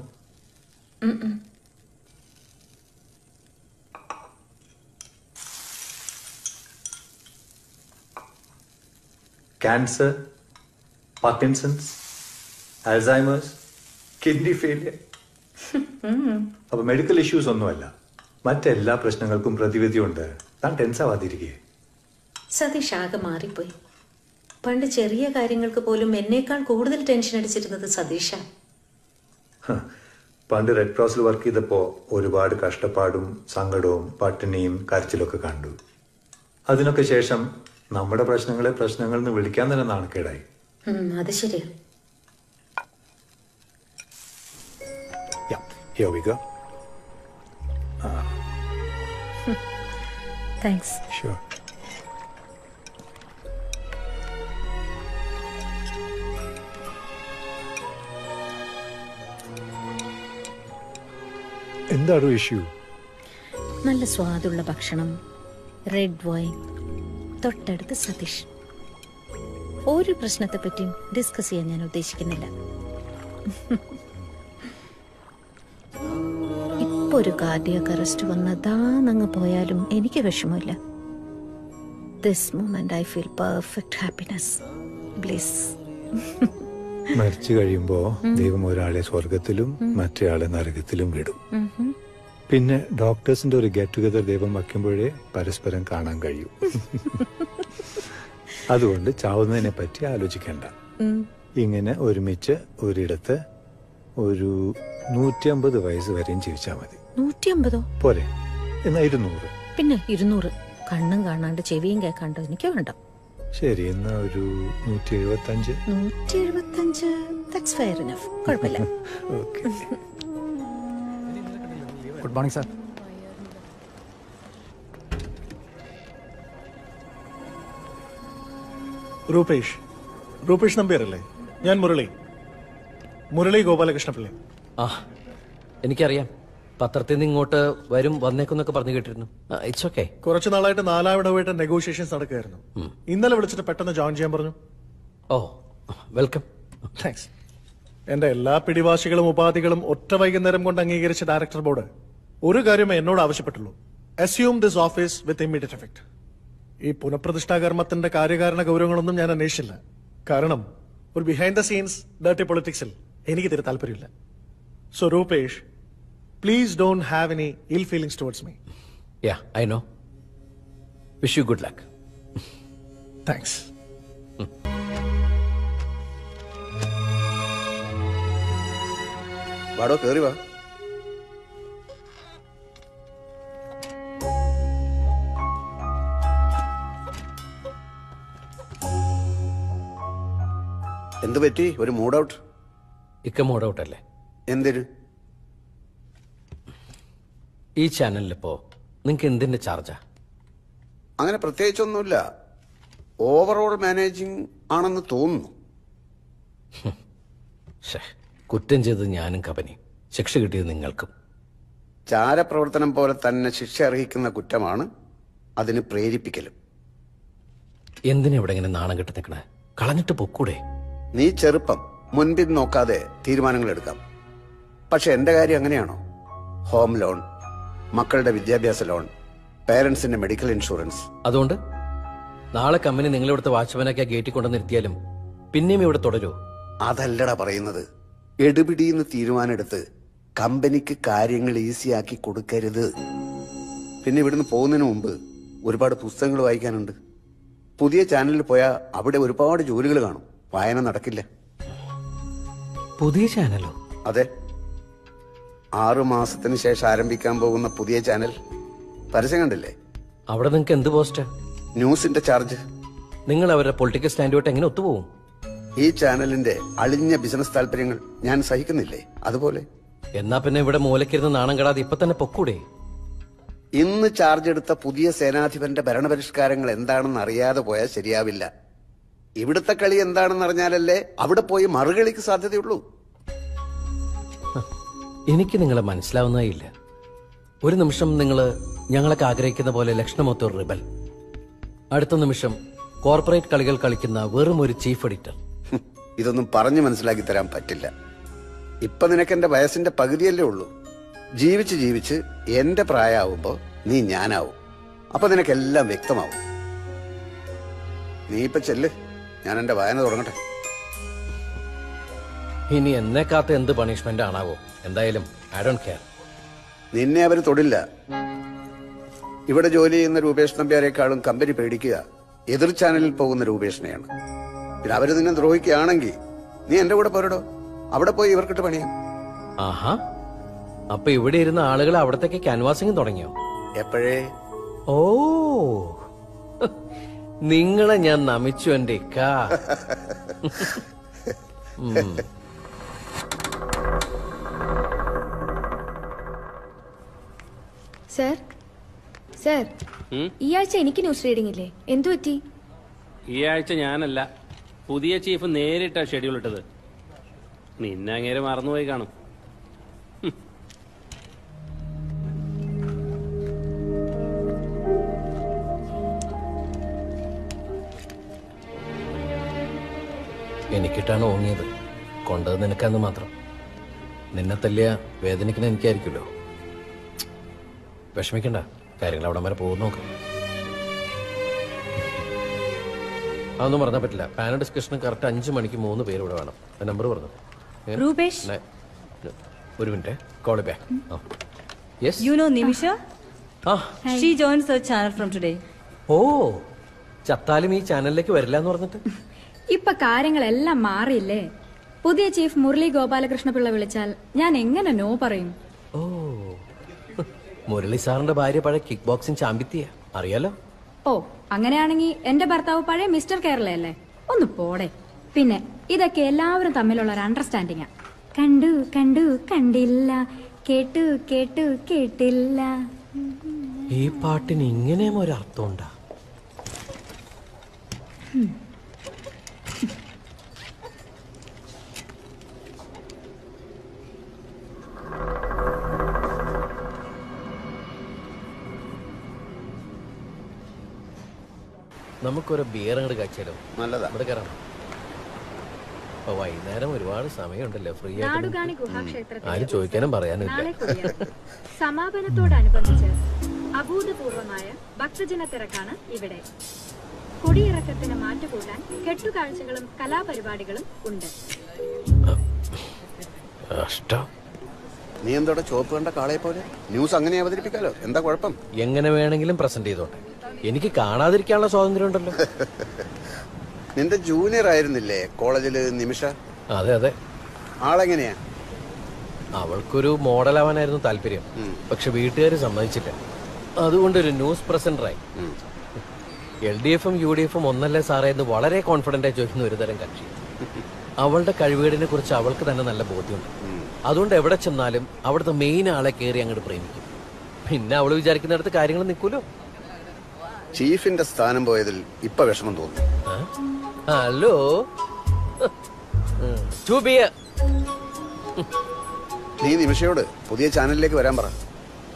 cancer Parkinson's Alzheimer's kidney failure അപ്പൊ മെഡിക്കൽ ഇഷ്യൂസ് ഒന്നുമല്ല മറ്റെല്ലാ പ്രശ്നങ്ങൾക്കും പ്രതിവിധിയുണ്ട് താൻ ടെൻസ് ആവാതിരിക്കേ സതീഷ് ആകെ മാറിപ്പോയി പണ്ട് ചെറിയ കാര്യങ്ങൾക്ക് പോലും എന്നേക്കാൾ കൂടുതൽ ടെൻഷൻ അടിച്ചിരുന്നത് സതീഷ പണ്ട് റെഡ് ക്രോസിൽ വർക്ക് ചെയ്തപ്പോൾ ഒരുപാട് കഷ്ടപ്പാടും സങ്കടവും പട്ടിണിയും കരച്ചിലൊക്കെ കണ്ടു അതിനൊക്കെ ശേഷം നമ്മുടെ പ്രശ്നങ്ങളെ പ്രശ്നങ്ങളിൽ നിന്ന് വിളിക്കാൻ തന്നെ നാണക്കേടായി അത് ശരിയാ Here we go. Thanks Sure. എന്താണോ ഇഷ്യൂ നല്ല സ്വാദുള്ള ഭക്ഷണം റെഡ് വൈൻ തൊട്ടടുത്ത് സതീഷ് ഒരു പ്രശ്നത്തെ പറ്റിയും ഡിസ്കസ് ചെയ്യാൻ ഞാൻ ഉദ്ദേശിക്കുന്നില്ല ഇപ്പൊ ഒരു കാർഡിയക് അറസ്റ്റ് വന്ന് ദാന്നങ്ങ് പോയാലും എനിക്ക് വിഷമമില്ല this moment I feel perfect happiness bliss മരിച്ചു കഴിയുമ്പോ ദൈവം ഒരാളെ സ്വർഗത്തിലും മറ്റേയാളെ നരകത്തിലും വിടും പിന്നെ ഡോക്ടേഴ്സിന്റെ ഒരു ഗെറ്റ് ടുഗദർ ദൈവം വയ്ക്കുമ്പോഴേ പരസ്പരം കാണാൻ കഴിയൂ അതുകൊണ്ട് ചാവുന്നതിനെ പറ്റി ആലോചിക്കണ്ട ഇങ്ങനെ ഒരുമിച്ച് ഒരിടത്ത് ഒരു നൂറ്റിയമ്പത് വയസ്സ് വരെയും ജീവിച്ചാൽ മതി നൂറ്റി അമ്പതോ പോരെ എന്നാ ഇരുന്നൂറ് പിന്നെ ഇരുന്നൂറ് കണ്ണും കാണാണ്ട് ചെവിയും കേൾക്കാണ്ട് എനിക്ക് വേണ്ട ശരി എന്നാ ഒരു നൂറ്റി എഴുപത്തി അഞ്ച് നൂറ്റി എഴുപത്തഞ്ച് ദാറ്റ്സ് ഫെയർ ഇനഫ് കുഴപ്പമില്ല okay good morning sir Rupesh Rupesh നമ്പ്യാരല്ലേ ഞാൻ മുരളി മുരളി ഗോപാലകൃഷ്ണപിള്ളി ആ എനിക്കറിയാം പത്രത്തിൽ നിന്ന് ഇങ്ങോട്ട് വരും വന്നേക്കുന്നൊക്കെ പറഞ്ഞു കേട്ടിരുന്നു ഇറ്റ്സ് ഓക്കെ കുറച്ചു നാളായിട്ട് നാലാവിടമായിട്ട് നെഗോഷിയേഷൻസ് നടക്കുകയായിരുന്നു ഇന്നലെ വിളിച്ചിട്ട് പെട്ടെന്ന് ജോയിൻ ചെയ്യാൻ പറഞ്ഞു ഓ വെൽക്കം താങ്ക്സ് എന്റെ എല്ലാ പിടിവാശികളും ഉപാധികളും ഒറ്റ വൈകുന്നേരം കൊണ്ട് അംഗീകരിച്ച ഡയറക്ടർ ബോർഡ് ഒരു കാര്യമേ എന്നോട് ആവശ്യപ്പെട്ടുള്ളൂ assume this office with immediate effect ഈ പുനഃപ്രതിഷ്ഠാ കർമ്മത്തിന്റെ കാര്യകാരണ ഗൗരവങ്ങളൊന്നും ഞാൻ അന്വേഷിച്ചില്ല കാരണം ഒരു ബിഹൈൻഡ് ദ സീൻസ് ഡേർട്ടി പൊളിറ്റിക്സിൽ എനിക്ക് തീരെ താല്പര്യമില്ല so Rupesh please don't have any ill feelings towards me yeah I know wish you good luck thanks വാടോ കേറി വാ എന്ത് പറ്റി ഒരു മൂഡ് ഔട്ട് ഇക്ക മൂഡ് ഔട്ട് അല്ലേ എന്തിന് ഈ ചാനലിലിപ്പോ നിങ്ങൾക്ക് എന്തിന്റെ ചാർജാ അങ്ങനെ പ്രത്യേകിച്ചൊന്നുമില്ല ഓവറോൾ മാനേജിങ് ആണെന്ന് തോന്നുന്നു ശ്ശേ, കുറ്റം ചെയ്തത് ഞാനും കമ്പനി ശിക്ഷ കിട്ടിയത് നിങ്ങൾക്കും ചാരപ്രവർത്തനം പോലെ തന്നെ ശിക്ഷ അർഹിക്കുന്ന കുറ്റമാണ് അതിന് പ്രേരിപ്പിക്കലും എന്തിനാ ഇവിടെ ഇങ്ങനെ നാണം കെട്ടി നിൽക്കണേ കളഞ്ഞിട്ട് പൊക്കൂടെ നീ ചെറുപ്പം മുൻപിൻ നോക്കാതെ തീരുമാനങ്ങൾ എടുക്കാം പക്ഷെ എന്റെ കാര്യം അങ്ങനെയാണോ ഹോം ലോൺ മക്കളുടെ വിദ്യാഭ്യാസ ലോൺ പേരൻസിന്റെ മെഡിക്കൽ ഇൻഷുറൻസ് അതുകൊണ്ട് നാളെ കമ്പനി നിങ്ങളിവിടുത്തെ വാച്ച്മാനൊക്കെ ഗേറ്റിൽ കൊണ്ടു നിർത്തിയാലും പിന്നെയും ഇവിടെ തുടരൂ അതല്ലടാ പറയുന്നത് എടുപിടിന്ന് തീരുമാനമെടുത്ത് കമ്പനിക്ക് കാര്യങ്ങൾ ഈസിയാക്കി കൊടുക്കരുത് പിന്നെ ഇവിടുന്ന് പോകുന്നതിന് മുമ്പ് ഒരുപാട് പുസ്തകങ്ങൾ വായിക്കാനുണ്ട് പുതിയ ചാനലിൽ പോയാൽ അവിടെ ഒരുപാട് ജോലികൾ കാണും വായന നടക്കില്ല പുതിയ ചാനലോ അതെ ആറു മാസത്തിന് ശേഷം ആരംഭിക്കാൻ പോകുന്ന പുതിയ ചാനൽ പരസ്യം കണ്ടില്ലേ അവിടെ നിങ്ങൾക്ക് എന്ത് പോസ്റ്റാ ന്യൂസിന്റെ ചാർജ് നിങ്ങൾ അവരുടെ പൊളിറ്റിക്കൽ സ്റ്റാൻഡുമായിട്ട് എങ്ങനെ ഒത്തുപോകും ഈ ചാനലിന്റെ അളിഞ്ഞ ബിസിനസ് താല്പര്യങ്ങൾ ഞാൻ സഹിക്കുന്നില്ലേ അതുപോലെ എന്നാ പിന്നെ ഇവിടെ മൂലക്കിരുന്ന് നാണം കെടാതെ ഇപ്പൊ തന്നെ പൊക്കൂടെ ഇന്ന് ചാർജ് എടുത്ത പുതിയ സേനാധിപന്റെ ഭരണപരിഷ്കാരങ്ങൾ എന്താണെന്ന് അറിയാതെ പോയാൽ ശരിയാവില്ല ഇവിടുത്തെ കളി എന്താണെന്ന് അറിഞ്ഞാലല്ലേ അവിടെ പോയി മറുകളിക്ക് സാധ്യതയുള്ളൂ എനിക്ക് നിങ്ങളെ മനസ്സിലാവുന്നേ ഇല്ല ഒരു നിമിഷം നിങ്ങൾ ഞങ്ങളൊക്കെ ആഗ്രഹിക്കുന്ന പോലെ ലക്ഷണമൊത്ത ഒരു റിബൽ അടുത്ത നിമിഷം കോർപ്പറേറ്റ് കളികൾ കളിക്കുന്ന വെറും ഒരു ചീഫ് എഡിറ്റർ ഹും, ഇതൊന്നും പറഞ്ഞു മനസ്സിലാക്കി തരാൻ പറ്റില്ല ഇപ്പൊ നിനക്ക് എന്റെ വയസ്സിന്റെ പകുതിയല്ലേ ഉള്ളൂ ജീവിച്ച് ജീവിച്ച് എന്റെ പ്രായമാവുമ്പോ നീ ഞാനാവും അപ്പൊ നിനക്കെല്ലാം വ്യക്തമാവും നീ ഇപ്പൊ ചെല്ല് ഞാൻ എന്റെ വായന തുടങ്ങട്ടെ ഇനി എന്നെ കാത്ത എന്ത് പണിഷ്മെന്റ് ആണാവോ എന്തായാലും ഐ ഡോണ്ട് കെയർ നിന്നെ അവർ തൊടില്ല ഇവിടെ ജോലി ചെയ്യുന്ന രൂപേഷ് നമ്പ്യാരെക്കാളും കമ്പനി പേടിക്കുക എതിർ ചാനലിൽ പോകുന്ന രൂപേഷിനെയാണ് പിന്നെ അവര് നിന്നെ ദ്രോഹിക്കുകയാണെങ്കിൽ നീ എന്റെ കൂടെ പോരടോ അവിടെ പോയി ഇവർക്കിട്ട് പണിയാം ആഹാ അപ്പൊ ഇവിടെ ഇരുന്ന ആളുകൾ അവിടത്തേക്ക് ക്യാൻവാസിംഗ് തുടങ്ങിയോ എപ്പോഴേ ഓ നിങ്ങളെ ഞാൻ നമിച്ചു എന്റെ ഇക്ക ഉം. സർ സർ ഈ ആഴ്ച എനിക്ക് ന്യൂസ് റീഡിംഗ് ഇല്ലേ എന്തു പറ്റി ഈ ആഴ്ച ഞാനല്ല പുതിയ ചീഫ് നേരിട്ടാ ഷെഡ്യൂൾ ഇട്ടത് നിന്നെ അങ്ങേരെ മറന്നുപോയി കാണും എനിക്കിട്ടാണ് ഓങ്ങിയത് കൊണ്ടത് നിനക്കാന്ന് മാത്രം നിന്നെ തല്ലിയ വേദനിക്കുന്ന എനിക്കായിരിക്കുമല്ലോ വിഷമിക്കണ്ട കാര്യങ്ങൾ അവിടെ വരെ പോകുന്ന നോക്ക് അതൊന്നും പറഞ്ഞാൽ പറ്റില്ല പാനൽ ഡിസ്കഷന് കറക്റ്റ് അഞ്ച് മണിക്ക് മൂന്ന് പേര് ഇവിടെ വേണം നമ്പർ പറഞ്ഞു എങ്ങനെ? രൂപേഷ്. നെ- ഒരു minute call back yes You know Nimisha? She joins the channel from today. ഓ ചത്താലും ഈ ചാനലിലേക്ക് വരില്ല എന്ന് പറഞ്ഞിട്ട് ഇപ്പൊ കാര്യങ്ങളെല്ലാം മാറിയില്ലേ പുതിയ ചീഫ് മുരളി ഗോപാലകൃഷ്ണപിള്ള വിളിച്ചാൽ ഞാൻ എങ്ങനെ നോ പറയും ഓ മുരളി സാറിന്റെ ഭാര്യ പഴയ കിക്ക് ബോക്സിംഗ് ചാമ്പിത്തിയ അറിയാലോ ഓ അങ്ങനെയാണെങ്കിൽ എന്റെ ഭർത്താവ് പഴയ മിസ്റ്റർ കേരളയല്ലേ ഒന്ന് പോടെ പിന്നെ ഇതൊക്കെ എല്ലാവരും തമ്മിലുള്ള ഒരു അണ്ടർസ്റ്റാൻഡിങ്ങാ കണ്ടു കണ്ടു കണ്ടില്ല കേട്ടു കേട്ടു കേട്ടില്ല ഈ പാട്ടിന് ഇങ്ങനെയും ഒരു അർത്ഥമുണ്ടാ ഉം. നമുക്കൊരു ബിയർ അങ്ങോട്ട് കഴിച്ചാലോ നല്ലതാ ഇവിടെ കയറാം അപ്പൊ വൈകുന്നേരം ഒരുപാട് സമയമുണ്ടല്ലോ ഫ്രീ നാടുകാണി ആയിട്ട് ഗുഹാക്ഷേത്രത്തിലെ ആരും ചോദിക്കാനും പറയാനും നാളെ ഇല്ല കൂടിയാണ്. സമാപനത്തോടനുബന്ധിച്ച് അഭൂതപൂർവമായ ഭക്തജന തിരക്കാണ് ഇവിടെ കൊടിയിറക്കത്തിന് മാറ്റുകൂട്ടാൻ കെട്ടുകാഴ്ചകളും കലാപരിപാടികളും ഉണ്ട് കഷ്ടം നീ എന്തോടെ ചോപ്പ് കണ്ട കാളയെ പോലെ ന്യൂസ് അങ്ങനെ അവതരിപ്പിക്കാലോ എന്താ കുഴപ്പം എങ്ങനെ വേണമെങ്കിലും പ്രസന്റ് ചെയ്തോട്ടെ എനിക്ക് കാണാതിരിക്കാനുള്ള സ്വാതന്ത്ര്യം ഉണ്ടല്ലോ നിന്റെ ജൂനിയർ ആയിരുന്നില്ലേ കോളേജില് നിമിഷ അതെ അതെ ആളെങ്ങനെയാ അവൾക്കൊരു മോഡലാവാനായിരുന്നു താല്പര്യം പക്ഷെ വീട്ടുകാർ സമ്മതിച്ചില്ല അതുകൊണ്ട് ഒരു ന്യൂസ് പ്രസന്ററായി എൽ ഡി എഫും യു ഡി എഫും ഒന്നല്ലേ സാറേ എന്ന് വളരെ കോൺഫിഡന്റ് ആയി ചോദിക്കുന്ന ഒരു തരം കക്ഷി അവളുടെ കഴിവുകേടിനെ കുറിച്ച് അവൾക്ക് തന്നെ നല്ല ബോധ്യമുണ്ട് അതുകൊണ്ട് എവിടെ ചെന്നാലും അവിടുത്തെ മെയിൻ ആളെ കയറി അങ്ങോട്ട് പ്രേമിക്കും പിന്നെ അവള് വിചാരിക്കുന്നിടത്ത് കാര്യങ്ങൾ നിൽക്കൂലോ ചീഫിന്റെ സ്ഥാനം പോയതിൽ ഇപ്പൊ വിഷമം തോന്നുന്നു ഹലോ ടു ബിയർ നീ നിമിഷയോട് പുതിയ ചാനലിലേക്ക് വരാൻ പറ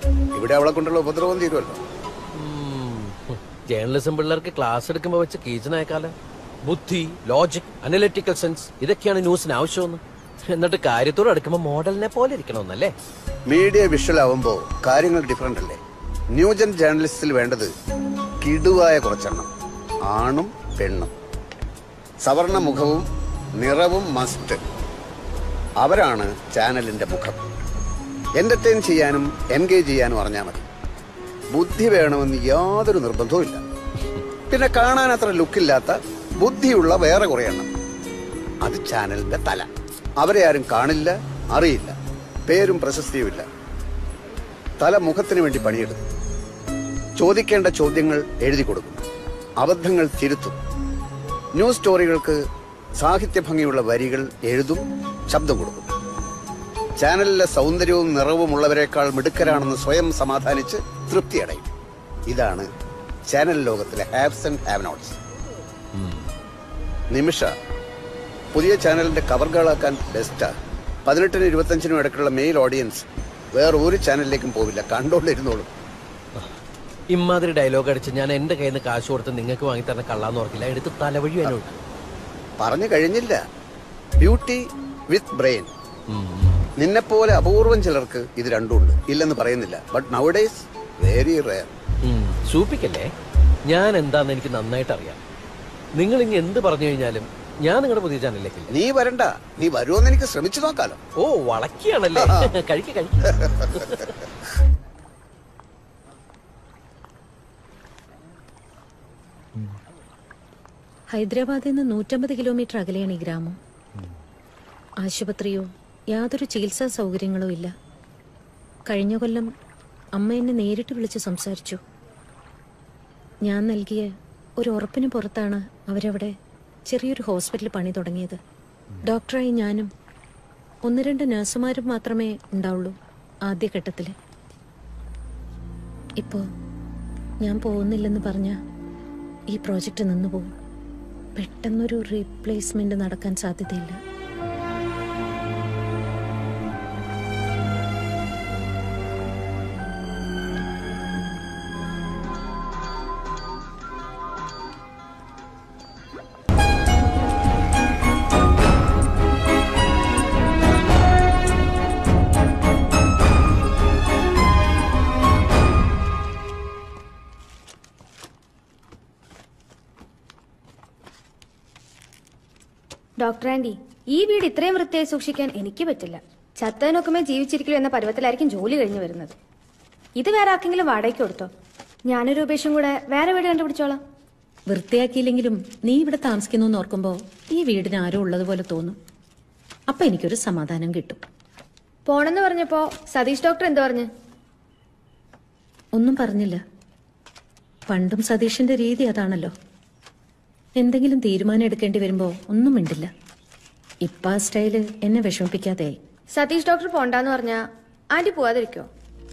ഇവിടെ അവളെ കൊണ്ടുള്ള ഉപദ്രവം തീരുമല്ലോ ജേർണലിസം പിള്ളേർക്ക് ക്ലാസ് എടുക്കുമ്പോ വെച്ച് കീച്ചനേക്കാല് ബുദ്ധി ലോജിക് അനലിറ്റിക്കൽ സെൻസ് ഇതൊക്കെയാണ് ന്യൂസിന് ആവശ്യമെന്ന് എന്നിട്ട് കാര്യത്തോട് അടുക്കുമ്പോ മോഡലിനെ പോലെ ഇരിക്കണമെന്നല്ലേ മീഡിയ വിഷ്വൽ ആവുമ്പോൾ കാര്യങ്ങൾ ഡിഫറെന്റ് അല്ലേ ന്യൂജൻ ജേർണലിസ്റ്റിൽ വേണ്ടത് കിടുവായ കുറച്ചെണ്ണം ആണും പെണ്ണും സവർണ മുഖവും നിറവും മസ്റ്റ് അവരാണ് ചാനലിന്റെ മുഖം എന്റർടൈൻ ചെയ്യാനും എൻഗേജ് ചെയ്യാനും അറിഞ്ഞാൽ മതി ബുദ്ധി വേണമെന്ന് യാതൊരു നിർബന്ധവും ഇല്ല പിന്നെ കാണാൻ അത്ര ലുക്കില്ലാത്ത ബുദ്ധിയുള്ള വേറെ കുറെ എണ്ണം അത് ചാനലിന്റെ തല അവരെ ആരും കാണില്ല അറിയില്ല പേരും പ്രശസ്തിയുമില്ല തല മുഖത്തിന് വേണ്ടി പണിയെടുക്കും ചോദിക്കേണ്ട ചോദ്യങ്ങൾ എഴുതി കൊടുക്കും അബദ്ധങ്ങൾ തിരുത്തും ന്യൂസ് സ്റ്റോറികൾക്ക് സാഹിത്യ ഭംഗിയുള്ള വരികൾ എഴുതും ശബ്ദം കൊടുക്കും ചാനലിലെ സൗന്ദര്യവും നിറവും ഉള്ളവരെക്കാൾ മിടുക്കരാണെന്ന് സ്വയം സമാധാനിച്ച് തൃപ്തിയടയും ഇതാണ് ചാനൽ ലോകത്തിലെ haves and have nots Nimisha പുതിയ ചാനലിന്റെ കവർ ഗേളാക്കാൻ ബെസ്റ്റാ പതിനെട്ടിനും ഇരുപത്തഞ്ചിനും ഇടയ്ക്കുള്ള മെയിൽ ഓഡിയൻസ് വേറെ ഒരു ചാനലിലേക്കും പോവില്ല കണ്ടോണ്ടിരുന്നോളും ഇമാതിരി ഡയലോഗ് അടിച്ച് ഞാൻ എന്റെ കയ്യിൽ നിന്ന് കാശ് കൊടുത്ത് നിങ്ങൾക്ക് വാങ്ങി തരുന്ന കള്ളാന്ന് ഓർക്കില്ല എടുത്ത് തലവഴി എന്നോട് പറഞ്ഞു കഴിഞ്ഞില്ല ബ്യൂട്ടി വിത്ത് ബ്രെയിൻ നിന്നെപ്പോലെ അപൂർവം ചിലർക്ക് ഇത് രണ്ടുമുണ്ട് ഇല്ലെന്ന് പറയുന്നില്ല ബട്ട് നൗഡേസ് വെരി റെയർ സൂപ്പിക്കല്ലേ ഞാൻ എന്താന്ന് എനിക്ക് നന്നായിട്ട് അറിയാം നിങ്ങൾ ഇനി എന്ത് പറഞ്ഞു കഴിഞ്ഞാലും ഞാൻ നിങ്ങളുടെ പുതിയ ചാനലിലേക്കില്ല നീ വരണ്ട നീ വരുമെന്ന് എനിക്ക് ശ്രമിച്ചു നോക്കാലോ ഓ വളക്കിയാണല്ലേ കഴിക്ക കഴിക്ക ഹൈദരാബാദിൽ നിന്ന് നൂറ്റമ്പത് കിലോമീറ്റർ അകലെയാണ് ഈ ഗ്രാമം ആശുപത്രിയോ യാതൊരു ചികിത്സാ സൗകര്യങ്ങളോ ഇല്ല കഴിഞ്ഞ കൊല്ലം അമ്മ എന്നെ നേരിട്ട് വിളിച്ച് സംസാരിച്ചു ഞാൻ നൽകിയ ഒരു ഉറപ്പിന് പുറത്താണ് അവരവിടെ ചെറിയൊരു ഹോസ്പിറ്റൽ പണി തുടങ്ങിയത് ഡോക്ടറായി ഞാനും ഒന്ന് രണ്ട് നഴ്സുമാരും മാത്രമേ ഉണ്ടാവുള്ളൂ ആദ്യഘട്ടത്തിൽ ഇപ്പോ ഞാൻ പോകുന്നില്ലെന്ന് പറഞ്ഞ ഈ പ്രോജക്റ്റ് നിന്നുപോകും പെട്ടെന്നൊരു റീപ്ലേസ്മെന്റ് നടക്കാൻ സാധ്യതയില്ല ഡോക്ടർ ആൻഡി ഈ വീട് ഇത്രയും വൃത്തിയായി സൂക്ഷിക്കാൻ എനിക്ക് പറ്റില്ല ചത്തതിനൊക്കുമേ ജീവിച്ചിരിക്കലോ എന്ന പരുവത്തിലായിരിക്കും ജോലി കഴിഞ്ഞു വരുന്നത് ഇത് വേറെ ആർക്കെങ്കിലും വാടകയ്ക്ക് കൊടുത്തോ ഞാനൊരു ഉപേക്ഷം കൂടെ വേറെ വീട് കണ്ടുപിടിച്ചോളാം വൃത്തിയാക്കിയില്ലെങ്കിലും നീ ഇവിടെ താമസിക്കുന്നു എന്ന് ഓർക്കുമ്പോൾ ഈ വീടിന് ആരോ ഉള്ളതുപോലെ തോന്നും അപ്പൊ എനിക്കൊരു സമാധാനം കിട്ടും പോണെന്ന് പറഞ്ഞപ്പോ സതീഷ് ഡോക്ടർ എന്ത് പറഞ്ഞു ഒന്നും പറഞ്ഞില്ല പണ്ടും സതീഷിന്റെ രീതി അതാണല്ലോ എന്തെങ്കിലും തീരുമാനം എടുക്കേണ്ടി വരുമ്പോ ഒന്നും മിണ്ടില്ല ഇപ്പൊ ആ സ്റ്റൈല് എന്നെ വിഷമിപ്പിക്കാതെയായി സതീഷ് ഡോക്ടർ പോണ്ടാന്ന് പറഞ്ഞാ ആന്റി പോവാതിരിക്കോ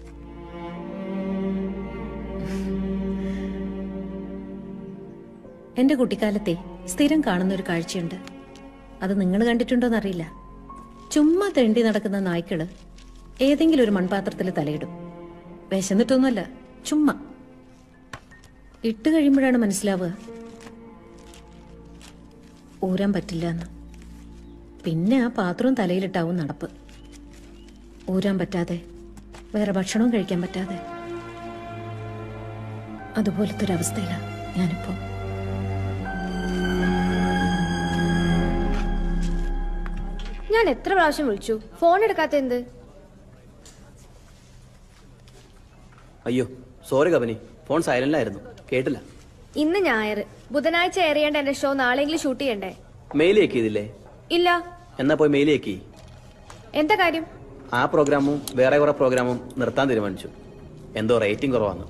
എന്റെ കുട്ടിക്കാലത്തെ സ്ഥിരം കാണുന്ന ഒരു കാഴ്ചയുണ്ട് അത് നിങ്ങൾ കണ്ടിട്ടുണ്ടോന്നറിയില്ല ചുമ്മാ തെണ്ടി നടക്കുന്ന നായ്ക്കള് ഏതെങ്കിലും ഒരു മൺപാത്രത്തിൽ തലയിടും വിശന്നിട്ടൊന്നുമല്ല ചുമ്മാ ഇട്ട് കഴിയുമ്പോഴാണ് മനസ്സിലാവുക ഊരാൻ പറ്റില്ല എന്ന് പിന്നെ ആ പാത്രവും തലയിലിട്ടാവും നടപ്പ് ഊരാൻ പറ്റാതെ വേറെ ഭക്ഷണവും കഴിക്കാൻ പറ്റാതെ അതുപോലത്തെ ഒരു അവസ്ഥയിലാണ് ഞാനിപ്പോ ഞാൻ എത്ര പ്രാവശ്യം വിളിച്ചു ഫോൺ എടുക്കാത്ത എന്ത് അയ്യോ സോറി കബനി ഫോൺ സൈലന്റിലായിരുന്നു കേട്ടില്ല ഇന്ന് ഞായർ ബുധനാഴ്ച എയർ ചെയ്യേണ്ട എന്റെ ഷോ നാളെയെങ്കിലും ഷൂട്ട് ചെയ്യണ്ടേ മെയിൽ ചെയ്തില്ലേ ഇല്ല എന്നാ പോയി മെയിൽ ചെയ്ക്കി എന്താ കാര്യം ആ പ്രോഗ്രാമും വേറെ കുറെ പ്രോഗ്രാമും നിർത്താൻ തീരുമാനിച്ചു എന്തോ റേറ്റിംഗ് കുറവാണ്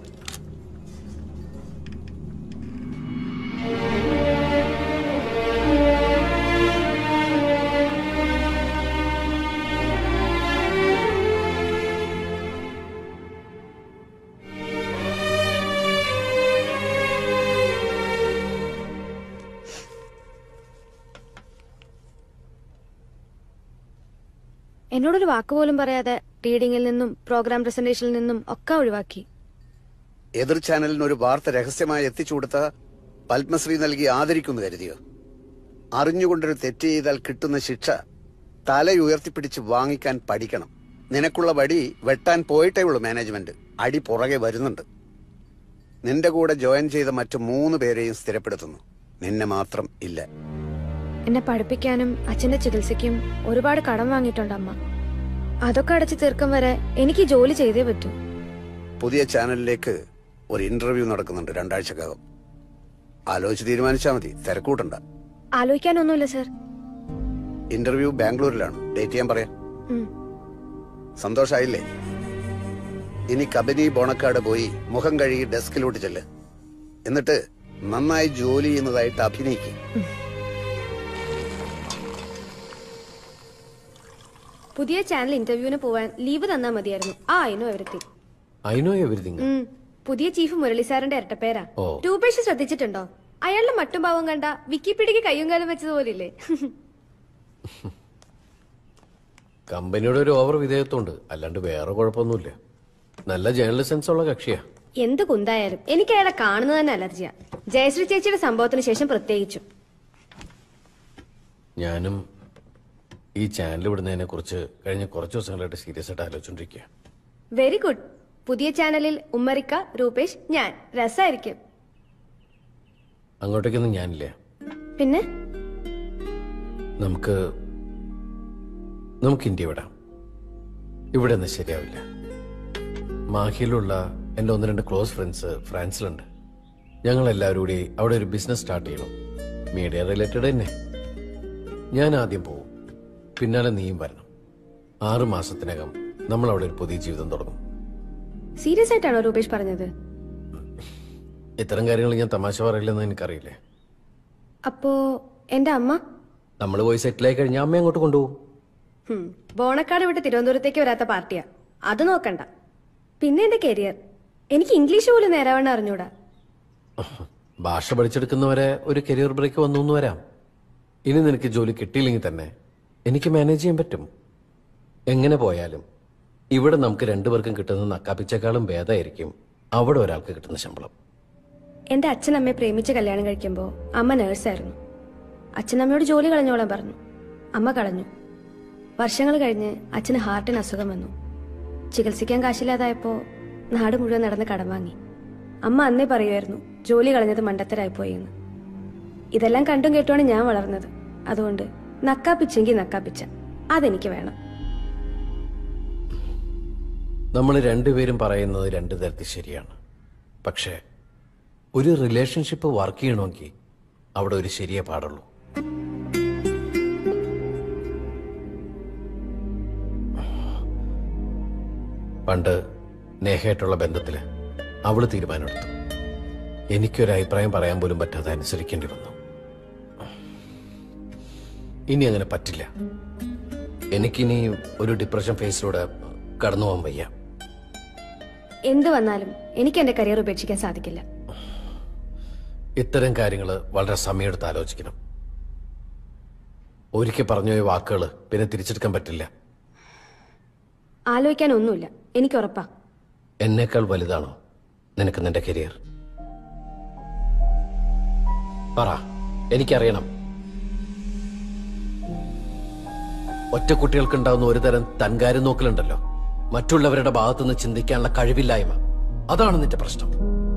എന്നോടൊരു വാക്ക് പോലും പറയാതെ റീഡിങ്ങിൽ നിന്നും പ്രോഗ്രാം പ്രസന്റേഷനിൽ നിന്നും ഒക്കെ ഒഴിവാക്കി എതിർ ചാനലിന് ഒരു വാർത്ത രഹസ്യമായി എത്തിച്ചു കൊടുത്ത പത്മശ്രീ നൽകി ആദരിക്കുന്നു കരുതിയോ അറിഞ്ഞുകൊണ്ടൊരു തെറ്റ് ചെയ്താൽ കിട്ടുന്ന ശിക്ഷ തലയുയർത്തിപ്പിടിച്ച് വാങ്ങിക്കാൻ പഠിക്കണം നിനക്കുള്ള വടി വെട്ടാൻ പോയിട്ടേ ഉള്ളൂ മാനേജ്മെന്റ് അടി പുറകെ വരുന്നുണ്ട് നിന്റെ കൂടെ ജോയിൻ ചെയ്ത മറ്റു മൂന്ന് പേരെയും സ്ഥിരപ്പെടുത്തുന്നു നിന്നെ മാത്രം ഇല്ല എന്നെ പഠിപ്പിക്കാനും അച്ഛന്റെ ചികിത്സയ്ക്കും ഒരുപാട് കടം വാങ്ങിയിട്ടുണ്ട് അമ്മ അതൊക്കെ അടച്ചു തീർക്കും വരെ എനിക്ക് ഈ ജോലി ചെയ്തേ പറ്റൂ പുതിയ ചാനലിലേക്ക് ഒരു ഇന്റർവ്യൂ നടക്കുന്നുണ്ട് രണ്ടാഴ്ചക്കകം ആലോചിച്ച് തീരുമാനിച്ചാൽ മതി തിരക്കൂട്ടണ്ട ആലോചിക്കാനൊന്നുമില്ല സർ ഇന്റർവ്യൂ ബാംഗ്ലൂരിലാണ് ഡേറ്റ് ചെയ്യാൻ പറയാം ഉം. സന്തോഷായില്ലേ ഇനി കബനി ബോണക്കാട് പോയി മുഖം കഴുകി ഡെസ്കിലോട്ട് ചെല്ല് എന്നിട്ട് നന്നായി ജോലി ചെയ്യുന്നതായിട്ട് അഭിനയിക്കും പുതിയ ചാനൽ ഇന്റർവ്യൂവിന് പോവാൻ ലീവ് തന്നാ മതിയായിരുന്നു ആ അതിനും എവരത്തി ഐ നോ എവറിഥിങ് പുതിയ ചീഫ് മുരളി സാറിന്റെ ഇരട്ടപ്പേരാ ഓ. രൂപേഷ് ശ്രദ്ധിച്ചിട്ടുണ്ടോ അയാളുടെ മട്ടും ഭാവം കണ്ട വിക്കിപീഡിയക്ക് കയ്യും കാലം വെച്ചതുപോലില്ലേ കമ്പനിയുടെ ഒരു ഓവർ വിധേയത്വമുണ്ട് അല്ലാണ്ട് വേറെ കുഴപ്പമൊന്നുമില്ല നല്ല ജേർണലിസ്റ്റ് സെൻസ് ഉള്ള കക്ഷിയാ എന്ത് കുന്തായാലും എനിക്ക് അയാളെ കാണുന്നത് തന്നെ അലർജിയാ ജയശ്രീ ചേച്ചിയുടെ സംഭവത്തിന് ശേഷം പ്രത്യേകിച്ചും ഞാനും ഈ ചാനൽ വിടുന്നതിനെ കുറിച്ച് കഴിഞ്ഞ കുറച്ച് ദിവസങ്ങളായിട്ട് സീരിയസ് ആയിട്ട് ആലോചിച്ചോണ്ടിരിക്കുക വെരി ഗുഡ് പുതിയ ചാനലിൽ ഉമ്മറിക്ക രൂപേഷ് ഞാൻ രസമായിരിക്കും അങ്ങോട്ടേക്കൊന്നും ഞാനില്ല പിന്നെ നമുക്ക് നമുക്ക് ഇന്ത്യ വിടാം ഇവിടെ ഒന്നും ശരിയാവില്ല മാഹിയിലുള്ള എൻ്റെ ഒന്ന് രണ്ട് ക്ലോസ് ഫ്രണ്ട്സ് ഫ്രാൻസിലുണ്ട് ഞങ്ങൾ എല്ലാവരും കൂടി അവിടെ ഒരു ബിസിനസ് സ്റ്റാർട്ട് ചെയ്യണം മീഡിയ റിലേറ്റഡ് തന്നെ ഞാൻ ആദ്യം പോവും പിന്നാലെ നീയും വരണം ആറ് മാസത്തിനകം നമ്മൾ അവിടെ ഒരു പുതിയ ജീവിതം തുടങ്ങും സീരിയസ് ആയിട്ടാണോ രൂപേഷ് പറഞ്ഞത് ഇത്തരം കാര്യങ്ങൾ ഞാൻ തമാശ പറയില്ലെന്ന് എനിക്കറിയില്ലേ അപ്പോ എന്റെ അമ്മ നമ്മൾ പോയി സെറ്റിലായി കഴിഞ്ഞാൽ അമ്മ അങ്ങോട്ട് കൊണ്ടുപോകും ഹും, ബോണക്കാട് വിട്ട് തിരുവനന്തപുരത്തേക്ക് വരാത്ത പാർട്ടിയാ അത് നോക്കണ്ട പിന്നെ എന്റെ കരിയർ എനിക്ക് ഇംഗ്ലീഷ് പോലും നേരാവണ്ണം അറിഞ്ഞൂടാ ഭാഷ പഠിച്ചെടുക്കുന്നവരെ ഒരു കരിയർ ബ്രേക്ക് വന്നു എന്ന് വരാം ഇനി നിനക്ക് ജോലി കിട്ടിയില്ലെങ്കിൽ തന്നെ എനിക്ക് മാനേജ് ചെയ്യാൻ പറ്റും എങ്ങനെ പോയാലും ഇവിടെ നമുക്ക് രണ്ടുപേർക്കും കിട്ടുന്ന നക്കാപ്പിച്ചേക്കാളും ഭേദമായിരിക്കും അവിടെ ഒരാൾക്ക് കിട്ടുന്ന ശമ്പളം എന്റെ അച്ഛൻ അമ്മയെ പ്രേമിച്ച് കല്യാണം കഴിക്കുമ്പോൾ അമ്മ നേഴ്സായിരുന്നു അച്ഛൻ അമ്മയോട് ജോലി കളഞ്ഞോളാൻ പറഞ്ഞു അമ്മ കളഞ്ഞു വർഷങ്ങൾ കഴിഞ്ഞ് അച്ഛന് ഹാർട്ടിന് അസുഖം വന്നു ചികിത്സിക്കാൻ കാശില്ലാതായപ്പോ നാട് മുഴുവൻ നടന്ന് കടം വാങ്ങി അമ്മ അന്നേ പറയുമായിരുന്നു ജോലി കളഞ്ഞത് മണ്ടത്തരായിപ്പോയി എന്ന് ഇതെല്ലാം കണ്ടും കേട്ടുമാണ് ഞാൻ വളർന്നത് അതുകൊണ്ട് നക്കാപ്പിച്ചെങ്കിൽ നക്കാപ്പിച്ച അതെനിക്ക് വേണം നമ്മൾ രണ്ടുപേരും പറയുന്നത് രണ്ടു തരത്തിൽ ശരിയാണ് പക്ഷേ ഒരു റിലേഷൻഷിപ്പ് വർക്ക് ചെയ്യണമെങ്കിൽ അവിടെ ഒരു ശരിയേ പാടുള്ളൂ പണ്ട് നേഹയായിട്ടുള്ള ബന്ധത്തില് അവള് തീരുമാനമെടുത്തു എനിക്കൊരു അഭിപ്രായം പറയാൻ പോലും പറ്റാതെ അനുസരിക്കേണ്ടി വന്നു ഇനി അങ്ങനെ പറ്റില്ല എനിക്കിനി ഒരു ഡിപ്രഷൻ ഫേസിലൂടെ കടന്നു പോകാൻ വയ്യ എന്ത് വന്നാലും എനിക്ക് എന്റെ കരിയർ ഉപേക്ഷിക്കാൻ സാധിക്കില്ല ഇത്തരം കാര്യങ്ങൾ വളരെ സമയമെടുത്ത് ആലോചിക്കണം ഒരിക്കൽ പറഞ്ഞ വാക്കുകൾ പിന്നെ തിരിച്ചെടുക്കാൻ പറ്റില്ല ആലോചിക്കാൻ ഒന്നുമില്ല എനിക്ക് ഉറപ്പാ എന്നേക്കാൾ വലുതാണോ നിനക്ക് നിന്റെ കരിയർ പറ എനിക്കറിയണം ഒറ്റ കുട്ടികൾക്ക് ഉണ്ടാവുന്ന ഒരു തരം തൻകാരം നോക്കലുണ്ടല്ലോ മറ്റുള്ളവരുടെ ഭാഗത്തുനിന്ന് ചിന്തിക്കാനുള്ള കഴിവില്ലായ്മ അതാണ് നിന്റെ പ്രശ്നം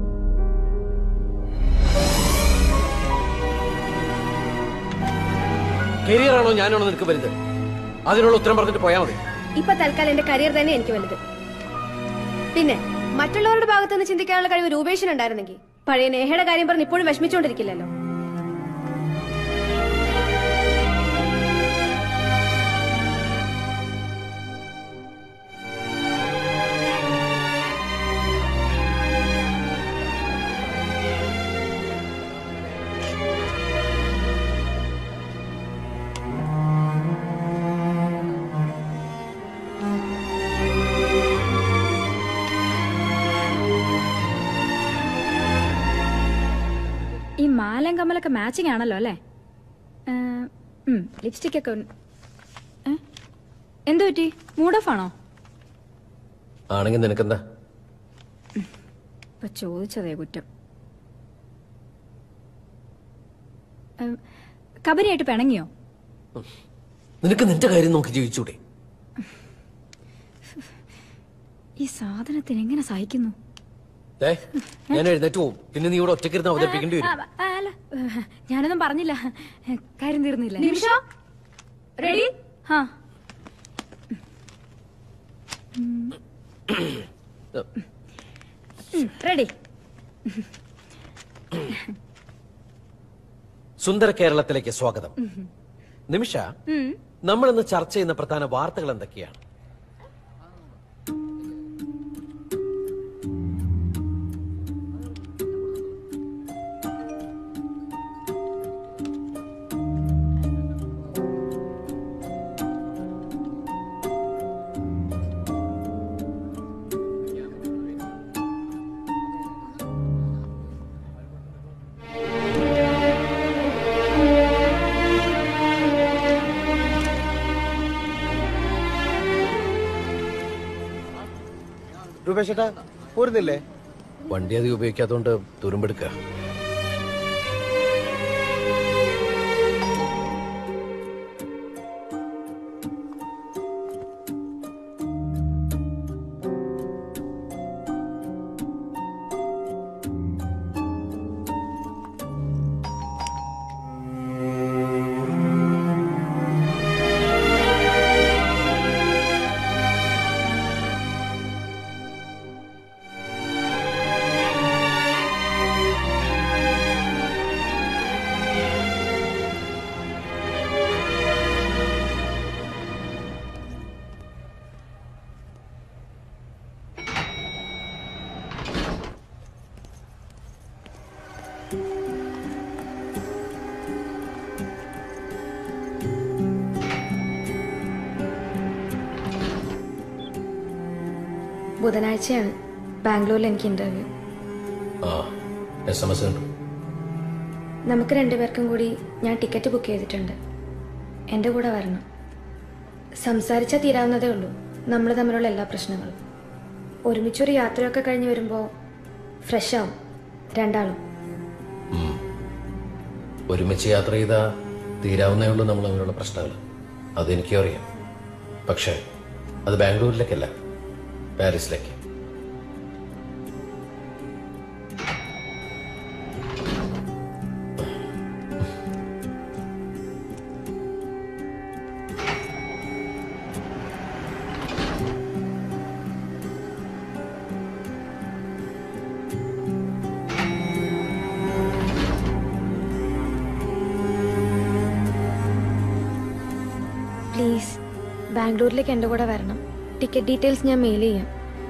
കരിയറാണോ ഞാനാണോ നിനക്ക് വലുത് അതിനുള്ള ഉത്തരം പറഞ്ഞിട്ട് പോയാൽ മതി ഇപ്പൊ തൽക്കാലം എന്റെ കരിയർ തന്നെ എനിക്ക് വലുത് പിന്നെ മറ്റുള്ളവരുടെ ഭാഗത്ത് നിന്ന് ചിന്തിക്കാനുള്ള കഴിവ് രൂപേഷിന് ഉണ്ടായിരുന്നെങ്കിൽ പഴയ നേഹയുടെ കാര്യം പറഞ്ഞ് ഇപ്പോഴും വിഷമിച്ചുകൊണ്ടിരിക്കില്ലല്ലോ ഈ മാലം കമ്മലൊക്കെ മാച്ചിങ് ആണല്ലോ അല്ലേ ലിപ്സ്റ്റിക് ഒക്കെ ഉണ്ട്. ഏ? എന്തു പറ്റി മൂഡ് ഓഫ് ആണോ ആണെങ്കിൽ നിനക്കെന്താ ഇപ്പൊ ചോദിച്ചതേ കുറ്റം ഉം, കബനിയായിട്ട് പിണങ്ങിയോ നിനക്ക് നിന്റെ കാര്യം നോക്കി ജീവിച്ചൂടെ ഈ സാധനത്തിന് എങ്ങനെ സഹിക്കുന്നു ദേ, ഞാൻ എഴുന്നേറ്റ് പോവും പിന്നെ നീ ഇവിടെ ഒറ്റക്കിരുന്ന് അവതരിപ്പിക്കേണ്ടി ആ, വരും ആ, അല്ല ഞാനൊന്നും പറഞ്ഞില്ല കാര്യം തീർന്നില്ല നിമിഷ റെഡി ആ റെഡി സുന്ദര കേരളത്തിലേക്ക് സ്വാഗതം നിമിഷ നമ്മൾ ഇന്ന് ചർച്ച ചെയ്യുന്ന പ്രധാന വാർത്തകൾ എന്തൊക്കെയാണ് രൂപേഷേട്ടാ പോരുന്നില്ലേ വണ്ടി അധികം ഉപയോഗിക്കാത്തതുകൊണ്ട് തുരുമ്പെടുക്കുക ബുധനാഴ്ചയാണ് ബാംഗ്ലൂരിൽ എനിക്ക് ഇന്റർവ്യൂ ആ എസ് എം എസ് ഉണ്ട് നമുക്ക് രണ്ടുപേർക്കും കൂടി ഞാൻ ടിക്കറ്റ് ബുക്ക് ചെയ്തിട്ടുണ്ട് എൻ്റെ കൂടെ വരണം സംസാരിച്ചാൽ തീരാവുന്നതേ ഉള്ളൂ നമ്മൾ തമ്മിലുള്ള എല്ലാ പ്രശ്നങ്ങളും ഒരുമിച്ചൊരു യാത്രയൊക്കെ കഴിഞ്ഞ് വരുമ്പോൾ ഫ്രഷ് ആവും രണ്ടാളും ഒരുമിച്ച് യാത്ര ചെയ്താ തീരാവുന്നേ ഉള്ളൂ നമ്മൾ തമ്മിലുള്ള പ്രശ്നങ്ങൾ അതെനിക്കും അറിയാം പക്ഷേ അത് ബാംഗ്ലൂരിലേക്കല്ല പാരീസിലേക്ക് പ്ലീസ് ബാംഗ്ലൂരിലേക്ക് എൻ്റെ കൂടെ വരണം ടിക്കറ്റ് ഡീറ്റെയിൽസ് ഞാൻ മെയിൽ ചെയ്യാം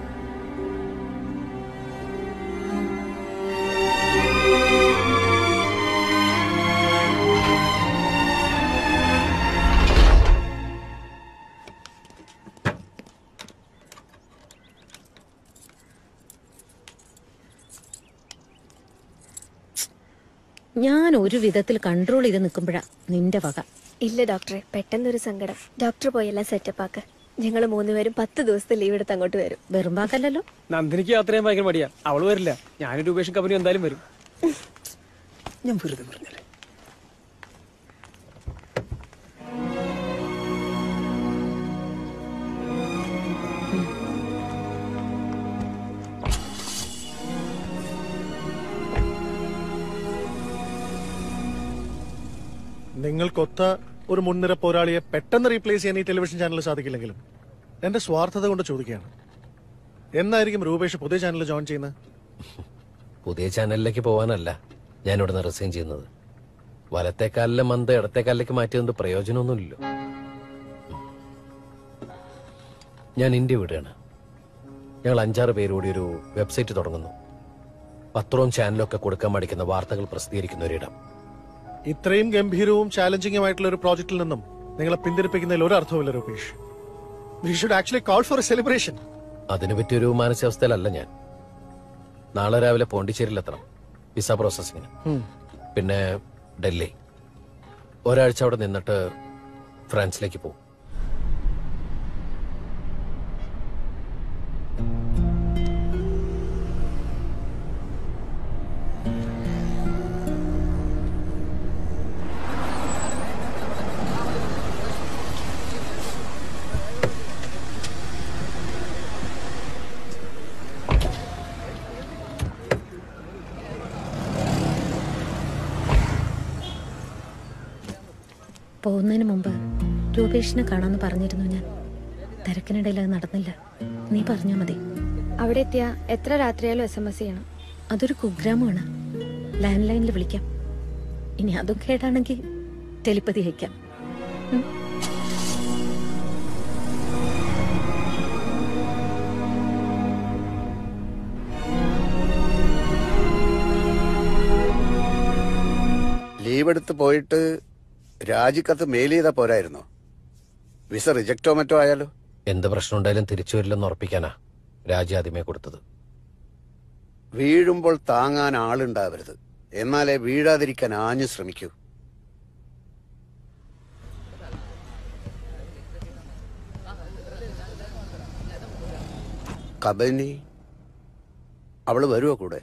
ഞാൻ ഒരു വിധത്തിൽ കൺട്രോൾ ചെയ്ത് നിൽക്കുമ്പോഴാ നിന്റെ വക ഇല്ല ഡോക്ടറെ പെട്ടെന്നൊരു സങ്കടം ഡോക്ടർ പോയി എല്ലാം സെറ്റപ്പ് ആക്ക് ഞങ്ങൾ മൂന്നുപേരും പത്ത് ദിവസത്തെ ലീവ് എടുത്ത് അങ്ങോട്ട് വരും വെറും വാക്കല്ലല്ലോ നന്ദിനിക്ക് യാത്ര ചെയ്യാൻ ഭയങ്കര മടിയാ അവള് വരില്ല ഞാനൊരു രൂപേഷ് കമ്പനി എന്തായാലും വരും ഞാൻ വെറുതെ പറഞ്ഞല്ലേ നിങ്ങൾക്കൊത്ത ഒരു മുൻനിര പോരാളിയെ പെട്ടെന്ന് റീപ്ലേസ് ചെയ്യാൻ ഈ ടെലിവിഷൻ ചാനൽ സാധിക്കില്ലെങ്കിലും എന്റെ സ്വാർത്ഥത കൊണ്ട് ചോദിക്കുകയാണ് എന്നായിരിക്കും രൂപേഷ് പുതിയ ചാനൽ ജോയിൻ ചെയ്യുന്നത് പുതിയ ചാനലിലേക്ക് പോകാനല്ല ഞാൻ ഇവിടുന്ന് റിസൈൻ ചെയ്യുന്നത് വലത്തേക്കാലിലെ മന്ത് ഇടത്തേക്കാലിലേക്ക് മാറ്റിയതുകൊണ്ട് പ്രയോജനമൊന്നുമില്ലല്ലോ ഞാൻ ഇന്ത്യ വിടുകയാണ് ഞങ്ങൾ അഞ്ചാറ് പേര് കൂടി ഒരു വെബ്സൈറ്റ് തുടങ്ങുന്നു പത്രവും ചാനലും ഒക്കെ കൊടുക്കാൻ മടിക്കുന്ന വാർത്തകൾ പ്രസിദ്ധീകരിക്കുന്ന ഒരിടം ഇത്രയും ഗംഭീരവും ചാലഞ്ചിങ്ങുമായിട്ടുള്ള ഒരു പ്രോജക്റ്റിൽ നിന്നും നിങ്ങളെ പിന്തിരിപ്പിക്കുന്നതിൽ ഒരു അർത്ഥവുമില്ല Rupesh we should actually call for a celebration അതിനു പറ്റിയൊരു മാനസികാവസ്ഥയിലല്ല ഞാൻ നാളെ രാവിലെ പോണ്ടിച്ചേരിയിലെത്തണം വിസ പ്രോസസ്സിങ്ങിന് പിന്നെ ഡൽഹി ഒരാഴ്ച അവിടെ നിന്നിട്ട് ഫ്രാൻസിലേക്ക് പോകും പോകുന്നതിന് മുമ്പ് രൂപേഷിനെ കാണാമെന്ന് പറഞ്ഞിരുന്നു ഞാൻ തിരക്കിനിടയിൽ അത് നടന്നില്ല നീ പറഞ്ഞാൽ മതി അവിടെ എത്തിയ എത്ര രാത്രിയായാലും എസ് എം എസ് ചെയ്യണം അതൊരു കുഗ്രാമമാണ് ലാൻഡ് ലൈനിൽ വിളിക്കാം ഇനി അതും കേടാണെങ്കിൽ ടെലിപ്പതി അയക്കാം ലീവ് എടുത്ത് പോയിട്ട് രാജിക്കത്ത് മെയിൽ ചെയ്താ പോരായിരുന്നോ വിസ റിജക്റ്റോ മറ്റോ ആയാലോ എന്ത് പ്രശ്നം ഉണ്ടായാലും തിരിച്ചു വരില്ലെന്ന് ഉറപ്പിക്കാനാ രാജി ആദ്യമേ കൊടുത്തത് വീഴുമ്പോൾ താങ്ങാൻ ആളുണ്ടാവരുത് എന്നാലേ വീഴാതിരിക്കാൻ ആഞ്ഞു ശ്രമിക്കൂ കബനി അവള് വരുവോ കൂടെ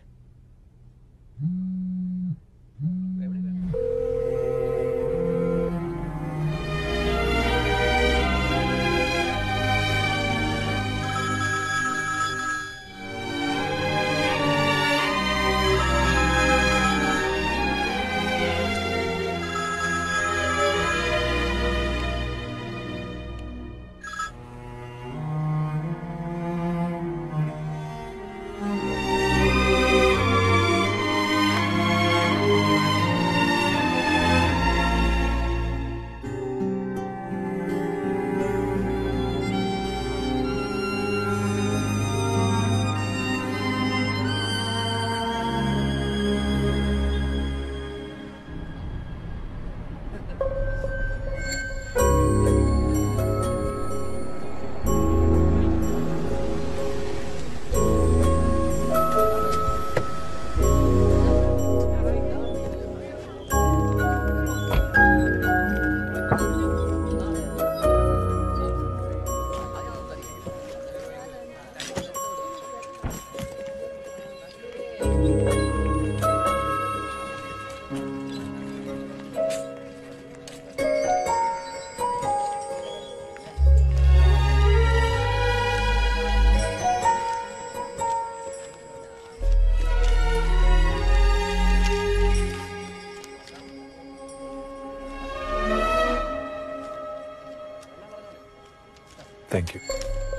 താങ്ക് യു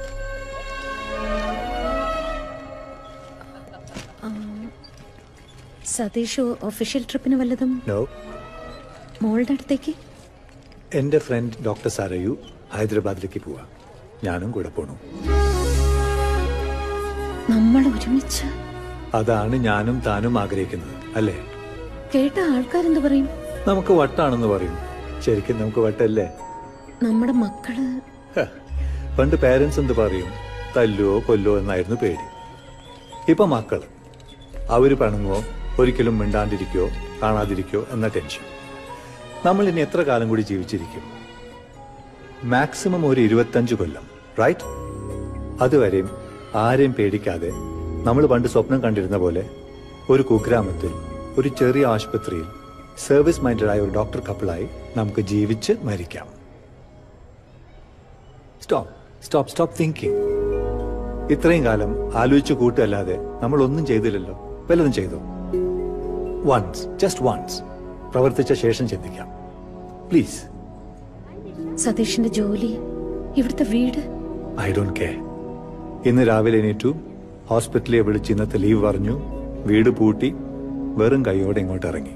സതീഷ് ഒഫീഷ്യൽ ട്രിപ്പിന് വല്ലതും നോ മോളുടെ അടുത്തേക്ക് എന്റെ ഫ്രണ്ട് ഡോക്ടർ സാരയു ഹൈദരാബാദിലേക്ക് പോവാ ഞാനും കൂടെ പോണു നമ്മൾ ഒരുമിച്ച് അതാണ് ഞാനും താനും ആഗ്രഹിക്കുന്നത് അല്ലേ കേട്ട ആൾക്കാരെന്ത് പറയും നമുക്ക് വട്ടാണെന്ന് പറയും ശരിക്കും നമുക്ക് വട്ടല്ലേ നമ്മുടെ മക്കള് ഹ, പണ്ട് പേരൻസ് എന്ത് പറയും തല്ലുവോ കൊല്ലോ എന്നായിരുന്നു പേടി ഇപ്പൊ മക്കള് അവര് പിണങ്ങുവോ ഒരിക്കലും മിണ്ടാണ്ടിരിക്കോ കാണാതിരിക്കോ എന്ന ടെൻഷൻ നമ്മൾ ഇനി എത്ര കാലം കൂടി ജീവിച്ചിരിക്കും മാക്സിമം ഒരു ഇരുപത്തഞ്ച് കൊല്ലം റൈറ്റ് അതുവരെയും ആരെയും പേടിക്കാതെ നമ്മൾ പണ്ട് സ്വപ്നം കണ്ടിരുന്ന പോലെ ഒരു കുഗ്രാമത്തിൽ ഒരു ചെറിയ ആശുപത്രിയിൽ സർവീസ് മൈൻഡഡായ ഒരു ഡോക്ടർ കപ്പിളായി നമുക്ക് ജീവിച്ച് മരിക്കാം സ്റ്റോപ്പ് സ്റ്റോപ്പ് സ്റ്റോപ്പ് തിങ്കിങ് ഇത്രയും കാലം ആലോചിച്ചു കൂട്ടല്ലാതെ നമ്മൾ ഒന്നും ചെയ്തില്ലല്ലോ വല്ലതും ചെയ്തോ വൺസ് ജസ്റ്റ് വൺസ് പ്രവർത്തിച്ച ശേഷം ചിന്തിക്കാം പ്ലീസ് സതീഷിന്റെ ജോലി ഇവിടുത്തെ വീട് ഐ ഡോണ്ട് കെയർ ഇന്ന് രാവിലെ എണീറ്റു ഹോസ്പിറ്റലിൽ വിളിച്ച് ഇന്നത്തെ ലീവ് പറഞ്ഞു വീട് പൂട്ടി വെറും കൈയോടെ ഇങ്ങോട്ട് ഇറങ്ങി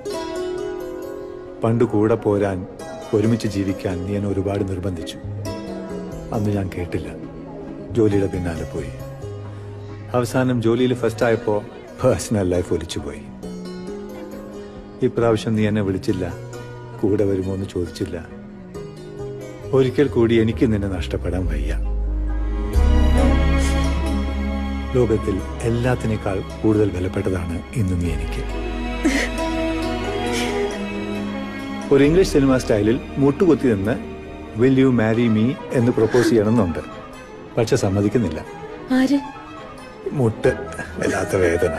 പണ്ട് കൂടെ പോരാൻ ഒരുമിച്ച് ജീവിക്കാൻ നീ എന്നെ ഒരുപാട് നിർബന്ധിച്ചു അന്ന് ഞാൻ കേട്ടില്ല ജോലിയുടെ പിന്നാലെ പോയി അവസാനം ജോലിയിൽ ഫസ്റ്റ് ആയപ്പോ പേഴ്സണൽ ലൈഫ് ഒലിച്ചുപോയി ഇപ്രാവശ്യം നീ എന്നെ വിളിച്ചില്ല കൂടെ വരുമോ എന്ന് ചോദിച്ചില്ല ഒരിക്കൽ കൂടി എനിക്ക് നിന്നെ നഷ്ടപ്പെടാൻ വയ്യ ലോകത്തിൽ എല്ലാത്തിനേക്കാൾ കൂടുതൽ വിലപ്പെട്ടതാണ് ഇന്ന് നീ എനിക്ക് ഒരു ഇംഗ്ലീഷ് സിനിമ സ്റ്റൈലിൽ മുട്ടുകുത്തി നിന്ന് വിൽ യു മാരി മീ എന്ന് പ്രപ്പോസ് ചെയ്യണമെന്നുണ്ട് പക്ഷെ സമ്മതിക്കുന്നില്ല ആര് മുട്ട് വല്ലാത്ത വേദന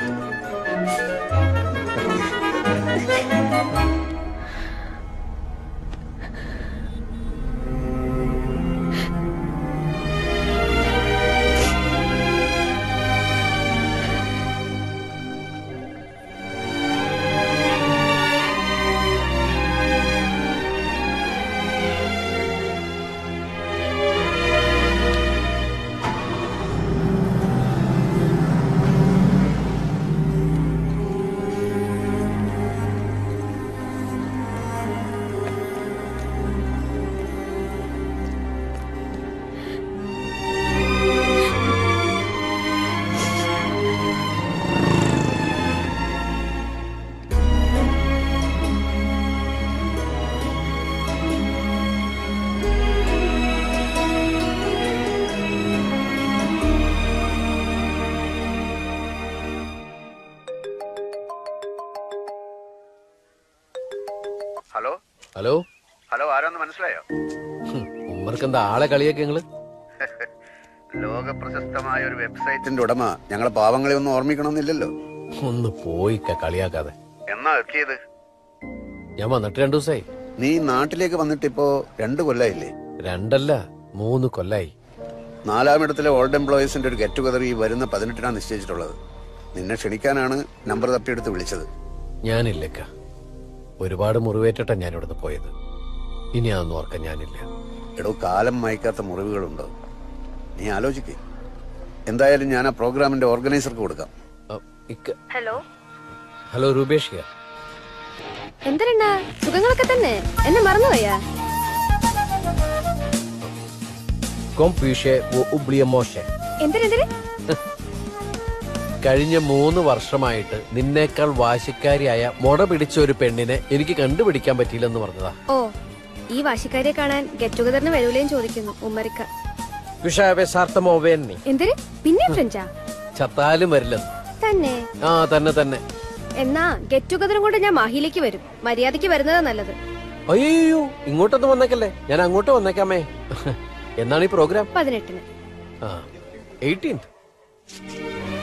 ഹലോ ഹലോ ഹലോ ആരാന്ന് മനസ്സിലായോ ഉമ്മർക്ക് എന്താ ആളെ കളിയൊക്കെ നിങ്ങള് ലോക പ്രശസ്തമായ ഒരു വെബ്സൈറ്റിന്റെ ഉടമ ഞങ്ങളെ പാവങ്ങളെ ഒന്നും ഓർമ്മിക്കണമെന്നില്ലല്ലോ ഒന്ന് പോയിക്ക കളിയാക്കാതെ എന്നാ എത്തിയത് ഞാൻ വന്നിട്ട് രണ്ടു ദിവസമായി നീ നാട്ടിലേക്ക് വന്നിട്ട് ഇപ്പോ രണ്ടു കൊല്ലായില്ലേ രണ്ടല്ല മൂന്ന് കൊല്ലായി നാലാമിടത്തിലെ ഓൾഡ് എംപ്ലോയീസിന്റെ ഒരു ഗെറ്റ് ടുഗദർ ഈ വരുന്ന പതിനെട്ടിനാണ് നിശ്ചയിച്ചിട്ടുള്ളത് നിന്നെ ക്ഷണിക്കാനാണ് നമ്പർ തപ്പിയെടുത്ത് വിളിച്ചത് ഞാനില്ലക്ക ഒരുപാട് മുറിവേറ്റിട്ടാ ഞാൻ ഇവിടുന്ന് പോയത് ഇനി അതൊന്നും ഓർക്കാൻ ഞാനില്ല എടോ കാലം മയക്കാത്ത മുറിവുകളുണ്ടോ നീ ആലോചിക്കേ എന്തായാലും ഞാൻ ആ പ്രോഗ്രാമിന്റെ ഓർഗനൈസർക്ക് കൊടുക്കാം ഹലോ ഹലോ രൂപേഷ് ഹിയർ. എന്തരണ്ണ സുഖങ്ങളൊക്കെ തന്നെ എന്നെ മറന്നുപോയാ Comme puis-je vous oublier mon cher? എന്തിനെന്തിന് കഴിഞ്ഞ മൂന്ന് വർഷമായിട്ട് നിന്നേക്കാൾ വാശിക്കാരിയായ മുട പിടിച്ച ഒരു പെണ്ണിനെ എനിക്ക് കണ്ടുപിടിക്കാൻ പറ്റിയില്ലെന്ന് പറഞ്ഞതാ ഓ ഈ വാശിക്കാരെ കാണാൻ ഗെറ്റ് ടുഗദറിന് വരൂലേന്ന് ചോദിക്കുന്നു ഉമ്മറിക്ക വിഷാവെ സാർത്ഥമോവേന്നി എന്തിന് പിന്നെ ഫ്രഞ്ചാ ചത്താലും വരില്ലെന്ന് തന്നെ ആ തന്നെ തന്നെ എന്നാ ഗെറ്റ് ടുഗദറും കൊണ്ട് ഞാൻ മാഹിയിലേക്ക് വരും മര്യാദയ്ക്ക് വരുന്നതാ നല്ലത് അയ്യോ ഇങ്ങോട്ടൊന്നും വന്നേക്കല്ലേ ഞാൻ അങ്ങോട്ട് വന്നേക്കാമേ എന്നാണ് ഈ പ്രോഗ്രാം പതിനെട്ടിന് ആ എയ്റ്റീൻത്